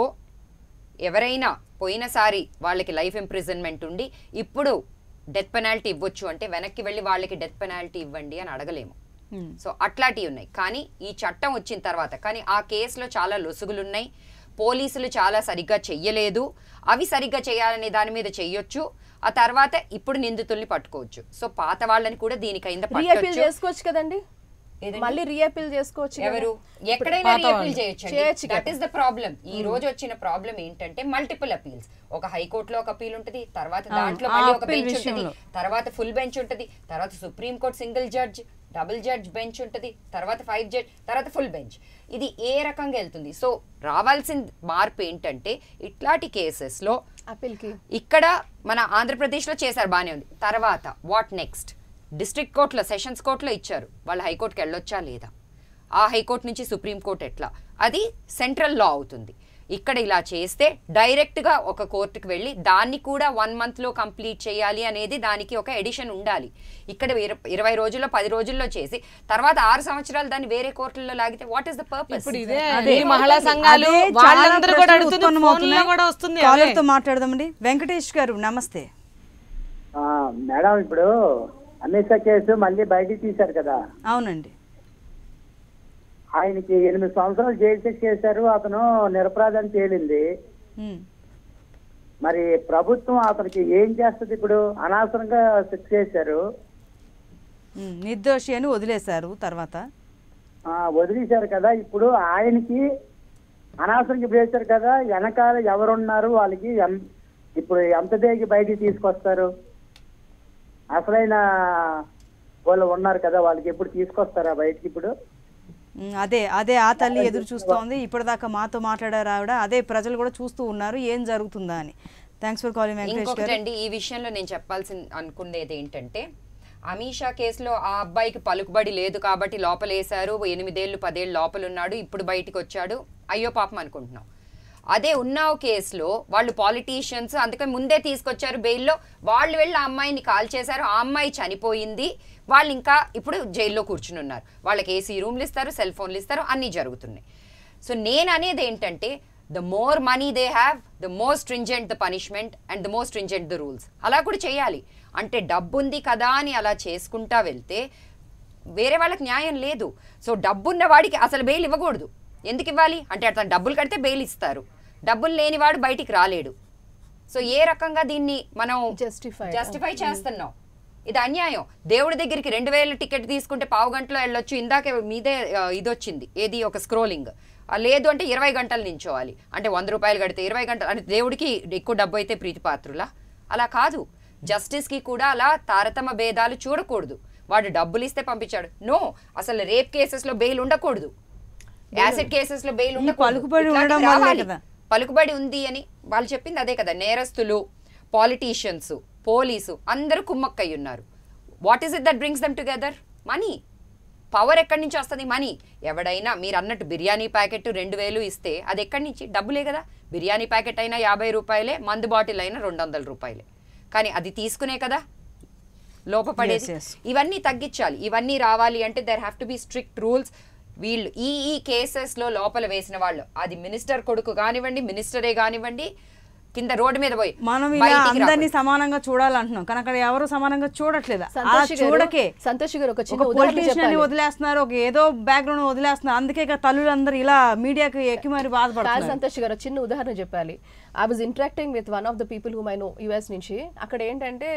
ఎవరైనా పోయినసారి వాళ్ళకి లైఫ్ ఇంప్రిజన్మెంట్ ఉండి ఇప్పుడు డెత్ పెనాల్టీ ఇవ్వచ్చు అంటే వెనక్కి వెళ్ళి వాళ్ళకి డెత్ పెనాల్టీ ఇవ్వండి అని అడగలేము సో అట్లాంటివి ఉన్నాయి కానీ ఈ చట్టం వచ్చిన తర్వాత కానీ ఆ కేసులో చాలా లొసుగులు ఉన్నాయి పోలీసులు చాలా సరిగ్గా చెయ్యలేదు అవి సరిగ్గా చేయాలనే దాని మీద చెయ్యొచ్చు ఆ తర్వాత ఇప్పుడు నిందితుల్ని పట్టుకోవచ్చు సో పాత వాళ్ళని కూడా దీని కింద రీఅపీల్ పట్టొచ్చు చేసుకోవచ్చు కదండి మళ్ళీ రీఅపీల్ చేసుకోవచ్చు కదా. ఎవరు ఇప్పుడు ఎక్కడైనా పాత రీఅపీల్ వాళ్ళు. చేయొచ్చు చేయొచ్చు దట్ కదా. ఈస్ ద ప్రాబ్లం ఈ రోజు వచ్చిన ప్రాబ్లం ఏంటంటే మల్టిపుల్ అపీల్స్ ఒక హైకోర్టులో ఒక అపీల్ ఉంటుంది తర్వాత అవును. దాంట్లో ఆ మళ్ళీ ఒక appeal బెంచ్ ఉంటుంది విషయంలో. తర్వాత ఫుల్ బెంచ్ ఉంటుంది తర్వాత supreme court single judge double judge bench ఉంటుంది తర్వాత ఫైవ్ జడ్జ్ తర్వాత ఫుల్ బెంచ్ ఇది ఏ రకంగా వెళ్తుంది సో రావాల్సిన మార్పు ఏంటంటే ఇట్లాంటి కేసెస్లో అప్పీల్కి ఇక్కడ మన ఆంధ్రప్రదేశ్లో చేశారు బాగానే ఉంది తర్వాత వాట్ నెక్స్ట్ డిస్ట్రిక్ట్ కోర్టులో సెషన్స్ కోర్టులో ఇచ్చారు వాళ్ళు హైకోర్టుకి వెళ్ళొచ్చా లేదా ఆ హైకోర్టు నుంచి సుప్రీం కోర్టు ఎట్లా అది సెంట్రల్ లా అవుతుంది ఇక్కడ ఇలా చేస్తే డైరెక్ట్గా ఒక కోర్టుకి వెళ్ళి దాన్ని కూడా వన్ మంత్లో కంప్లీట్ చేయాలి అనేది దానికి ఒక ఎడిషన్ ఉండాలి ఇక్కడ ఇర- ఇరవై రోజుల్లో పది రోజుల్లో చేసి తర్వాత ఆరు సంవత్సరాలు దాన్ని వేరే కోర్టుల్లో లాగితే వాట్ ఈస్ ద పర్పస్ ఇప్పుడు ఇదే ఈ మహిళా సంఘాలు అదే చాలా వాళ్ళందరూ కూడా ప్రశ్నలు అడుగుతున్న ఉత్పన్నమవుతున్నాయి. ఫోన్లో కూడా వస్తుంది అవే. కాలర్తో మాట్లాడదామండి వెంకటేష్ గారు నమస్తే ఆ, మేడం ఇప్పుడు అమిత్ షా కేసు మళ్ళీ బయటికి తీశారు కదా అవునండి ఆయనకి ఎనిమిది సంవత్సరాలు జైలు శిక్ష చేశారు అతను నిరపరాధని తేలింది ఉమ్. మరి ప్రభుత్వం అతనికి ఏం చేస్తుంది ఇప్పుడు అనవసరంగా శిక్ష చేశారు ఉమ్, నిర్దోషి అని వదిలేశారు తర్వాత ఆ, వదిలేశారు కదా ఇప్పుడు ఆయనకి అనవసరంగా ఇప్పుడు వేశారు కదా వెనకాల ఎవరున్నారు వాళ్ళకి ఎం- ఇప్పుడు ఎంత దేగి బయటికి తీసుకొస్తారు అసలైన వాళ్ళు ఉన్నారు కదా వాళ్ళకి ఎప్పుడు తీసుకొస్తారా బయటికి ఇప్పుడు ఉమ్, అదే అదే ఆ తల్లి ఎదురు చూస్తోంది ఇప్పటిదాకా మాతో మాట్లాడారు ఆవిడ అదే ప్రజలు కూడా చూస్తూ ఉన్నారు ఏం జరుగుతుందా అని థ్యాంక్స్ ఫర్ కాలింగ్ వెంకటేష్ ఇంకొకటి గారు అండి ఈ విషయంలో నేను చెప్పాల్సి అనుకునేది ఏంటంటే అమీషా కేసులో ఆ అబ్బాయికి పలుకుబడి లేదు కాబట్టి లోపలేశారు ఎనిమిదేళ్ళు పదేళ్ళు లోపల ఉన్నాడు ఇప్పుడు బయటికి వచ్చాడు అయ్యో పాపం అనుకుంటున్నాం అదే ఉన్నావ్ కేసులో వాళ్ళు పాలిటీషియన్స్ అందుకని ముందే తీసుకొచ్చారు బెయిల్లో వాళ్ళు వెళ్ళి ఆ అమ్మాయిని కాల్ చేశారు ఆ అమ్మాయి చనిపోయింది వాళ్ళు ఇంకా ఇప్పుడు జైల్లో కూర్చుని ఉన్నారు వాళ్ళకి ఏసీ రూమ్లు ఇస్తారు సెల్ ఫోన్లు ఇస్తారు అన్నీ జరుగుతున్నాయి సో నేను అనేది ఏంటంటే the more money they have the more stringent the punishment and the more stringent the rules అలా కూడా చేయాలి అంటే డబ్బు ఉంది కదా అని అలా చేసుకుంటా వెళ్తే వేరే వాళ్ళకి న్యాయం లేదు సో డబ్బున్న వాడికి అసలు బెయిల్ ఇవ్వకూడదు ఎందుకు ఇవ్వాలి అంటే అతను డబ్బులు కడితే బెయిల్ ఇస్తారు డబ్బులు లేనివాడు బయటికి రాలేడు సో ఏ రకంగా దీన్ని మనం జస్టిఫై చేస్తున్నాం ఇది అన్యాయం దేవుడి దగ్గరికి రెండు వేల టికెట్ తీసుకుంటే పావు గంటలో వెళ్ళొచ్చు ఇందాకే మీదే ఆ, ఇది వచ్చింది ఏది ఒక స్క్రోలింగ్ లేదు అంటే ఇరవై గంటలు నించోవాలి అంటే వంద రూపాయలు కడితే ఇరవై గంటలు అంటే దేవుడికి ఎక్కువ డబ్బు అయితే ప్రీతిపాత్రులా అలా కాదు జస్టిస్కి కూడా అలా తారతమ్య భేదాలు చూడకూడదు వాడు డబ్బులు ఇస్తే పంపించాడు నో అసలు రేప్ కేసెస్లో బెయిల్ ఉండకూడదు యాసిడ్ కేసెస్లో బెయిల్ ఈ ఉండకూడదు పలుకుబడి ఇట్లాంటివి ఉండడం వల్లే రావాలి. కదా. పలుకుబడి ఉంది అని వాళ్ళు చెప్పింది అదే కదా నేరస్తులు పాలిటీషియన్స్ పోలీసు అందరూ కుమ్మక్కై ఉన్నారు what is it that brings them together money power ఎక్కడి నుంచి వస్తుంది మనీ ఎవడైనా మీరు అన్నట్టు బిర్యానీ ప్యాకెట్ రెండు వేలు ఇస్తే అది ఎక్కడి నుంచి డబ్బులే కదా బిర్యానీ ప్యాకెట్ అయినా యాభై రూపాయలే మందు బాటిల్ అయినా రెండు వందల రూపాయలే కానీ అది తీసుకునే కదా లోపపడేది Yes, yes. ఇవన్నీ తగ్గించాలి ఇవన్నీ రావాలి అంటే there have to be strict rules వీళ్ళు ఈ ఈ కేసెస్లో లోపల వేసిన వాళ్ళు అది మినిస్టర్ కొడుకు కానివ్వండి మినిస్టరే కానివ్వండి కింద రోడ్డు మీద పోయి మనం ఇలా బయటికి అందరినీ రాకూడదు. సమానంగా చూడాలంటున్నాం కానీ అక్కడ ఎవరు సమానంగా చూడట్లేదు అలా సంతోష్ గారు- చూడకే సంతోష్ గారు ఒక చిన్న ఒక ఉదాహరణ పొలిటీషియన్ చెప్పాలి. వదిలేస్తున్నారు ఒక ఏదో బ్యాక్గ్రౌండ్ వదిలేస్తున్నారు అందుకే ఇక తల్లులందరూ ఇలా మీడియాకి ఎక్కి మరి కాదు బాధపడుతున్నారు సంతోష్ గారు ఒక చిన్న ఉదాహరణ చెప్పాలి I was interacting with one of the people whom I know US నుంచి అక్కడ ఏంటంటే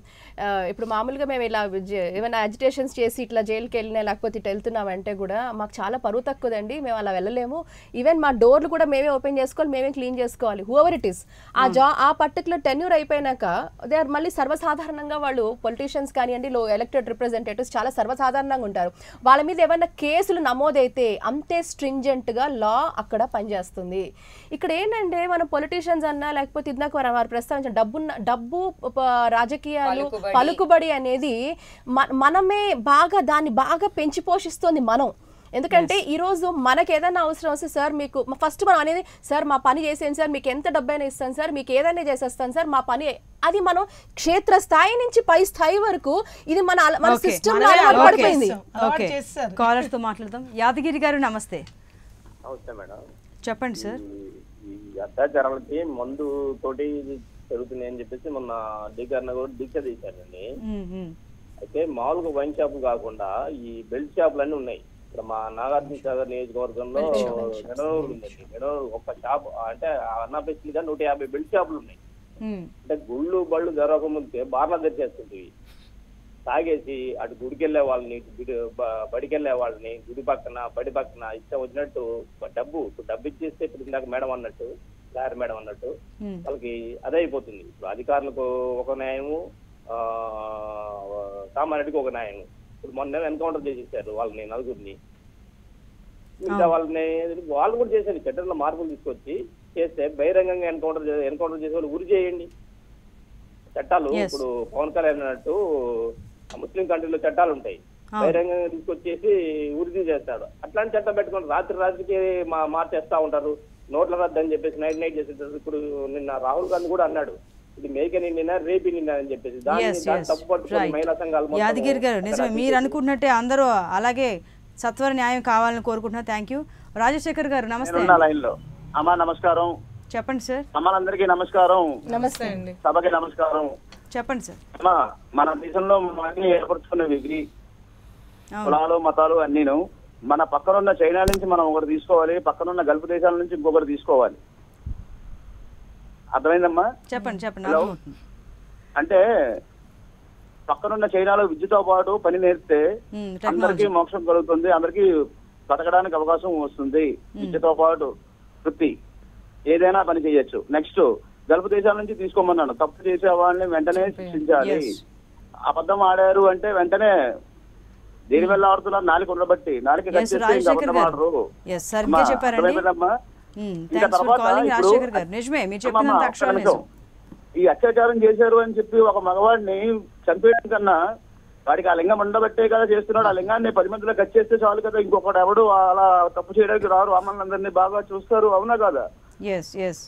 ఆ, ఇప్పుడు మామూలుగా మేము ఇలా జే- ఏమైనా అజిటేషన్స్ చేసి ఇట్లా జైలుకి వెళ్ళినా లేకపోతే ఇట్లా వెళ్తున్నామంటే కూడా మాకు చాలా పరువు తక్కువదండి మేము అలా వెళ్ళలేము ఈవెన్ మా డోర్లు కూడా మేమే ఓపెన్ చేసుకోవాలి మేమే క్లీన్ చేసుకోవాలి హూఎవర్ ఇట్ ఇస్ ఆ జా ఆ పర్టికులర్ టెన్యూర్ అయిపోయినాక దే ఆర్ మళ్ళీ సర్వసాధారణంగా వాళ్ళు పొలిటీషియన్స్ కానివ్వండి లో ఎలక్టెడ్ రిప్రజెంటేటివ్స్ చాలా సర్వసాధారణంగా ఉంటారు వాళ్ళ మీద ఏమైనా కేసులు నమోదైతే అంతే stringent గా లా అక్కడ పనిచేస్తుంది ఇక్కడ ఏంటంటే మనం పొలిటీషియన్స్ అన్నా లేకపోతే ఇందాక వారు వారు ప్రస్తావించిన డబ్బు డబ్బు ప- రాజకీయాలు పలుకుబడి. పలుకుబడి అనేది మ- మనమే బాగా దాన్ని బాగా పెంచి పోషిస్తోంది మనం ఎందుకంటే ఈ రోజు మనకి ఏదైనా అవసరం వస్తే సార్ మీకు ఫస్ట్ మనం అనేది సార్ మా పని చేసేయండి సార్ మీకు ఎంత డబ్బైనా ఇస్తాను సార్ మీకు ఏదైనా చేసేస్తాను సార్ మా పని అది మనం క్షేత్ర స్థాయి నుంచి పై స్థాయి వరకు ఇది మన అల- మన ఓకే. సిస్టమ్ మనమే అలవాటు అలవాటు పడిపోయింది చేస్తాం. ఓకే కాలర్స్ తో మాట్లాడదాం యాదగిరి గారు నమస్తే నమస్తే మేడం చెప్పండి సార్ ఈ అత్యాచారాలకి మందు తోటి ఇది జరుగుతున్నాయి అని చెప్పేసి మొన్న డీకర్ణ కూడా దీక్ష తీశారండి ఉమ్, ఉమ్. అయితే మామూలుగా వైన్ షాపులు కాకుండా ఈ బెల్ట్ షాపులు అన్నీ ఉన్నాయి ఇక్కడ మా నాగార్జున సాగర్ నియోజకవర్గంలో belt shop, belt shop. Medanuru ఉందండి మెడనూరు ఒక షాప్ అంటే అన్న గా నూట యాభై బెల్ట్ షాపులు ఉన్నాయి ఉమ్. అంటే గుళ్ళు బళ్ళు జరగక ముందుకే బార్లా తెరిచేస్తుంది తాగేసి అటు గుడికి వెళ్ళే వాళ్ళని ఇటు గుడి బ- బడికి వెళ్ళే వాళ్ళని గుడి పక్కన బడి పక్కన ఇష్టం వచ్చినట్టు డబ్బు ఇప్పుడు డబ్బు ఇచ్చేస్తే ఇప్పుడు ఇందాక మేడం అన్నట్టు లాయర్ మేడం అన్నట్టు ఉమ్. వాళ్ళకి అదే అయిపోతుంది ఇప్పుడు అధికారులకు ఒక న్యాయము ఆ, సామాన్యుడికి ఒక న్యాయం ఇప్పుడు మొన్న ఎన్కౌంటర్ చేసేసారు వాళ్ళని నలుగురిని ఇంకా వాళ్ళని వాళ్ళు కూడా చేసేది చట్టంలో మార్పులు తీసుకొచ్చి చేస్తే బహిరంగంగా ఎన్కౌంటర్ ఎన్కౌంటర్ చేసే వాళ్ళు ఉరి చేయండి చట్టాలు Yes. ఇప్పుడు పవన్ కళ్యాణ్ అన్నట్టు ముస్లిం కంట్రీలో చట్టాలు ఉంటాయి అవును. బహిరంగంగా తీసుకొచ్చేసి ఉరి చేస్తాడు అట్లాంటి చట్టం పెట్టుకొని రాత్రి రాత్రికి మా మార్చేస్తా ఉంటారు నోట్ల రద్దు అని చెప్పేసి నైట్ నైట్ చేసేటారు ఇప్పుడు నిన్న రాహుల్ గాంధీ కూడా అన్నాడు ఇది మేకని నిన్న రేపి నిన్న అని చెప్పేసి దాన్ని Yes, దాన్ని yes. తప్పు పట్టుకొని Right. మహిళా సంఘాలు మొత్తం యాదగిరి గారు నిజమే అక్కడ మీరు అనుకుంటున్నట్టే అందరూ అలాగే సత్వర న్యాయం కావాలని కోరుకుంటున్నా థ్యాంక్ యూ రాజశేఖర్ గారు నమస్తే నేనున్నా అండి. లైన్ లో అమ్మా నమస్కారం చెప్పండి సార్ అమ్మలందరికీ నమస్కారం నమస్తే అండి సభకి నమస్కారం చెప్పండి సార్ అమ్మా మన దేశంలో అన్ని ఏర్పరచుకున్నవి ఇవి అవును. కులాలు మతాలు అన్నీను మన పక్కనున్న చైనా నుంచి మనం ఒకటి తీసుకోవాలి పక్కనున్న గల్ఫ్ దేశాల నుంచి ఇంకొకటి తీసుకోవాలి అర్థమైందమ్మా చెప్పండి చెప్పండి హలో. అర్థమవుతుంది. అంటే పక్కనున్న చైనాలో విద్యతో పాటు పని నేర్పితే ఉమ్, అందరికీ టెక్నాలజీ మోక్షం కలుగుతుంది అందరికీ బతకడానికి అవకాశం వస్తుంది విద్యతో పాటు వృత్తి ఏదైనా పని చేయొచ్చు నెక్స్ట్ గల్ఫ్ దేశాల నుంచి తీసుకోమన్నాను తప్పు చేసే వాళ్ళని వెంటనే శిక్షించాలి Yes. అబద్ధం ఆడారు అంటే వెంటనే దేని వల్ల ఆడుతున్నారు నాలుగు ఉండబట్టి నాలుగు Yes, రాజశేఖర్ గారు. Yes, సరిగ్గా చెప్పారండి. ఇంకా థ్యాంక్స్ ఫర్ తర్వాత కాలింగ్ ఇప్పుడు- రాజశేఖర్ గారు నిజమే మీరు అమ్మమ్మ, చెప్పినంత ఒక్క అక్షరాలు నిమిషం. నిజం ఈ అత్యాచారం చేశారు అని చెప్పి ఒక మగవాడిని చంపేయడం కన్నా వాడికి ఆ లింగం ఉండబట్టే కదా చేస్తున్నాడు ఆ లింగాన్ని పది మందిలో కట్ చేస్తే చాలు కదా ఇంకొకటి ఎవడు అలా తప్పు చేయడానికి రారు అమ్మల్ని అందరినీ బాగా చూస్తారు అవునా కాదా ఎస్ ఎస్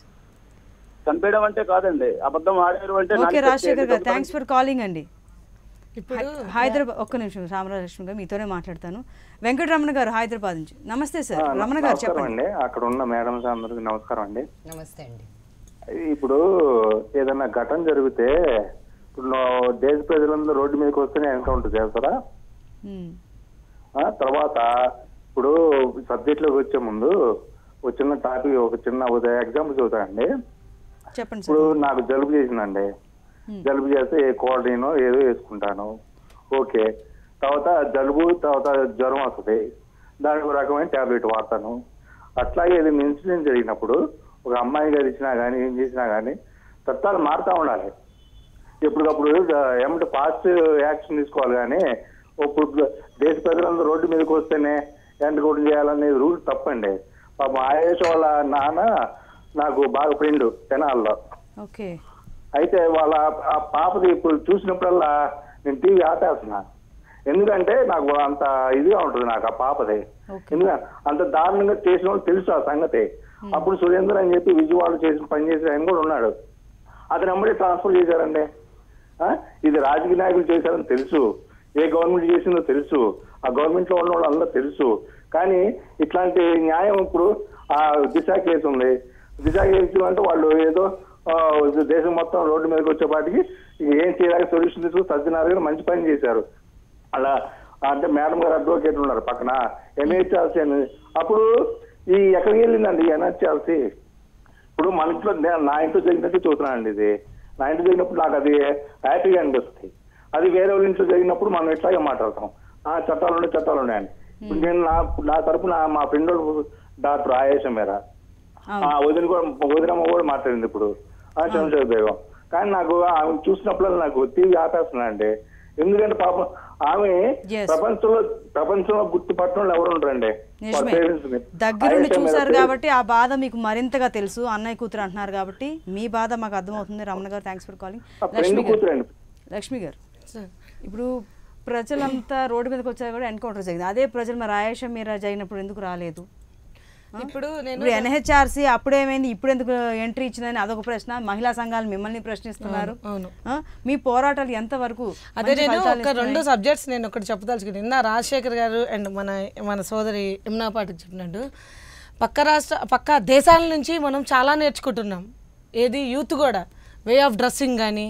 చంపేయడం అంటే కాదండి అబద్ధం ఆడారు అంటే ఓకే నాలుగు రాజశేఖర్ గారు చేతి థ్యాంక్స్ ఫర్ కాలింగ్ అండి ఇప్పుడు హైదరాబాద్ ఒక్క నిమిషం రామరాజలక్ష్మి గారు మీతోనే మాట్లాడతాను వెంకటరమణ గారు హైదరాబాద్ నుంచి నమస్తే సార్ ఆ, రమణ గారు నమస్కారం చెప్పండి అండి అక్కడ ఉన్న మేడమ్స్ అందరికి నమస్కారం అండి నమస్తే అండి ఇప్పుడు ఏదైనా ఘటన జరిగితే ఇప్పుడు నువ్వు దేశ ప్రజలందరూ రోడ్డు మీదకి వస్తేనే ఎన్కౌంటర్ చేస్తారా మ్మ్. ఆ, తర్వాత ఇప్పుడు సబ్జెక్ట్ లోకి వచ్చే ముందు ఒక చిన్న టాపిక్ ఒక చిన్న ఎగ్జాంపుల్ చెబుతానండి చెప్పండి ఇప్పుడు సార్ నాకు జలుబు చేసిందండి Hmm. జలుబు చేస్తే ఏ కోల్డ్రీనో ఏదో వేసుకుంటాను ఓకే తర్వాత జలుబు తర్వాత జ్వరం వస్తుంది దానికి ఒక రకమైన టాబ్లెట్ వాడతాను అట్లాగే ఏదైనా ఇన్సిడెంట్ జరిగినప్పుడు ఒక అమ్మాయి గారు ఇచ్చినా కానీ ఏం చేసినా కానీ తత్వాలు మారుతూ ఉండాలి ఎప్పటికప్పుడు ఏమంటే ఫాస్ట్ యాక్షన్ తీసుకోవాలి కానీ ఇప్పుడు దేశ ప్రజలందరూ రోడ్డు మీదకి వస్తేనే ఎంటకూడదు చేయాలనేది రూల్ తప్పండి పాపం ఆయేష్ వాళ్ళ నాన్న నాకు బాగా ఫ్రెండ్ తెనాల్లో ఓకే అయితే వాళ్ళ ఆ పాపది ఇప్పుడు చూసినప్పుడల్లా నేను టీవీ ఆపేస్తున్నా ఎందుకంటే నాకు అంత ఇదిగా ఉంటుంది నాకు ఆ పాపది ఎందుకంటే అంత దారుణంగా చేసిన వాళ్ళు తెలుసు ఆ సంగతి అప్పుడు సురేందర్ అని చెప్పి విజయవాడ చేసిన పని చేసిన ఆయన కూడా ఉన్నాడు అతను ఎమ్మడే ట్రాన్స్ఫర్ చేశారండి ఆ? ఇది రాజకీయ నాయకులు చేశారని తెలుసు ఏ గవర్నమెంట్ చేసిందో తెలుసు ఆ గవర్నమెంట్ లో ఉన్న వాళ్ళు అందరూ తెలుసు కానీ ఇట్లాంటి న్యాయం ఇప్పుడు ఆ దిశ కేసు ఉంది దిశ కేసు అంటే వాళ్ళు ఏదో ఆ, దేశం మొత్తం రోడ్డు మీదకి వచ్చేపాటికి ఇక ఏం చేయడానికి సొల్యూషన్ తీసుకు సత్యనారాయణ గారు మంచి పని చేశారు అలా అంటే మేడం గారు అడ్వకేట్ ఉన్నారు పక్కన ఎన్హెచ్ఆర్సీ అని అప్పుడు ఈ ఎక్కడికి వెళ్ళిందండి ఎన్హెచ్ఆర్సీ ఇప్పుడు మన ఇంట్లో నే- నా ఇంట్లో జరిగినట్టు చూస్తున్నానండి ఇది నా ఇంట్లో జరిగినప్పుడు నాకు అది హ్యాపీగా అనిపిస్తుంది అది వేరే వాళ్ళ ఇంట్లో జరిగినప్పుడు మనం ఇట్లాగే మాట్లాడతాం ఆ చట్టాలు ఉన్నాయి చట్టాలు ఉన్నాయని ఇప్పుడు నేను నా నా తరపున మా ఫ్రెండ్ డాక్టర్ ఆయేషం మేర ఆ వదిన కూడా వదినమ్మ కూడా మాట్లాడింది ఇప్పుడు ఆ చంద్రశేఖర్ బేగం కానీ నాకు ఆమె చూసినప్పుడు నాకు టీవీ ఆపేస్తున్నానండి ఎందుకంటే పాపం ఆమె ప్రపంచంలో ప్రపంచంలో గుర్తుపట్టడం వాళ్ళు ఎవరు ఉండరండి వాళ్ళ నిజమే parents ని. దగ్గరుండి ఆయేషా మేర చూసారు పేరు- కాబట్టి ఆ బాధ మీకు మరింతగా తెలుసు అన్నయ్య కూతురు అంటున్నారు కాబట్టి మీ బాధ మాకు అర్థమవుతుంది రమణ గారు థ్యాంక్స్ ఫర్ కాలింగ్ ఆ లక్ష్మి ఫ్రెండ్ గారు కూతురండి లక్ష్మి గారు ఇప్పుడు ప్రజలంతా రోడ్డు మీదకి వచ్చారు కూడా ఎన్కౌంటర్ జరిగింది అదే ప్రజలు మరి ఆయేషా మీరా జరిగినప్పుడు ఎందుకు రాలేదు ఆ? ఇప్పుడు నేను ఇప్పుడు ఎన్హెచ్ఆర్సీ అప్పుడేమైంది ఇప్పుడు ఎందుకు ఎంట్రీ ఇచ్చిందని అదొక ప్రశ్న మహిళా సంఘాలు మిమ్మల్ని ప్రశ్నిస్తున్నారు అవును, ఆ? మీ పోరాటాలు ఎంతవరకు అదే మంచి నేను ఫలితాలు ఒక రెండు ఇస్తున్నాయి? సబ్జెక్ట్స్ నేను ఒకటి చెప్పదలుచుకున్నాను నిన్న రాజశేఖర్ గారు అండ్ మన మన సోదరి యమునా పాటికి చెప్పినట్టు పక్క రాష్ట్ర పక్క దేశాల నుంచి మనం చాలా నేర్చుకుంటున్నాం ఏది యూత్ కూడా వే ఆఫ్ డ్రెస్సింగ్ కానీ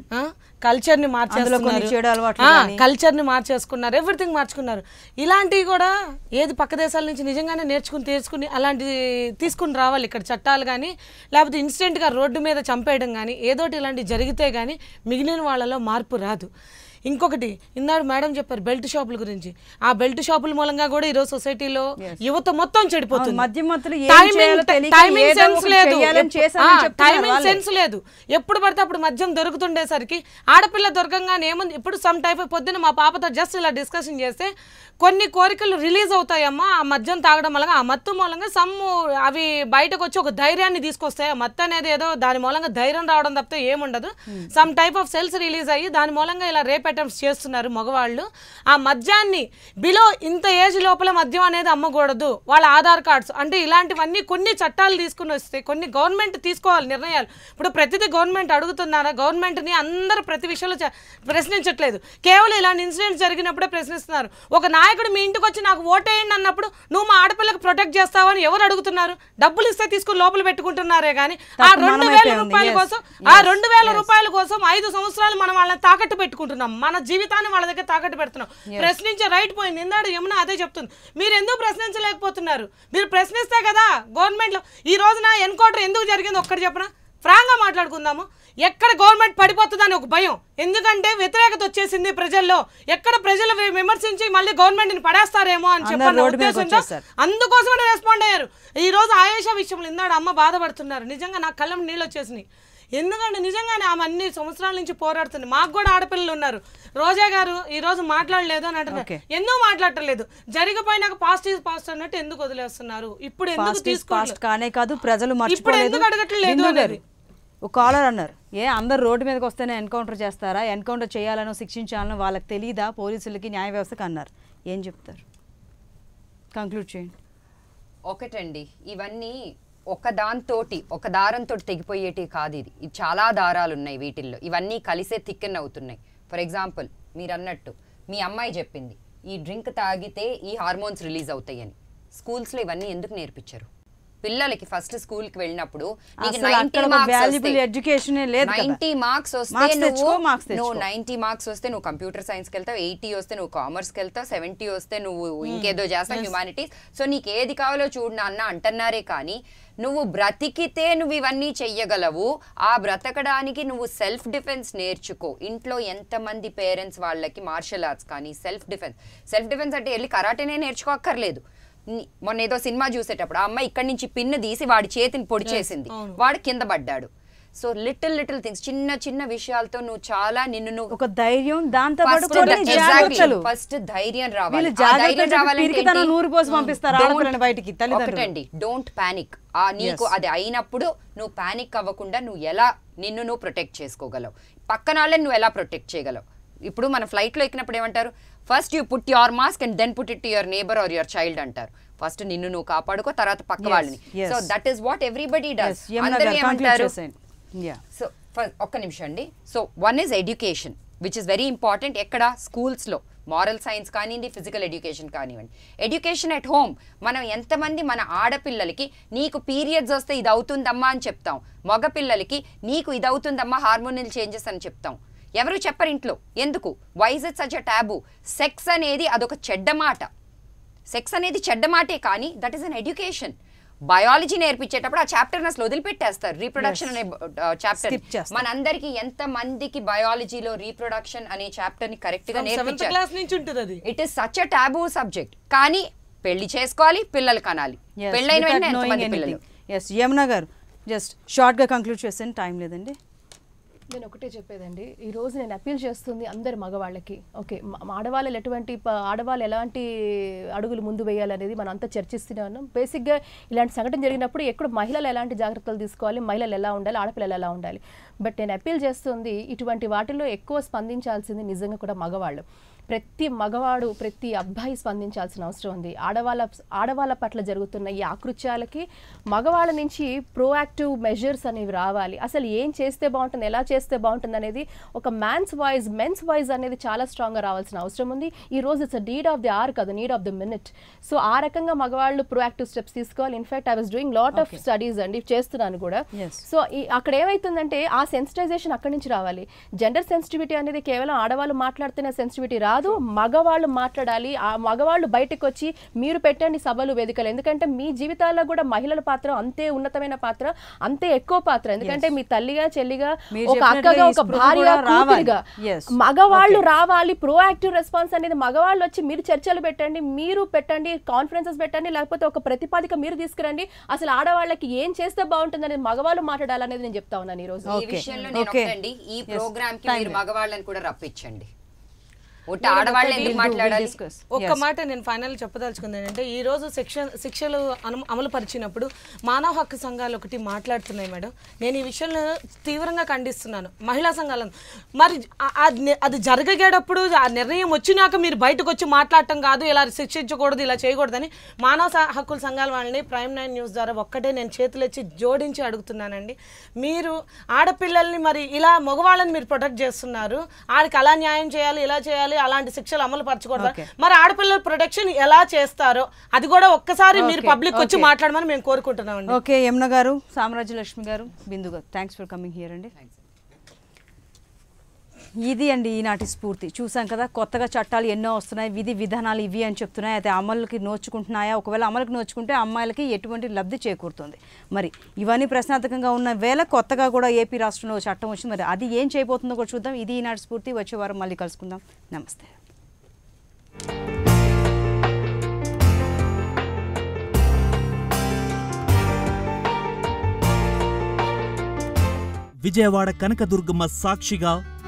కల్చర్ని అందులో కొన్ని చెడు అలవాట్లు మార్చేస్తున్నారు గానీ. కల్చర్ని మార్చేసుకున్నారు ఎవ్రీథింగ్ మార్చుకున్నారు ఇలాంటివి కూడా ఏది పక్క దేశాల నుంచి నిజంగానే నేర్చుకుని తీసుకుని అలాంటి తీసుకుని రావాలి ఇక్కడ చట్టాలు కానీ లేకపోతే ఇన్సిడెంట్గా రోడ్డు మీద చంపేయడం కానీ ఏదోటి ఇలాంటివి జరిగితే కానీ మిగిలిన వాళ్ళలో మార్పు రాదు ఇంకొకటి ఇందాడు మేడం చెప్పారు బెల్ట్ షాపుల గురించి ఆ బెల్ట్ షాపుల మూలంగా కూడా ఈరోజు సొసైటీలో యువత మొత్తం చెడిపోతుంది అవును, మధ్య మధ్యలో ఏం టైమింగ్ చేయాలో తెలియక టైమింగ్ ఏదో సెన్స్ ఒకటి లేదు చేయాలని ఎప్పు- చేశామని ఆ, చెప్తున్నారు టైమింగ్ వాళ్ళే. సెన్స్ లేదు ఎప్పుడు పడితే అప్పుడు మద్యం దొరుకుతుండేసరికి ఆడపిల్ల దొరకంగానే ఏముంది ఇప్పుడు సమ్ టైప్ పొద్దున మా పాపతో జస్ట్ ఇలా డిస్కషన్ చేస్తే కొన్ని కోరికలు రిలీజ్ అవుతాయమ్మా ఆ మద్యం తాగడం వల్ల ఆ మత్తు మూలంగా సమ్ అవి బయటకు వచ్చి ఒక ధైర్యాన్ని తీసుకొస్తాయి ఆ మత్తు అనేది ఏదో దాని మూలంగా ధైర్యం రావడం తప్పితే ఏముండదు some type of cells release అయ్యి దాని మూలంగా ఇలా రేప్ అటెంప్ట్స్ చేస్తున్నారు మగవాళ్ళు ఆ మద్యాన్ని బిలో ఇంత ఏజ్ లోపల మద్యం అనేది అమ్మకూడదు వాళ్ళ ఆధార్ కార్డ్స్ అంటే ఇలాంటివన్నీ కొన్ని చట్టాలు తీసుకుని వస్తే కొన్ని గవర్నమెంట్ తీసుకోవాలి నిర్ణయాలు ఇప్పుడు ప్రతిదీ గవర్నమెంట్ అడుగుతున్నారా గవర్నమెంట్ని అందరూ ప్రతి విషయంలో చ- ప్రశ్నించట్లేదు కేవలం ఇలాంటి ఇన్సిడెంట్స్ జరిగినప్పుడే ప్రశ్నిస్తున్నారు ఒక నాయకుడు మీ ఇంటికి వచ్చి నాకు ఓటేయండి అన్నప్పుడు నువ్వు మా ఆడపిల్లకు ప్రొటెక్ట్ చేస్తావని ఎవరు అడుగుతున్నారు డబ్బులు ఇస్తే తీసుకుని లోపల పెట్టుకుంటున్నారే కానీ ఆ తప్పు రెండు మనమైతే వేల ఉంది. రూపాయల Yes. కోసం ఆ Yes. రెండు వేల Yes. రూపాయల కోసం ఐదు సంవత్సరాలు మనం వాళ్ళని తాకట్టు పెట్టుకుంటున్నాం మన జీవితాన్ని వాళ్ళ దగ్గర తాకట్టు పెడుతున్నాం Yes. ప్రశ్నించే రైట్ పోయింది ఇందాడు యమున అదే చెప్తుంది మీరు ఎందుకు ప్రశ్నించలేకపోతున్నారు మీరు ప్రశ్నిస్తే కదా గవర్నమెంట్ లో ఈ రోజున ఎన్కౌంటర్ ఎందుకు జరిగింది ఒక్కటి చెప్పనా ఫ్రాంక్గా మాట్లాడుకుందాము ఎక్కడ గవర్నమెంట్ పడిపోతుందని ఒక భయం ఎందుకంటే వ్యతిరేకత వచ్చేసింది ప్రజల్లో ఎక్కడ ప్రజలు వి- విమర్శించి మళ్ళీ గవర్నమెంట్ ని పడేస్తారేమో అని అందరూ చెప్పి రోడ్డు మీదకి ఉద్దేశంతో వచ్చేసారు. అందుకోసమే రెస్పాండ్ అయ్యారు ఈ రోజు ఆయేషా విషయంలో ఇందాడు అమ్మ బాధపడుతున్నారు నిజంగా నా కళ్ళం నీళ్ళు వచ్చేసినాయి ఎందుకంటే నిజంగానే ఆమె అన్ని సంవత్సరాల నుంచి పోరాడుతుంది మాకు కూడా ఆడపిల్లలు ఉన్నారు రోజా గారు ఈ రోజు మాట్లాడలేదు అని అంటున్నారు Okay. ఎందుకు మాట్లాడలేదు జరిగిపోయినాక పాస్ట్ ఈజ్ పాస్ట్ అన్నట్టు ఎందుకు వదిలేస్తున్నారు ఇప్పుడు ఎందుకు ఫాస్ట్ ఈజ్ తీసుకోవట్లేదు ఫాస్ట్ కానే కాదు ప్రజలు ఇప్పుడు మర్చిపోలేదు ఎందుకు అడగట్లేదు బిందు గారు, అనేది? ఒక కాలర్ అన్నారు ఏ అందరు రోడ్డు మీదకి వస్తేనే ఎన్కౌంటర్ చేస్తారా ఎన్కౌంటర్ చేయాలనో శిక్షించాలనో వాళ్ళకి తెలియదా పోలీసులకి న్యాయ వ్యవస్థకి అన్నారు ఏం చెప్తారు కంక్లూడ్ చేయండి ఒకటండి ఇవన్నీ ఒక దాంతోటి ఒక దారంతో తెగిపోయేటి కాదు ఇది ఇది చాలా దారాలు ఉన్నాయి వీటిల్లో ఇవన్నీ కలిసే థిక్కెన్ అవుతున్నాయి ఫర్ ఎగ్జాంపుల్ మీరు అన్నట్టు మీ అమ్మాయి చెప్పింది ఈ డ్రింక్ తాగితే ఈ హార్మోన్స్ రిలీజ్ అవుతాయని స్కూల్స్లో ఇవన్నీ ఎందుకు నేర్పించారు పిల్లలకి ఫస్ట్ స్కూల్కి వెళ్ళినప్పుడు నీకు అసలు అక్కడ ఒక valuable education ఏ లేదు కదా. నైంటీ మార్క్స్ వస్తే Marks తెచ్చుకో, నువ్వు marks నువ్వు తెచ్చుకో. నైంటీ మార్క్స్ వస్తే నువ్వు కంప్యూటర్ సైన్స్కి వెళ్తావు ఎయిటీ వస్తే నువ్వు కామర్స్కి వెళ్తావు సెవెంటీ వస్తే నువ్వు ఇంకేదో చేస్తావు Yes. హ్యుమానిటీస్ సో నీకు ఏది కావాలో చూడు నాన్న అంటున్నారే కానీ నువ్వు బ్రతికితే నువ్వు ఇవన్నీ చెయ్యగలవు ఆ బ్రతకడానికి నువ్వు సెల్ఫ్ డిఫెన్స్ నేర్చుకో ఇంట్లో ఎంతమంది పేరెంట్స్ వాళ్ళకి మార్షల్ ఆర్ట్స్ కానీ సెల్ఫ్ డిఫెన్స్ సెల్ఫ్ డిఫెన్స్ అంటే వెళ్ళి కరాటేనే నేర్చుకోక్కర్లేదు ని- మొన్న ఏదో సినిమా చూసేటప్పుడు ఆ అమ్మాయి ఇక్కడి నుంచి పిన్ను తీసి వాడి చేతిని పొడి Yes, చేసింది అవును. వాడు కింద పడ్డాడు సో లిటిల్ లిటిల్ థింగ్స్ చిన్న చిన్న విషయాలతో నువ్వు చాలా నిన్ను నువ్వు ఒక ధైర్యం దాంతో పాటు First కొన్ని ద- జాగ్రత్తలు ఫస్ట్ ధైర్యం రావాలి వీళ్ళు ఆ జాగ్రత్తలు ధైర్యం చెప్పి రావాలంటే పిరికితనం ఏంటి? నూరు పోసి పంపిస్తారు Don't- ఆడపిల్లని బయటికి తల్లిదండ్రులు. ఒకటండి డోంట్ పానిక్ ఆ నీకు Yes. అది అయినప్పుడు నువ్వు పానిక్ అవ్వకుండా నువ్వు ఎలా నిన్ను నువ్వు ప్రొటెక్ట్ చేసుకోగలవు పక్కన వాళ్ళని నువ్వు ఎలా ప్రొటెక్ట్ చేయగలవు ఇప్పుడు మన ఫ్లైట్ లో ఎక్కినప్పుడు ఏమంటారు first you put your mask and then put it to your neighbour or your child అంటారు ఫస్ట్ నిన్ను నువ్వు కాపాడుకో తర్వాత పక్క Yes, వాళ్ళని yes. So that is what everybody does Yes, Yamuna అందరూ గారు conclude ఏమంటారు చేసేయండి. Yeah. సో ఫ- ఒక్క నిమిషం అండి so one is education which is very important ఎక్కడ స్కూల్స్లో మారల్ సైన్స్ కానివ్వండి ఫిజికల్ ఎడ్యుకేషన్ కానివ్వండి ఎడ్యుకేషన్ ఎట్ హోమ్ మనం ఎంతమంది మన ఆడపిల్లలకి నీకు పీరియడ్స్ వస్తే ఇది అవుతుందమ్మా అని చెప్తాం మగ పిల్లలకి నీకు ఇది అవుతుందమ్మా హార్మోనల్ చేంజెస్ అని చెప్తాం ఎవరు చెప్పరు ఇంట్లో ఎందుకు why's it such a taboo sex అనేది అదొక చెడ్డ మాట సెక్స్ అనేది చెడ్డ మాటే కానీ that is an education biology నేర్పించేటప్పుడు ఆ చాప్టర్ అసలు వదిలిపెట్టేస్తారు రీప్రొడక్షన్ అనే చాప్టర్ Skip చేస్తారు. మనందరికి ఎంత మందికి బయాలజీలో రీప్రొడక్షన్ అనే చాప్టర్ ని కరెక్ట్ గా సెవెంత్ నేర్పించారు క్లాస్ నుంచి ఉంటుంది అది it is such a taboo subject కానీ పెళ్లి చేసుకోవాలి పిల్లలు కనాలి Yes, పెళ్ళైన without వెంటనే knowing ఎంతమంది పిల్లలు anything. Yes, యమున గారు జస్ట్ షార్ట్గా కంక్లూడ్ చేసాను టైం లేదండి నేను ఒకటే చెప్పేదండి ఈ రోజు నేను అప్పీల్ చేస్తుంది అందరి మగవాళ్ళకి ఓకే మ- ఆడవాళ్ళు ఎటువంటి ప- ఆడవాళ్ళు ఎలాంటి అడుగులు ముందు వేయాలనేది మనం అంతా చర్చిస్తూనే ఉన్నాం బేసిక్గా ఇలాంటి సంఘటన జరిగినప్పుడు ఎక్కడ మహిళలు ఎలాంటి జాగ్రత్తలు తీసుకోవాలి మహిళలు ఎలా ఉండాలి ఆడపిల్లలు ఎలా ఉండాలి బట్ నేను అప్పీల్ చేస్తుంది ఇటువంటి వాటిల్లో ఎక్కువ స్పందించాల్సింది నిజంగా కూడా మగవాళ్ళు ప్రతి మగవాడు ప్రతి అబ్బాయి స్పందించాల్సిన అవసరం ఉంది ఆడవాళ్ళ ఆడవాళ్ళ పట్ల జరుగుతున్న ఈ ఆకృత్యాలకి మగవాళ్ళ నుంచి ప్రోయాక్టివ్ మెజర్స్ అనేవి రావాలి అసలు ఏం చేస్తే బాగుంటుంది ఎలా చేస్తే బాగుంటుంది అనేది ఒక మ్యాన్స్ వాయిస్ మెన్స్ వాయిస్ అనేది చాలా స్ట్రాంగ్గా రావాల్సిన అవసరం ఉంది ఈ రోజు it's need of the hour కదా need of the minute so ఆ రకంగా మగవాళ్ళు ప్రోయాక్టివ్ స్టెప్స్ తీసుకోవాలి in fact I was doing lot of studies అండి చేస్తున్నాను కూడా సో ఈ అక్కడ ఏమైతుందంటే ఆ సెన్సిటైజేషన్ అక్కడి నుంచి రావాలి జెండర్ సెన్సిటివిటీ అనేది కేవలం ఆడవాళ్ళు మాట్లాడితేనే సెన్సిటివిటీ రాదు మగవాళ్ళు మాట్లాడాలి ఆ మగవాళ్ళు బయటకు వచ్చి మీరు పెట్టండి సభలు వేదికలు ఎందుకంటే మీ జీవితాల్లో కూడా మహిళల పాత్ర అంతే ఉన్నతమైన పాత్ర అంతే ఎక్కువ పాత్ర ఎందుకంటే మీ తల్లిగా చెల్లిగా మీరు ఒక చెప్పినట్టుగా అక్కగా ఈ ఒక స్పృహ భార్య కూడా రావాలి. కూతురిగా Yes. మగవాళ్ళు రావాలి ప్రోయాక్టివ్ రెస్పాన్స్ అనేది మగవాళ్ళు వచ్చి మీరు చర్చలు పెట్టండి మీరు పెట్టండి కాన్ఫరెన్సెస్ పెట్టండి లేకపోతే ఒక ప్రతిపాదిక మీరు తీసుకురండి అసలు ఆడవాళ్ళకి ఏం చేస్తే బాగుంటుందని మగవాళ్ళు మాట్లాడాలనేది నేను చెప్తా ఉన్నాను ఈ రోజు ఈ విషయంలో నేను ఒకటండి ఈ ప్రోగ్రామ్ కి మీరు మగవాళ్ళని కూడా రప్పించండి ఒట్టి ఆడవాళ్ళు ఎందుకు మాట్లాడాలి ఒక్క మాట నేను ఫైనల్ చెప్పదలుచుకుంది ఏంటంటే ఈ రోజు శిక్ష శిక్షలు అను- అమలు పరిచినప్పుడు మానవ హక్కు సంఘాలు ఒకటి మాట్లాడుతున్నాయి మేడం నేను ఈ విషయంలో తీవ్రంగా ఖండిస్తున్నాను మహిళా సంఘాలను మరి ఆ- ఆ ని- అది జరగేటప్పుడు ఆ నిర్ణయం వచ్చినాక మీరు బయటకు వచ్చి మాట్లాడటం కాదు ఇలా శిక్షించకూడదు ఇలా చేయకూడదని మానవ స- హక్కుల సంఘాల వాళ్ళని ప్రైమ్ నైన్ న్యూస్ ద్వారా ఒక్కటే నేను చేతులెచ్చి జోడించి అడుగుతున్నానండి మీరు ఆడపిల్లల్ని మరి ఇలా మగవాళ్ళని మీరు ప్రొటెక్ట్ చేస్తున్నారు ఆడికి అలా న్యాయం చేయాలి ఇలా చేయాలి అలాంటి శిక్షలు అమలు పరచకూడదు Okay. మరి ఆడపిల్లల ప్రొటెక్షన్ ఎలా చేస్తారో అది కూడా ఒక్కసారి మీరు Okay, పబ్లిక్ వచ్చి okay. మాట్లాడమని మేము కోరుకుంటున్నామండి ఓకే యమున గారు సామ్రాజ్య లక్ష్మి గారు బిందు గారు థ్యాంక్స్ ఫర్ కమింగ్ హియర్ అండి ఇది అండి ఈనాటి స్ఫూర్తి చూసాం కదా కొత్తగా చట్టాలు ఎన్నో వస్తున్నాయి విధి విధానాలు ఇవి అని చెప్తున్నాయి అయితే అమలుకి నోచుకుంటున్నాయా ఒకవేళ అమలుకి నోచుకుంటే అమ్మాయిలకి ఎటువంటి లబ్ధి చేకూరుతుంది మరి ఇవన్నీ ప్రశ్నార్థకంగా ఉన్న వేళ కొత్తగా కూడా ఏపీ రాష్ట్రంలో చట్టం వచ్చింది మరి అది ఏం చేయబోతుందో కూడా చూద్దాం ఇది ఈనాటి స్ఫూర్తి వచ్చే వారం మళ్ళీ కలుసుకుందాం నమస్తే విజయవాడ కనకదుర్గమ్మ సాక్షిగా